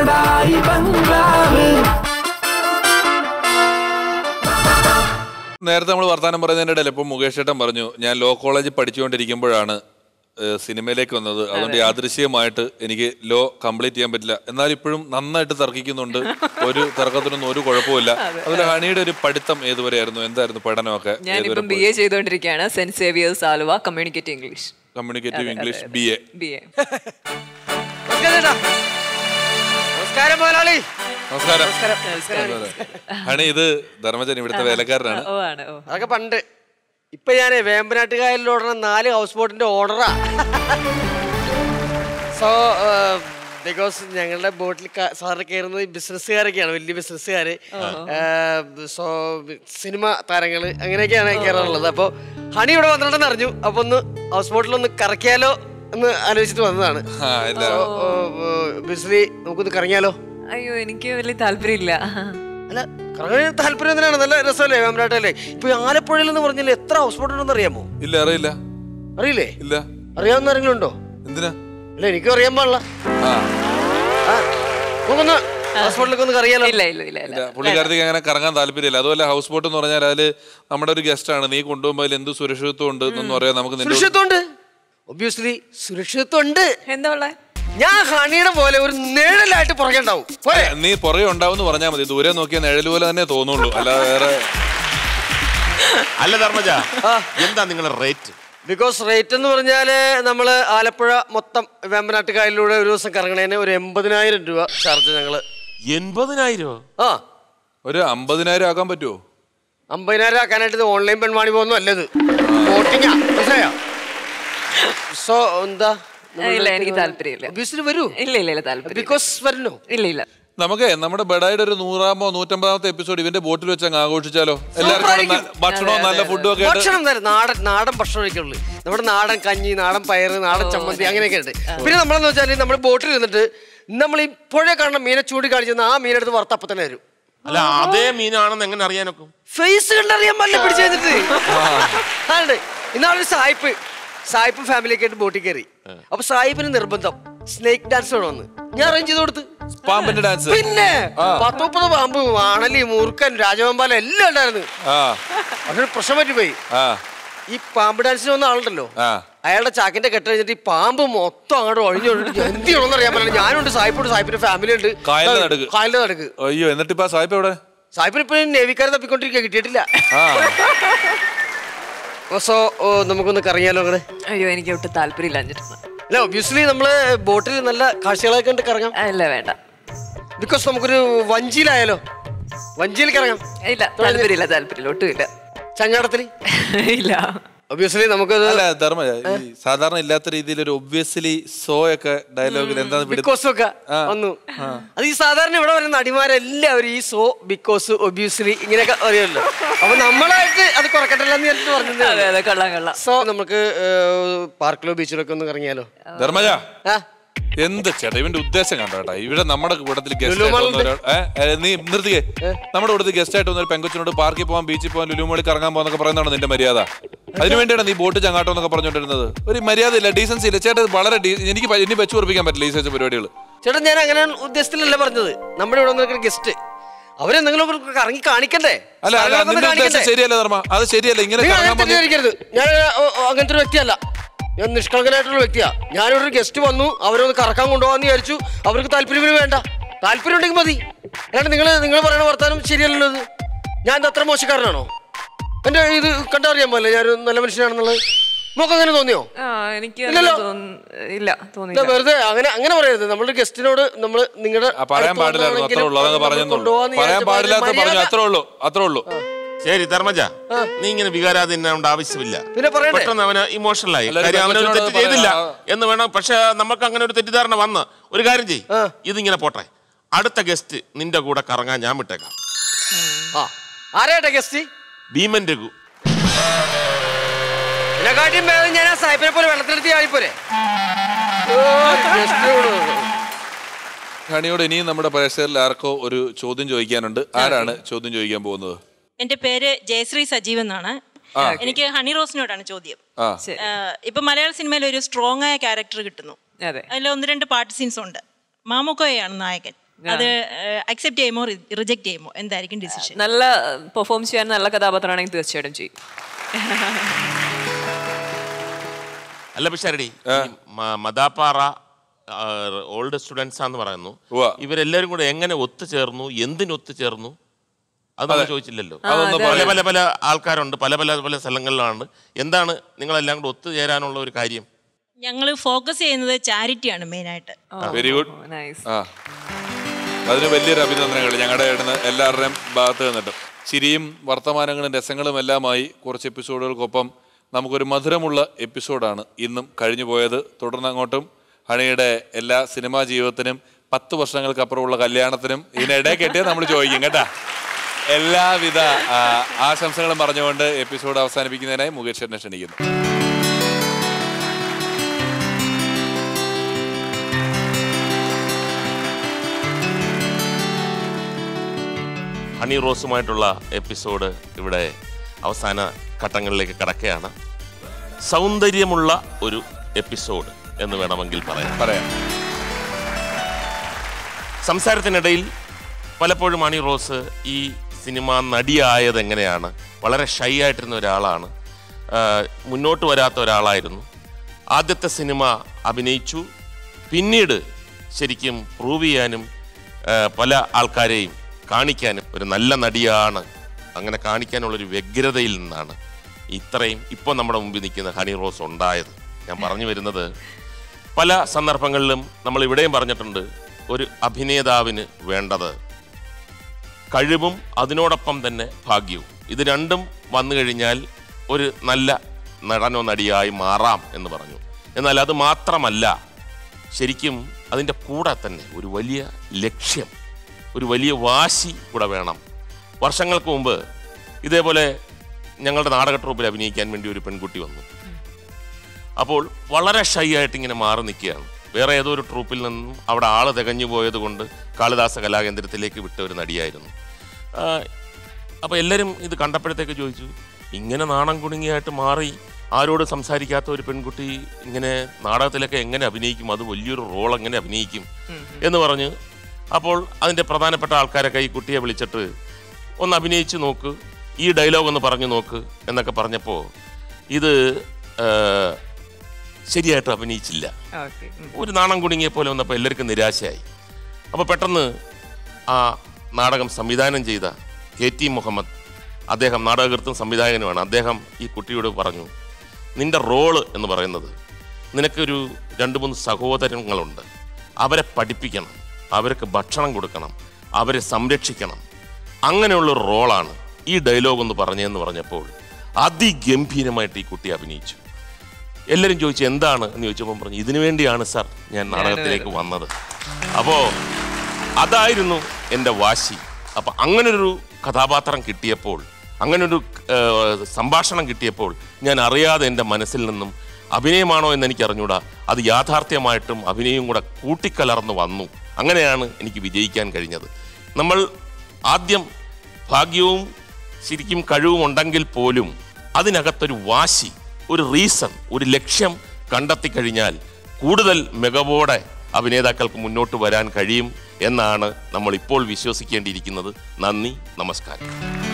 നേരത്തെ നമ്മൾ വർത്താനം പറയുന്നതിന്റെ ഇടയിൽ ഇപ്പം മുകേഷ് ചേട്ടൻ പറഞ്ഞു ഞാൻ ലോ കോളേജിൽ പഠിച്ചുകൊണ്ടിരിക്കുമ്പോഴാണ് ഏഹ്, സിനിമയിലേക്ക് വന്നത് അതുകൊണ്ട് യാദൃശ്യമായിട്ട് എനിക്ക് ലോ കംപ്ലീറ്റ് ചെയ്യാൻ പറ്റില്ല എന്നാൽ ഇപ്പോഴും നന്നായിട്ട് തർക്കിക്കുന്നുണ്ട് ഒരു തർക്കത്തിനൊന്നും ഒരു കുഴപ്പമില്ല അതുപോലെ ഹണിയുടെ ഒരു പഠിത്തം ഏതുവരെയായിരുന്നു എന്തായിരുന്നു പഠനമൊക്കെ ഞാനിപ്പം ബി എ ചെയ്തുകൊണ്ടിരിക്കുകയാണ് Saint Xavier's Aluva communicate English communicative English B A B A നമസ്കാരം ചേട്ടാ. നമസ്കാരം മുതലാളി നമസ്കാരം നമസ്കാരം ഹണി ഇത് ധർമ്മജൻ ഇവിടുത്തെ വേലക്കാരനാണ് ഓ ആണ് ഓ അതൊക്കെ പണ്ട് ഇപ്പൊ ഞാൻ വേമ്പനാട്ടുകായലിൽ ഓടുന്ന നാല് ഹൗസ് ബോട്ടിന്റെ ഓർഡറാ സോ ബിക്കോസ് ഞങ്ങളുടെ ബോട്ടിൽ സാറിന് കയറുന്നത് ബിസിനസ്സുകാരൊക്കെയാണ് വലിയ ബിസിനസ്സുകാര് സോ സിനിമ താരങ്ങള് അങ്ങനെയൊക്കെയാണ് കയറാറുള്ളത് അപ്പോൾ ഹണി ഇവിടെ വന്നിട്ടുണ്ടെന്ന് അറിഞ്ഞു അപ്പൊ ഒന്ന് ഹൗസ് ബോട്ടിൽ ഒന്ന് കറക്കിയാലോ എന്ന് ആലോചിച്ചിട്ട് വന്നതാണ് ആ, ഇല്ല. ബിസ്ലി നമുക്കൊന്ന് കറങ്ങിയാലോ അയ്യോ എനിക്ക് വലിയ താല്പര്യമില്ല അല്ല കറങ്ങാൻ താല്പര്യം എന്തിനാണ് നല്ല രസമല്ലേ വേമ്പനാട്ടല്ലേ ഇപ്പൊ ഈ ആലപ്പുഴയിൽ എന്ന് പറഞ്ഞാൽ എത്ര ഹൗസ് ബോട്ട് ഉണ്ടെന്ന് അറിയാമോ ഇല്ല അറിയില്ല അറിയില്ലേ ഇല്ല അറിയാവുന്ന ആരെങ്കിലും ഉണ്ടോ എന്തിനാ അല്ല എനിക്കും അറിയാൻ പാടില്ല ആ ആ, നമുക്കൊന്ന് ഹോസ്പിറ്റലിലേക്ക് ഒന്ന് കറിയാലോ ഇല്ല ഇല്ല ഇല്ല ഇല്ല പുള്ളിക്കാരത്തേക്ക് അങ്ങനെ കറങ്ങാൻ താല്പര്യമില്ല അതുപോലെ ഹൗസ് ബോട്ട് എന്ന് പറഞ്ഞാൽ അതിൽ നമ്മുടെ ഒരു ഗസ്റ്റ് ആണ് നീ കൊണ്ടുപോകുമ്പോൾ അതിൽ എന്ത് സുരക്ഷിതത്വം ഉണ്ട് എന്നൊന്നും പറയാൻ നമുക്ക് നിന്നോട് സുരക്ഷിതത്വമുണ്ട് ഒബ്വിയസ്ലി സുരക്ഷിതത്വമുണ്ട് എന്താ ഉള്ളേ ഞാൻ ഹണിയുടെ പോലെ ഒരു നിഴലായിട്ട് പുറകെ ഉണ്ടാവും പോരെ അല്ല, നീ പുറകെ ഉണ്ടാവും എന്ന് പറഞ്ഞാൽ മതി ദൂരെ നോക്കിയാൽ നിഴൽ പോലെ തന്നെ തോന്നുള്ളൂ അല്ലാതെ വേറെ അല്ല ധർമ്മജ എന്താ നിങ്ങളുടെ റേറ്റ് ബിക്കോസ് റേറ്റ് എന്ന് പറഞ്ഞാൽ നമ്മൾ ആലപ്പുഴ മൊത്തം വേമ്പനാട്ട് കായലിലൂടെ ഒരു ദിവസം കറങ്ങണേന് ഒരു എൺപതിനായിരം രൂപ ചാർജ് ഞങ്ങള് എൺപതിനായിരോ ആ ഒരു അമ്പതിനായിരം ആക്കാൻ പറ്റുമോ അമ്പതിനായിരം ആക്കാനായിട്ട് ഇത് ഓൺലൈൻ പെൺവാണി പോകുന്നു അല്ലത് വോട്ടിങ്ങാ മനസ്സിലായോ സോ എന്താ ഇല്ല എനിക്ക് താല്പര്യമില്ല ഒബ്വിയസ്ലി വരൂ ഇല്ല ഇല്ല ഇല്ല താല്പര്യം ബിക്കോസ് വരണോ ഇല്ല ഇല്ല നമുക്ക് നമ്മുടെ ബഡായുടെ ഒരു നൂറാമോ നൂറ്റമ്പതാമത്തെ എപ്പിസോഡ് ഇവന്റെ ബോട്ടിൽ വെച്ച് അങ്ങ് ആഘോഷിച്ചാലോ എല്ലാവർക്കും കൂടെ ന- ഭക്ഷണവും നല്ല ഫുഡും ഒക്കെ ആയിട്ട് ഭക്ഷണം തരാം നാടൻ നാടൻ ഭക്ഷണം ഒക്കെയുള്ളു നമ്മുടെ നാടൻ കഞ്ഞി നാടൻ പയറ് നാടൻ ചമ്മന്തി അങ്ങനെയൊക്കെ ഉണ്ട് പിന്നെ നമ്മളെന്ന് വെച്ചാൽ നമ്മൾ ബോട്ടിൽ നിന്നിട്ട് നമ്മൾ ഈ പുഴ കാണുന്ന മീനെ ചൂടി കാണിച്ചെന്ന് ആ മീനെടുത്ത് വറുത്തപ്പ തന്നെ വരും അല്ല അതേ മീനാണെന്ന് എങ്ങനെ അറിയാനൊക്കെ ഫേസ് കണ്ടറിയാൻ പറ്റില്ല പിടിച്ചു കഴിഞ്ഞിട്ട് ആണ്ട് ഇന്നാളൊരു സായിപ്പ് സായിപ്പ് ഫാമിലിയൊക്കെ ആയിട്ട് ബോട്ടിൽ കയറി അപ്പൊ സായിപ്പിന് നിർബന്ധം സ്നേക്ക് ഡാൻസ് വേണമെന്ന് ഞാൻ അറേഞ്ച് ചെയ്ത് കൊടുത്ത് പാമ്പിന്റെ ഡാൻസ് പിന്നെ പത്ത് മുപ്പത് പാമ്പ് വാണലി മൂർക്കൻ രാജവമ്പാല എല്ലാം ഉണ്ടായിരുന്നു ആ അതിനൊരു പ്രശ്നം പറ്റിപ്പോയി ആ ഈ പാമ്പ് ഡാൻസിന് വന്ന ആളുണ്ടല്ലോ ആ അയാളുടെ ചാക്കിന്റെ കെട്ട് കഴിഞ്ഞിട്ട് ഈ പാമ്പ് മൊത്തം അങ്ങോട്ട് ഒഴിഞ്ഞു എന്ത് ചെയ്യണമെന്ന് അറിയാൻ പറ്റില്ല ഞാനുണ്ട് സായിപ്പുണ്ട് സായിപ്പിന്റെ ഫാമിലി ഉണ്ട് കായലിന്റെ നടുക്ക്. കായലിന്റെ നടുക്ക് അയ്യോ എന്നിട്ട് ഇപ്പൊ സായിപ്പ് എവിടെ സായിപ്പിന് ഇപ്പൊ നേവിക്കാരെ തപ്പിക്കൊണ്ടിരിക്കുക കിട്ടിയിട്ടില്ല ആ സോ നമുക്കൊന്ന് കറങ്ങിയാലോ അങ്ങനെ അയ്യോ എനിക്ക് ഒട്ടും താല്പര്യമില്ല അഞ്ഞിട്ടുണ്ട് അല്ല ഒബ്വിയസ്ലി നമ്മള് ബോട്ടിൽ നല്ല കാഴ്ചകളൊക്കെ ഉണ്ട് കറങ്ങാം ഇല്ല വേണ്ട ബിക്കോസ് നമുക്കൊരു വഞ്ചിയിലായാലോ വഞ്ചിയിൽ കറങ്ങാം ഇല്ല താല്പര്യമില്ല താല്പര്യമില്ല ഒട്ടും ഇല്ല ചങ്ങാടത്തിൽ ഇല്ല ഒബ്വിയസ്ലി നമുക്കത് അല്ല ധർമ്മ ഈ സാധാരണ ഇല്ലാത്ത രീതിയിൽ ഒരു ഒബ്വിയസ്ലി സോ ഒക്കെ ഡയലോഗിൽ എന്താ ബിക്കോസ് ഒക്കെ വന്നു അത് ഈ സാധാരണ ഇവിടെ വരുന്ന നടിമാരെല്ലാവരും ഈ സോ ബിക്കോസ് ഒബ്വിയസ്ലി ഇങ്ങനെയൊക്കെ അറിയാമല്ലോ അപ്പൊ നമ്മളായിട്ട് അത് കുറക്കട്ടല്ല എന്ന് വിചാരിച്ചിട്ട് അതെ പറഞ്ഞത് അതെ കൊള്ളാം കൊള്ളാം സോ നമുക്ക് പാർക്കിലോ ബീച്ചിലൊക്കെ ഒന്ന് ഇറങ്ങിയാലോ ധർമ്മജ ആ എന്ത് ചേട്ടാ ഇവന്റെ ഉദ്ദേശം കണ്ടോ കേട്ടാ ഇവിടെ നമ്മുടെ കൂട്ടത്തിൽ ഗസ്റ്റ് ലുലു ആയിട്ട് മാളിൽ വന്ന ഒരാൾ- ഏ, ഏ, നീ നിർത്തിക്കേ നമ്മുടെ കൂട്ടത്തിൽ ഗസ്റ്റ് ആയിട്ട് വന്ന ഒരു പെങ്കൊച്ചിനോട് പാർക്കിൽ പോകാൻ ബീച്ചിൽ പോകാൻ ലുലുമോളിൽ കറങ്ങാൻ പോകാന്നൊക്കെ പറയുന്നതാണ് നിന്റെ മര്യാദ അതിനുവേണ്ടിയാണ് നീ ബോട്ട് ചങ്ങാട്ടം എന്നൊക്കെ പറഞ്ഞുകൊണ്ടിരുന്നത് ഒരു മര്യാദ ഇല്ല ഡീസൻസി ഇല്ല ചേട്ടാ ഇത് വളരെ ഡീ- എനിക്ക് പ- ഇനി വെച്ചു ഉറപ്പിക്കാൻ പറ്റില്ല ഈ സൈസ് പരിപാടികൾ ചേട്ടാ ഞാൻ അങ്ങനെ ഉദ്ദേശത്തിലല്ല പറഞ്ഞത് നമ്മുടെ ഇവിടെ വന്നിരിക്കുന്ന ഗസ്റ്റ് അവരെന്തെങ്കിലും ഒക്കെ കറങ്ങി കാണിക്കണ്ടേ അല്ല അല്ല സ്ഥലങ്ങളൊക്കെ ഒന്ന് നിന്റെ ഉദ്ദേശം കാണിക്കണ്ടേ? ശരിയല്ല ധർമ്മ അത് ശരിയല്ല ഇങ്ങനെ നിങ്ങൾ കറങ്ങാൻ അങ്ങനെ വന്ന് തെറ്റിദ്ധരിക്കരുത് ഞാൻ ഓ, ഓ, അങ്ങനത്തെ ഒരു വ്യക്തിയല്ല ഞാൻ നിഷ്കളങ്കനായിട്ടുള്ള വ്യക്തിയാ ഞാനൊരു ഗസ്റ്റ് വന്നു അവരൊന്ന് കറക്കാൻ കൊണ്ടുപോകാന്ന് വിചാരിച്ചു അവർക്ക് താല്പര്യം വേണ്ട താല്പര്യം ഉണ്ടെങ്കിൽ മതി അല്ലാണ്ട് നിങ്ങൾ നിങ്ങൾ പറയുന്ന വർത്താനം ശരിയല്ലല്ലോ ഇത് ഞാൻ എന്താ അത്ര മോശക്കാരനാണോ എന്റെ ഇത് കണ്ടറിയാൻ പോലെ ഞാൻ നല്ല മനുഷ്യനാണെന്നുള്ളത് നമുക്ക് അങ്ങനെ തോന്നിയോ ആ എനിക്ക് ഇല്ലല്ലോ. തോന്ന- ഇല്ല ഇല്ല, തോന്നിയില്ല വെറുതെ അങ്ങനെ അങ്ങനെ പറയരുത് നമ്മുടെ ഗസ്റ്റിനോട് നമ്മൾ നിങ്ങളുടെ ആ, പറയാൻ പാടില്ലായിരുന്നു അത്രേ ഉള്ളൂ അതങ്ങ് പറഞ്ഞെന്നുള്ളൂ പറയാൻ പാടില്ലാത്ത പറഞ്ഞു അത്രേ ഉള്ളൂ അത്രേ ഉള്ളൂ ശരി ധർമ്മജ നീ ഇങ്ങനെ വികാരാധീനാവേണ്ട ആവശ്യമില്ല പിന്നെ പറയണ്ടേ? പെട്ടെന്ന് അവന് ഇമോഷണൽ ആയി എല്ലാവരും കാര്യം അവനൊരു തെറ്റ് പെൺകൊച്ചിനോട് ചെയ്തില്ല പറയാ. എന്ന് വേണം പക്ഷെ നമുക്ക് അങ്ങനെ ഒരു തെറ്റിദ്ധാരണ വന്ന് ഒരു കാര്യം ചെയ് ഇതിങ്ങനെ പോട്ടെ അടുത്ത ഗസ്റ്റ് നിന്റെ കൂടെ കറങ്ങാൻ ഞാൻ വിട്ടേക്കാം ആ ആരാട്ടെ ഗസ്റ്റ് ഭീമൻ രഘു എന്നെക്കാട്ടിയും ഭേദം ഞാൻ ആ സായിപ്പിനെ പോലെ വെള്ളത്തിലെടുത്ത് ചാടിപ്പോലെ ഓ, ഗസ്റ്റിനോട് ഹണിയോട് ഇനിയും നമ്മുടെ പ്രേക്ഷകരിൽ ആർക്കോ ഒരു ചോദ്യം ചോദിക്കാനുണ്ട് ആരാണ് ചോദ്യം ചോദിക്കാൻ പോകുന്നത് എന്റെ പേര് ജയശ്രീ സജീവ് എന്നാണ് എനിക്ക് ഹണി റോസിനോടാണ് ചോദ്യം ആ ആഹ് ഇപ്പൊ മലയാള സിനിമയിൽ ഒരു സ്ട്രോങ് ആയ ക്യാരക്ടർ കിട്ടുന്നു അതെ അതിൽ ഒന്ന് രണ്ട് പാട്ട് സീൻസ് ഉണ്ട് മാമുക്കോയാണ് നായകൻ അത് അക്സെപ്റ്റ് ചെയ്യുമോ റിജക്ട് ചെയ്യുമോ എന്തായിരിക്കും ഡിസിഷൻ നല്ല പെർഫോം ചെയ്യാൻ നല്ല കഥാപാത്രമാണെങ്കിൽ തീർച്ചയായിട്ടും ചെയ്യും അല്ല പിഷാരടി മദാപ്പാറ ഓൾഡ് സ്റ്റുഡൻസ് ആന്ന് പറയുന്നു ഉവ്വ. ഇവരെല്ലാരും കൂടെ എങ്ങനെ ഒത്തുചേർന്നു എന്തിന് ഒത്തുചേർന്നു അത് നമ്മൾ ചോദിച്ചില്ലല്ലോ അതൊന്ന് പല പല പല ആൾക്കാരുണ്ട് പല പല പല സ്ഥലങ്ങളിലാണ് എന്താണ് നിങ്ങളെല്ലാം കൂടെ ഒത്തുചേരാനുള്ള ഒരു കാര്യം ഞങ്ങൾ ഫോക്കസ് ചെയ്യുന്നത് ചാരിറ്റിയാണ് മെയിനായിട്ട് വെരി ഗുഡ് നൈസ് ആ അതിന് വലിയൊരു അഭിനന്ദനങ്ങൾ ഞങ്ങളുടെ ഇടുന്ന എല്ലാവരുടെയും ഭാഗത്ത് നിന്നിട്ട് ചിരിയും വർത്തമാനങ്ങളും രസങ്ങളും എല്ലാമായി കുറച്ച് എപ്പിസോഡുകൾക്കൊപ്പം നമുക്കൊരു മധുരമുള്ള എപ്പിസോഡാണ് ഇന്നും കഴിഞ്ഞു പോയത് തുടർന്ന് അങ്ങോട്ടും ഹണിയുടെ എല്ലാ സിനിമാ ജീവിതത്തിനും പത്ത് വർഷങ്ങൾക്കപ്പുറമുള്ള കല്യാണത്തിനും ഇതിനിടെ കെട്ടിയാൽ നമ്മൾ ചോദിക്കും കേട്ടാ എല്ലാവിധ ആ, ആശംസകളും പറഞ്ഞുകൊണ്ട് എപ്പിസോഡ് അവസാനിപ്പിക്കുന്നതിനായി മുകേഷ് ചേട്ടനെ ക്ഷണിക്കുന്നു ഹണി റോസുമായിട്ടുള്ള എപ്പിസോഡ് ഇവിടെ അവസാന ഘട്ടങ്ങളിലേക്ക് കടക്കുകയാണ് സൗന്ദര്യമുള്ള ഒരു എപ്പിസോഡ് എന്ന് വേണമെങ്കിൽ പറയാം പറയാം സംസാരത്തിനിടയിൽ പലപ്പോഴും മണി റോസ് ഈ സിനിമ നടിയായത് എങ്ങനെയാണ് വളരെ ഷൈ ആയിട്ടിരുന്ന ഒരാളാണ് ആ, മുന്നോട്ട് വരാത്ത ഒരാളായിരുന്നു ആദ്യത്തെ സിനിമ അഭിനയിച്ചു പിന്നീട് ശരിക്കും പ്രൂവ് ചെയ്യാനും ആ, പല ആൾക്കാരെയും കാണിക്കാനും ഒരു നല്ല നടിയാണ് അങ്ങനെ കാണിക്കാനുള്ളൊരു വ്യഗ്രതയിൽ നിന്നാണ് ഇത്രയും ഇപ്പോൾ നമ്മുടെ മുമ്പിൽ നിൽക്കുന്ന ഹണി റോസ് ഉണ്ടായത് ഞാൻ പറഞ്ഞു വരുന്നത് പല സന്ദർഭങ്ങളിലും നമ്മൾ ഇവിടെയും പറഞ്ഞിട്ടുണ്ട് ഒരു അഭിനേതാവിന് വേണ്ടത് കഴിവും അതിനോടൊപ്പം തന്നെ ഭാഗ്യവും ഇത് രണ്ടും വന്നു കഴിഞ്ഞാൽ ഒരു നല്ല നടനോ നടിയായി മാറാം എന്ന് പറഞ്ഞു എന്നാൽ അത് മാത്രമല്ല ശരിക്കും അതിൻ്റെ കൂടെ തന്നെ ഒരു വലിയ ലക്ഷ്യം ഒരു വലിയ വാശി കൂടെ വേണം വർഷങ്ങൾക്ക് മുമ്പ് ഇതേപോലെ ഞങ്ങളുടെ നാടക ട്രൂപ്പിൽ അഭിനയിക്കാൻ വേണ്ടി ഒരു പെൺകുട്ടി വന്നു അപ്പോൾ വളരെ ഷൈ ആയിട്ട് ഇങ്ങനെ മാറി നിൽക്കുകയാണ് വേറെ ഏതോ ഒരു ട്രൂപ്പിൽ നിന്നും അവിടെ ആള് തികഞ്ഞു പോയത് കൊണ്ട് കാളിദാസ കലാകേന്ദ്രത്തിലേക്ക് വിട്ട ഒരു നടിയായിരുന്നു അപ്പോൾ എല്ലാവരും ഇത് കണ്ടപ്പോഴത്തേക്ക് ചോദിച്ചു ഇങ്ങനെ നാണം കുണുങ്ങിയായിട്ട് മാറി ആരോട് സംസാരിക്കാത്ത ഒരു പെൺകുട്ടി ഇങ്ങനെ നാടകത്തിലൊക്കെ എങ്ങനെ അഭിനയിക്കും അത് വലിയൊരു റോൾ എങ്ങനെ അഭിനയിക്കും എന്ന് പറഞ്ഞ് അപ്പോൾ അതിൻ്റെ പ്രധാനപ്പെട്ട ആൾക്കാരൊക്കെ ഈ കുട്ടിയെ വിളിച്ചിട്ട് ഒന്ന് അഭിനയിച്ച് നോക്ക് ഈ ഡയലോഗ് ഒന്ന് പറഞ്ഞു നോക്ക് എന്നൊക്കെ പറഞ്ഞപ്പോൾ ഇത് ആ, ശരിയായിട്ട് അഭിനയിച്ചില്ല ഓക്കെ ഒരു നാണം കുടുങ്ങിയ പോലെ വന്നപ്പോൾ എല്ലാവർക്കും നിരാശയായി അപ്പോൾ പെട്ടെന്ന് ആ നാടകം സംവിധാനം ചെയ്ത കെ ടി മുഹമ്മദ് അദ്ദേഹം നാടകകൃത്തും സംവിധായകനുമാണ് അദ്ദേഹം ഈ കുട്ടിയോട് പറഞ്ഞു നിന്റെ റോള് എന്ന് പറയുന്നത് നിനക്കൊരു രണ്ട് മൂന്ന് സഹോദരങ്ങളുണ്ട് അവരെ പഠിപ്പിക്കണം അവർക്ക് ഭക്ഷണം കൊടുക്കണം അവരെ സംരക്ഷിക്കണം അങ്ങനെയുള്ള ഒരു റോളാണ് ഈ ഡയലോഗ് എന്ന് പറഞ്ഞതെന്ന് പറഞ്ഞപ്പോൾ അതിഗംഭീരമായിട്ട് ഈ കുട്ടി അഭിനയിച്ചു എല്ലാവരും ചോദിച്ചു എന്താണ് എന്ന് ചോദിച്ചപ്പോൾ പറഞ്ഞു ഇതിനു വേണ്ടിയാണ് സാർ ഞാൻ നാടകത്തിലേക്ക് വന്നത് അപ്പോൾ അതായിരുന്നു എൻ്റെ വാശി അപ്പം അങ്ങനൊരു കഥാപാത്രം കിട്ടിയപ്പോൾ അങ്ങനൊരു ഏഹ്, സംഭാഷണം കിട്ടിയപ്പോൾ ഞാൻ അറിയാതെ എൻ്റെ മനസ്സിൽ നിന്നും അഭിനയമാണോ എന്ന് എനിക്ക് അറിഞ്ഞൂടാ അത് യാഥാർത്ഥ്യമായിട്ടും അഭിനയവും കൂടെ കൂട്ടിക്കലർന്ന് വന്നു അങ്ങനെയാണ് എനിക്ക് വിജയിക്കാൻ കഴിഞ്ഞത് നമ്മൾ ആദ്യം ഭാഗ്യവും ശരിക്കും കഴിവും ഉണ്ടെങ്കിൽ പോലും അതിനകത്തൊരു വാശി ഒരു റീസൺ ഒരു ലക്ഷ്യം കണ്ടെത്തി കഴിഞ്ഞാൽ കൂടുതൽ മികവോടെ അഭിനേതാക്കൾക്ക് മുന്നോട്ട് വരാൻ കഴിയും എന്നാണ് നമ്മൾ ഇപ്പോൾ വിശ്വസിക്കേണ്ടിയിരിക്കുന്നത് നന്ദി നമസ്കാരം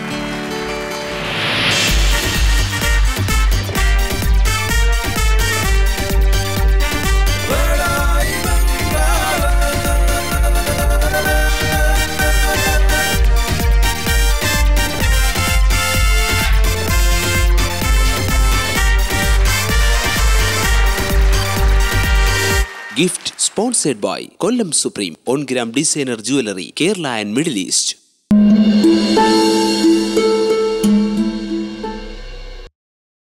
Gift sponsored by Kollam Supreme, On Gram Designer Jewelry, Kerala and Middle East.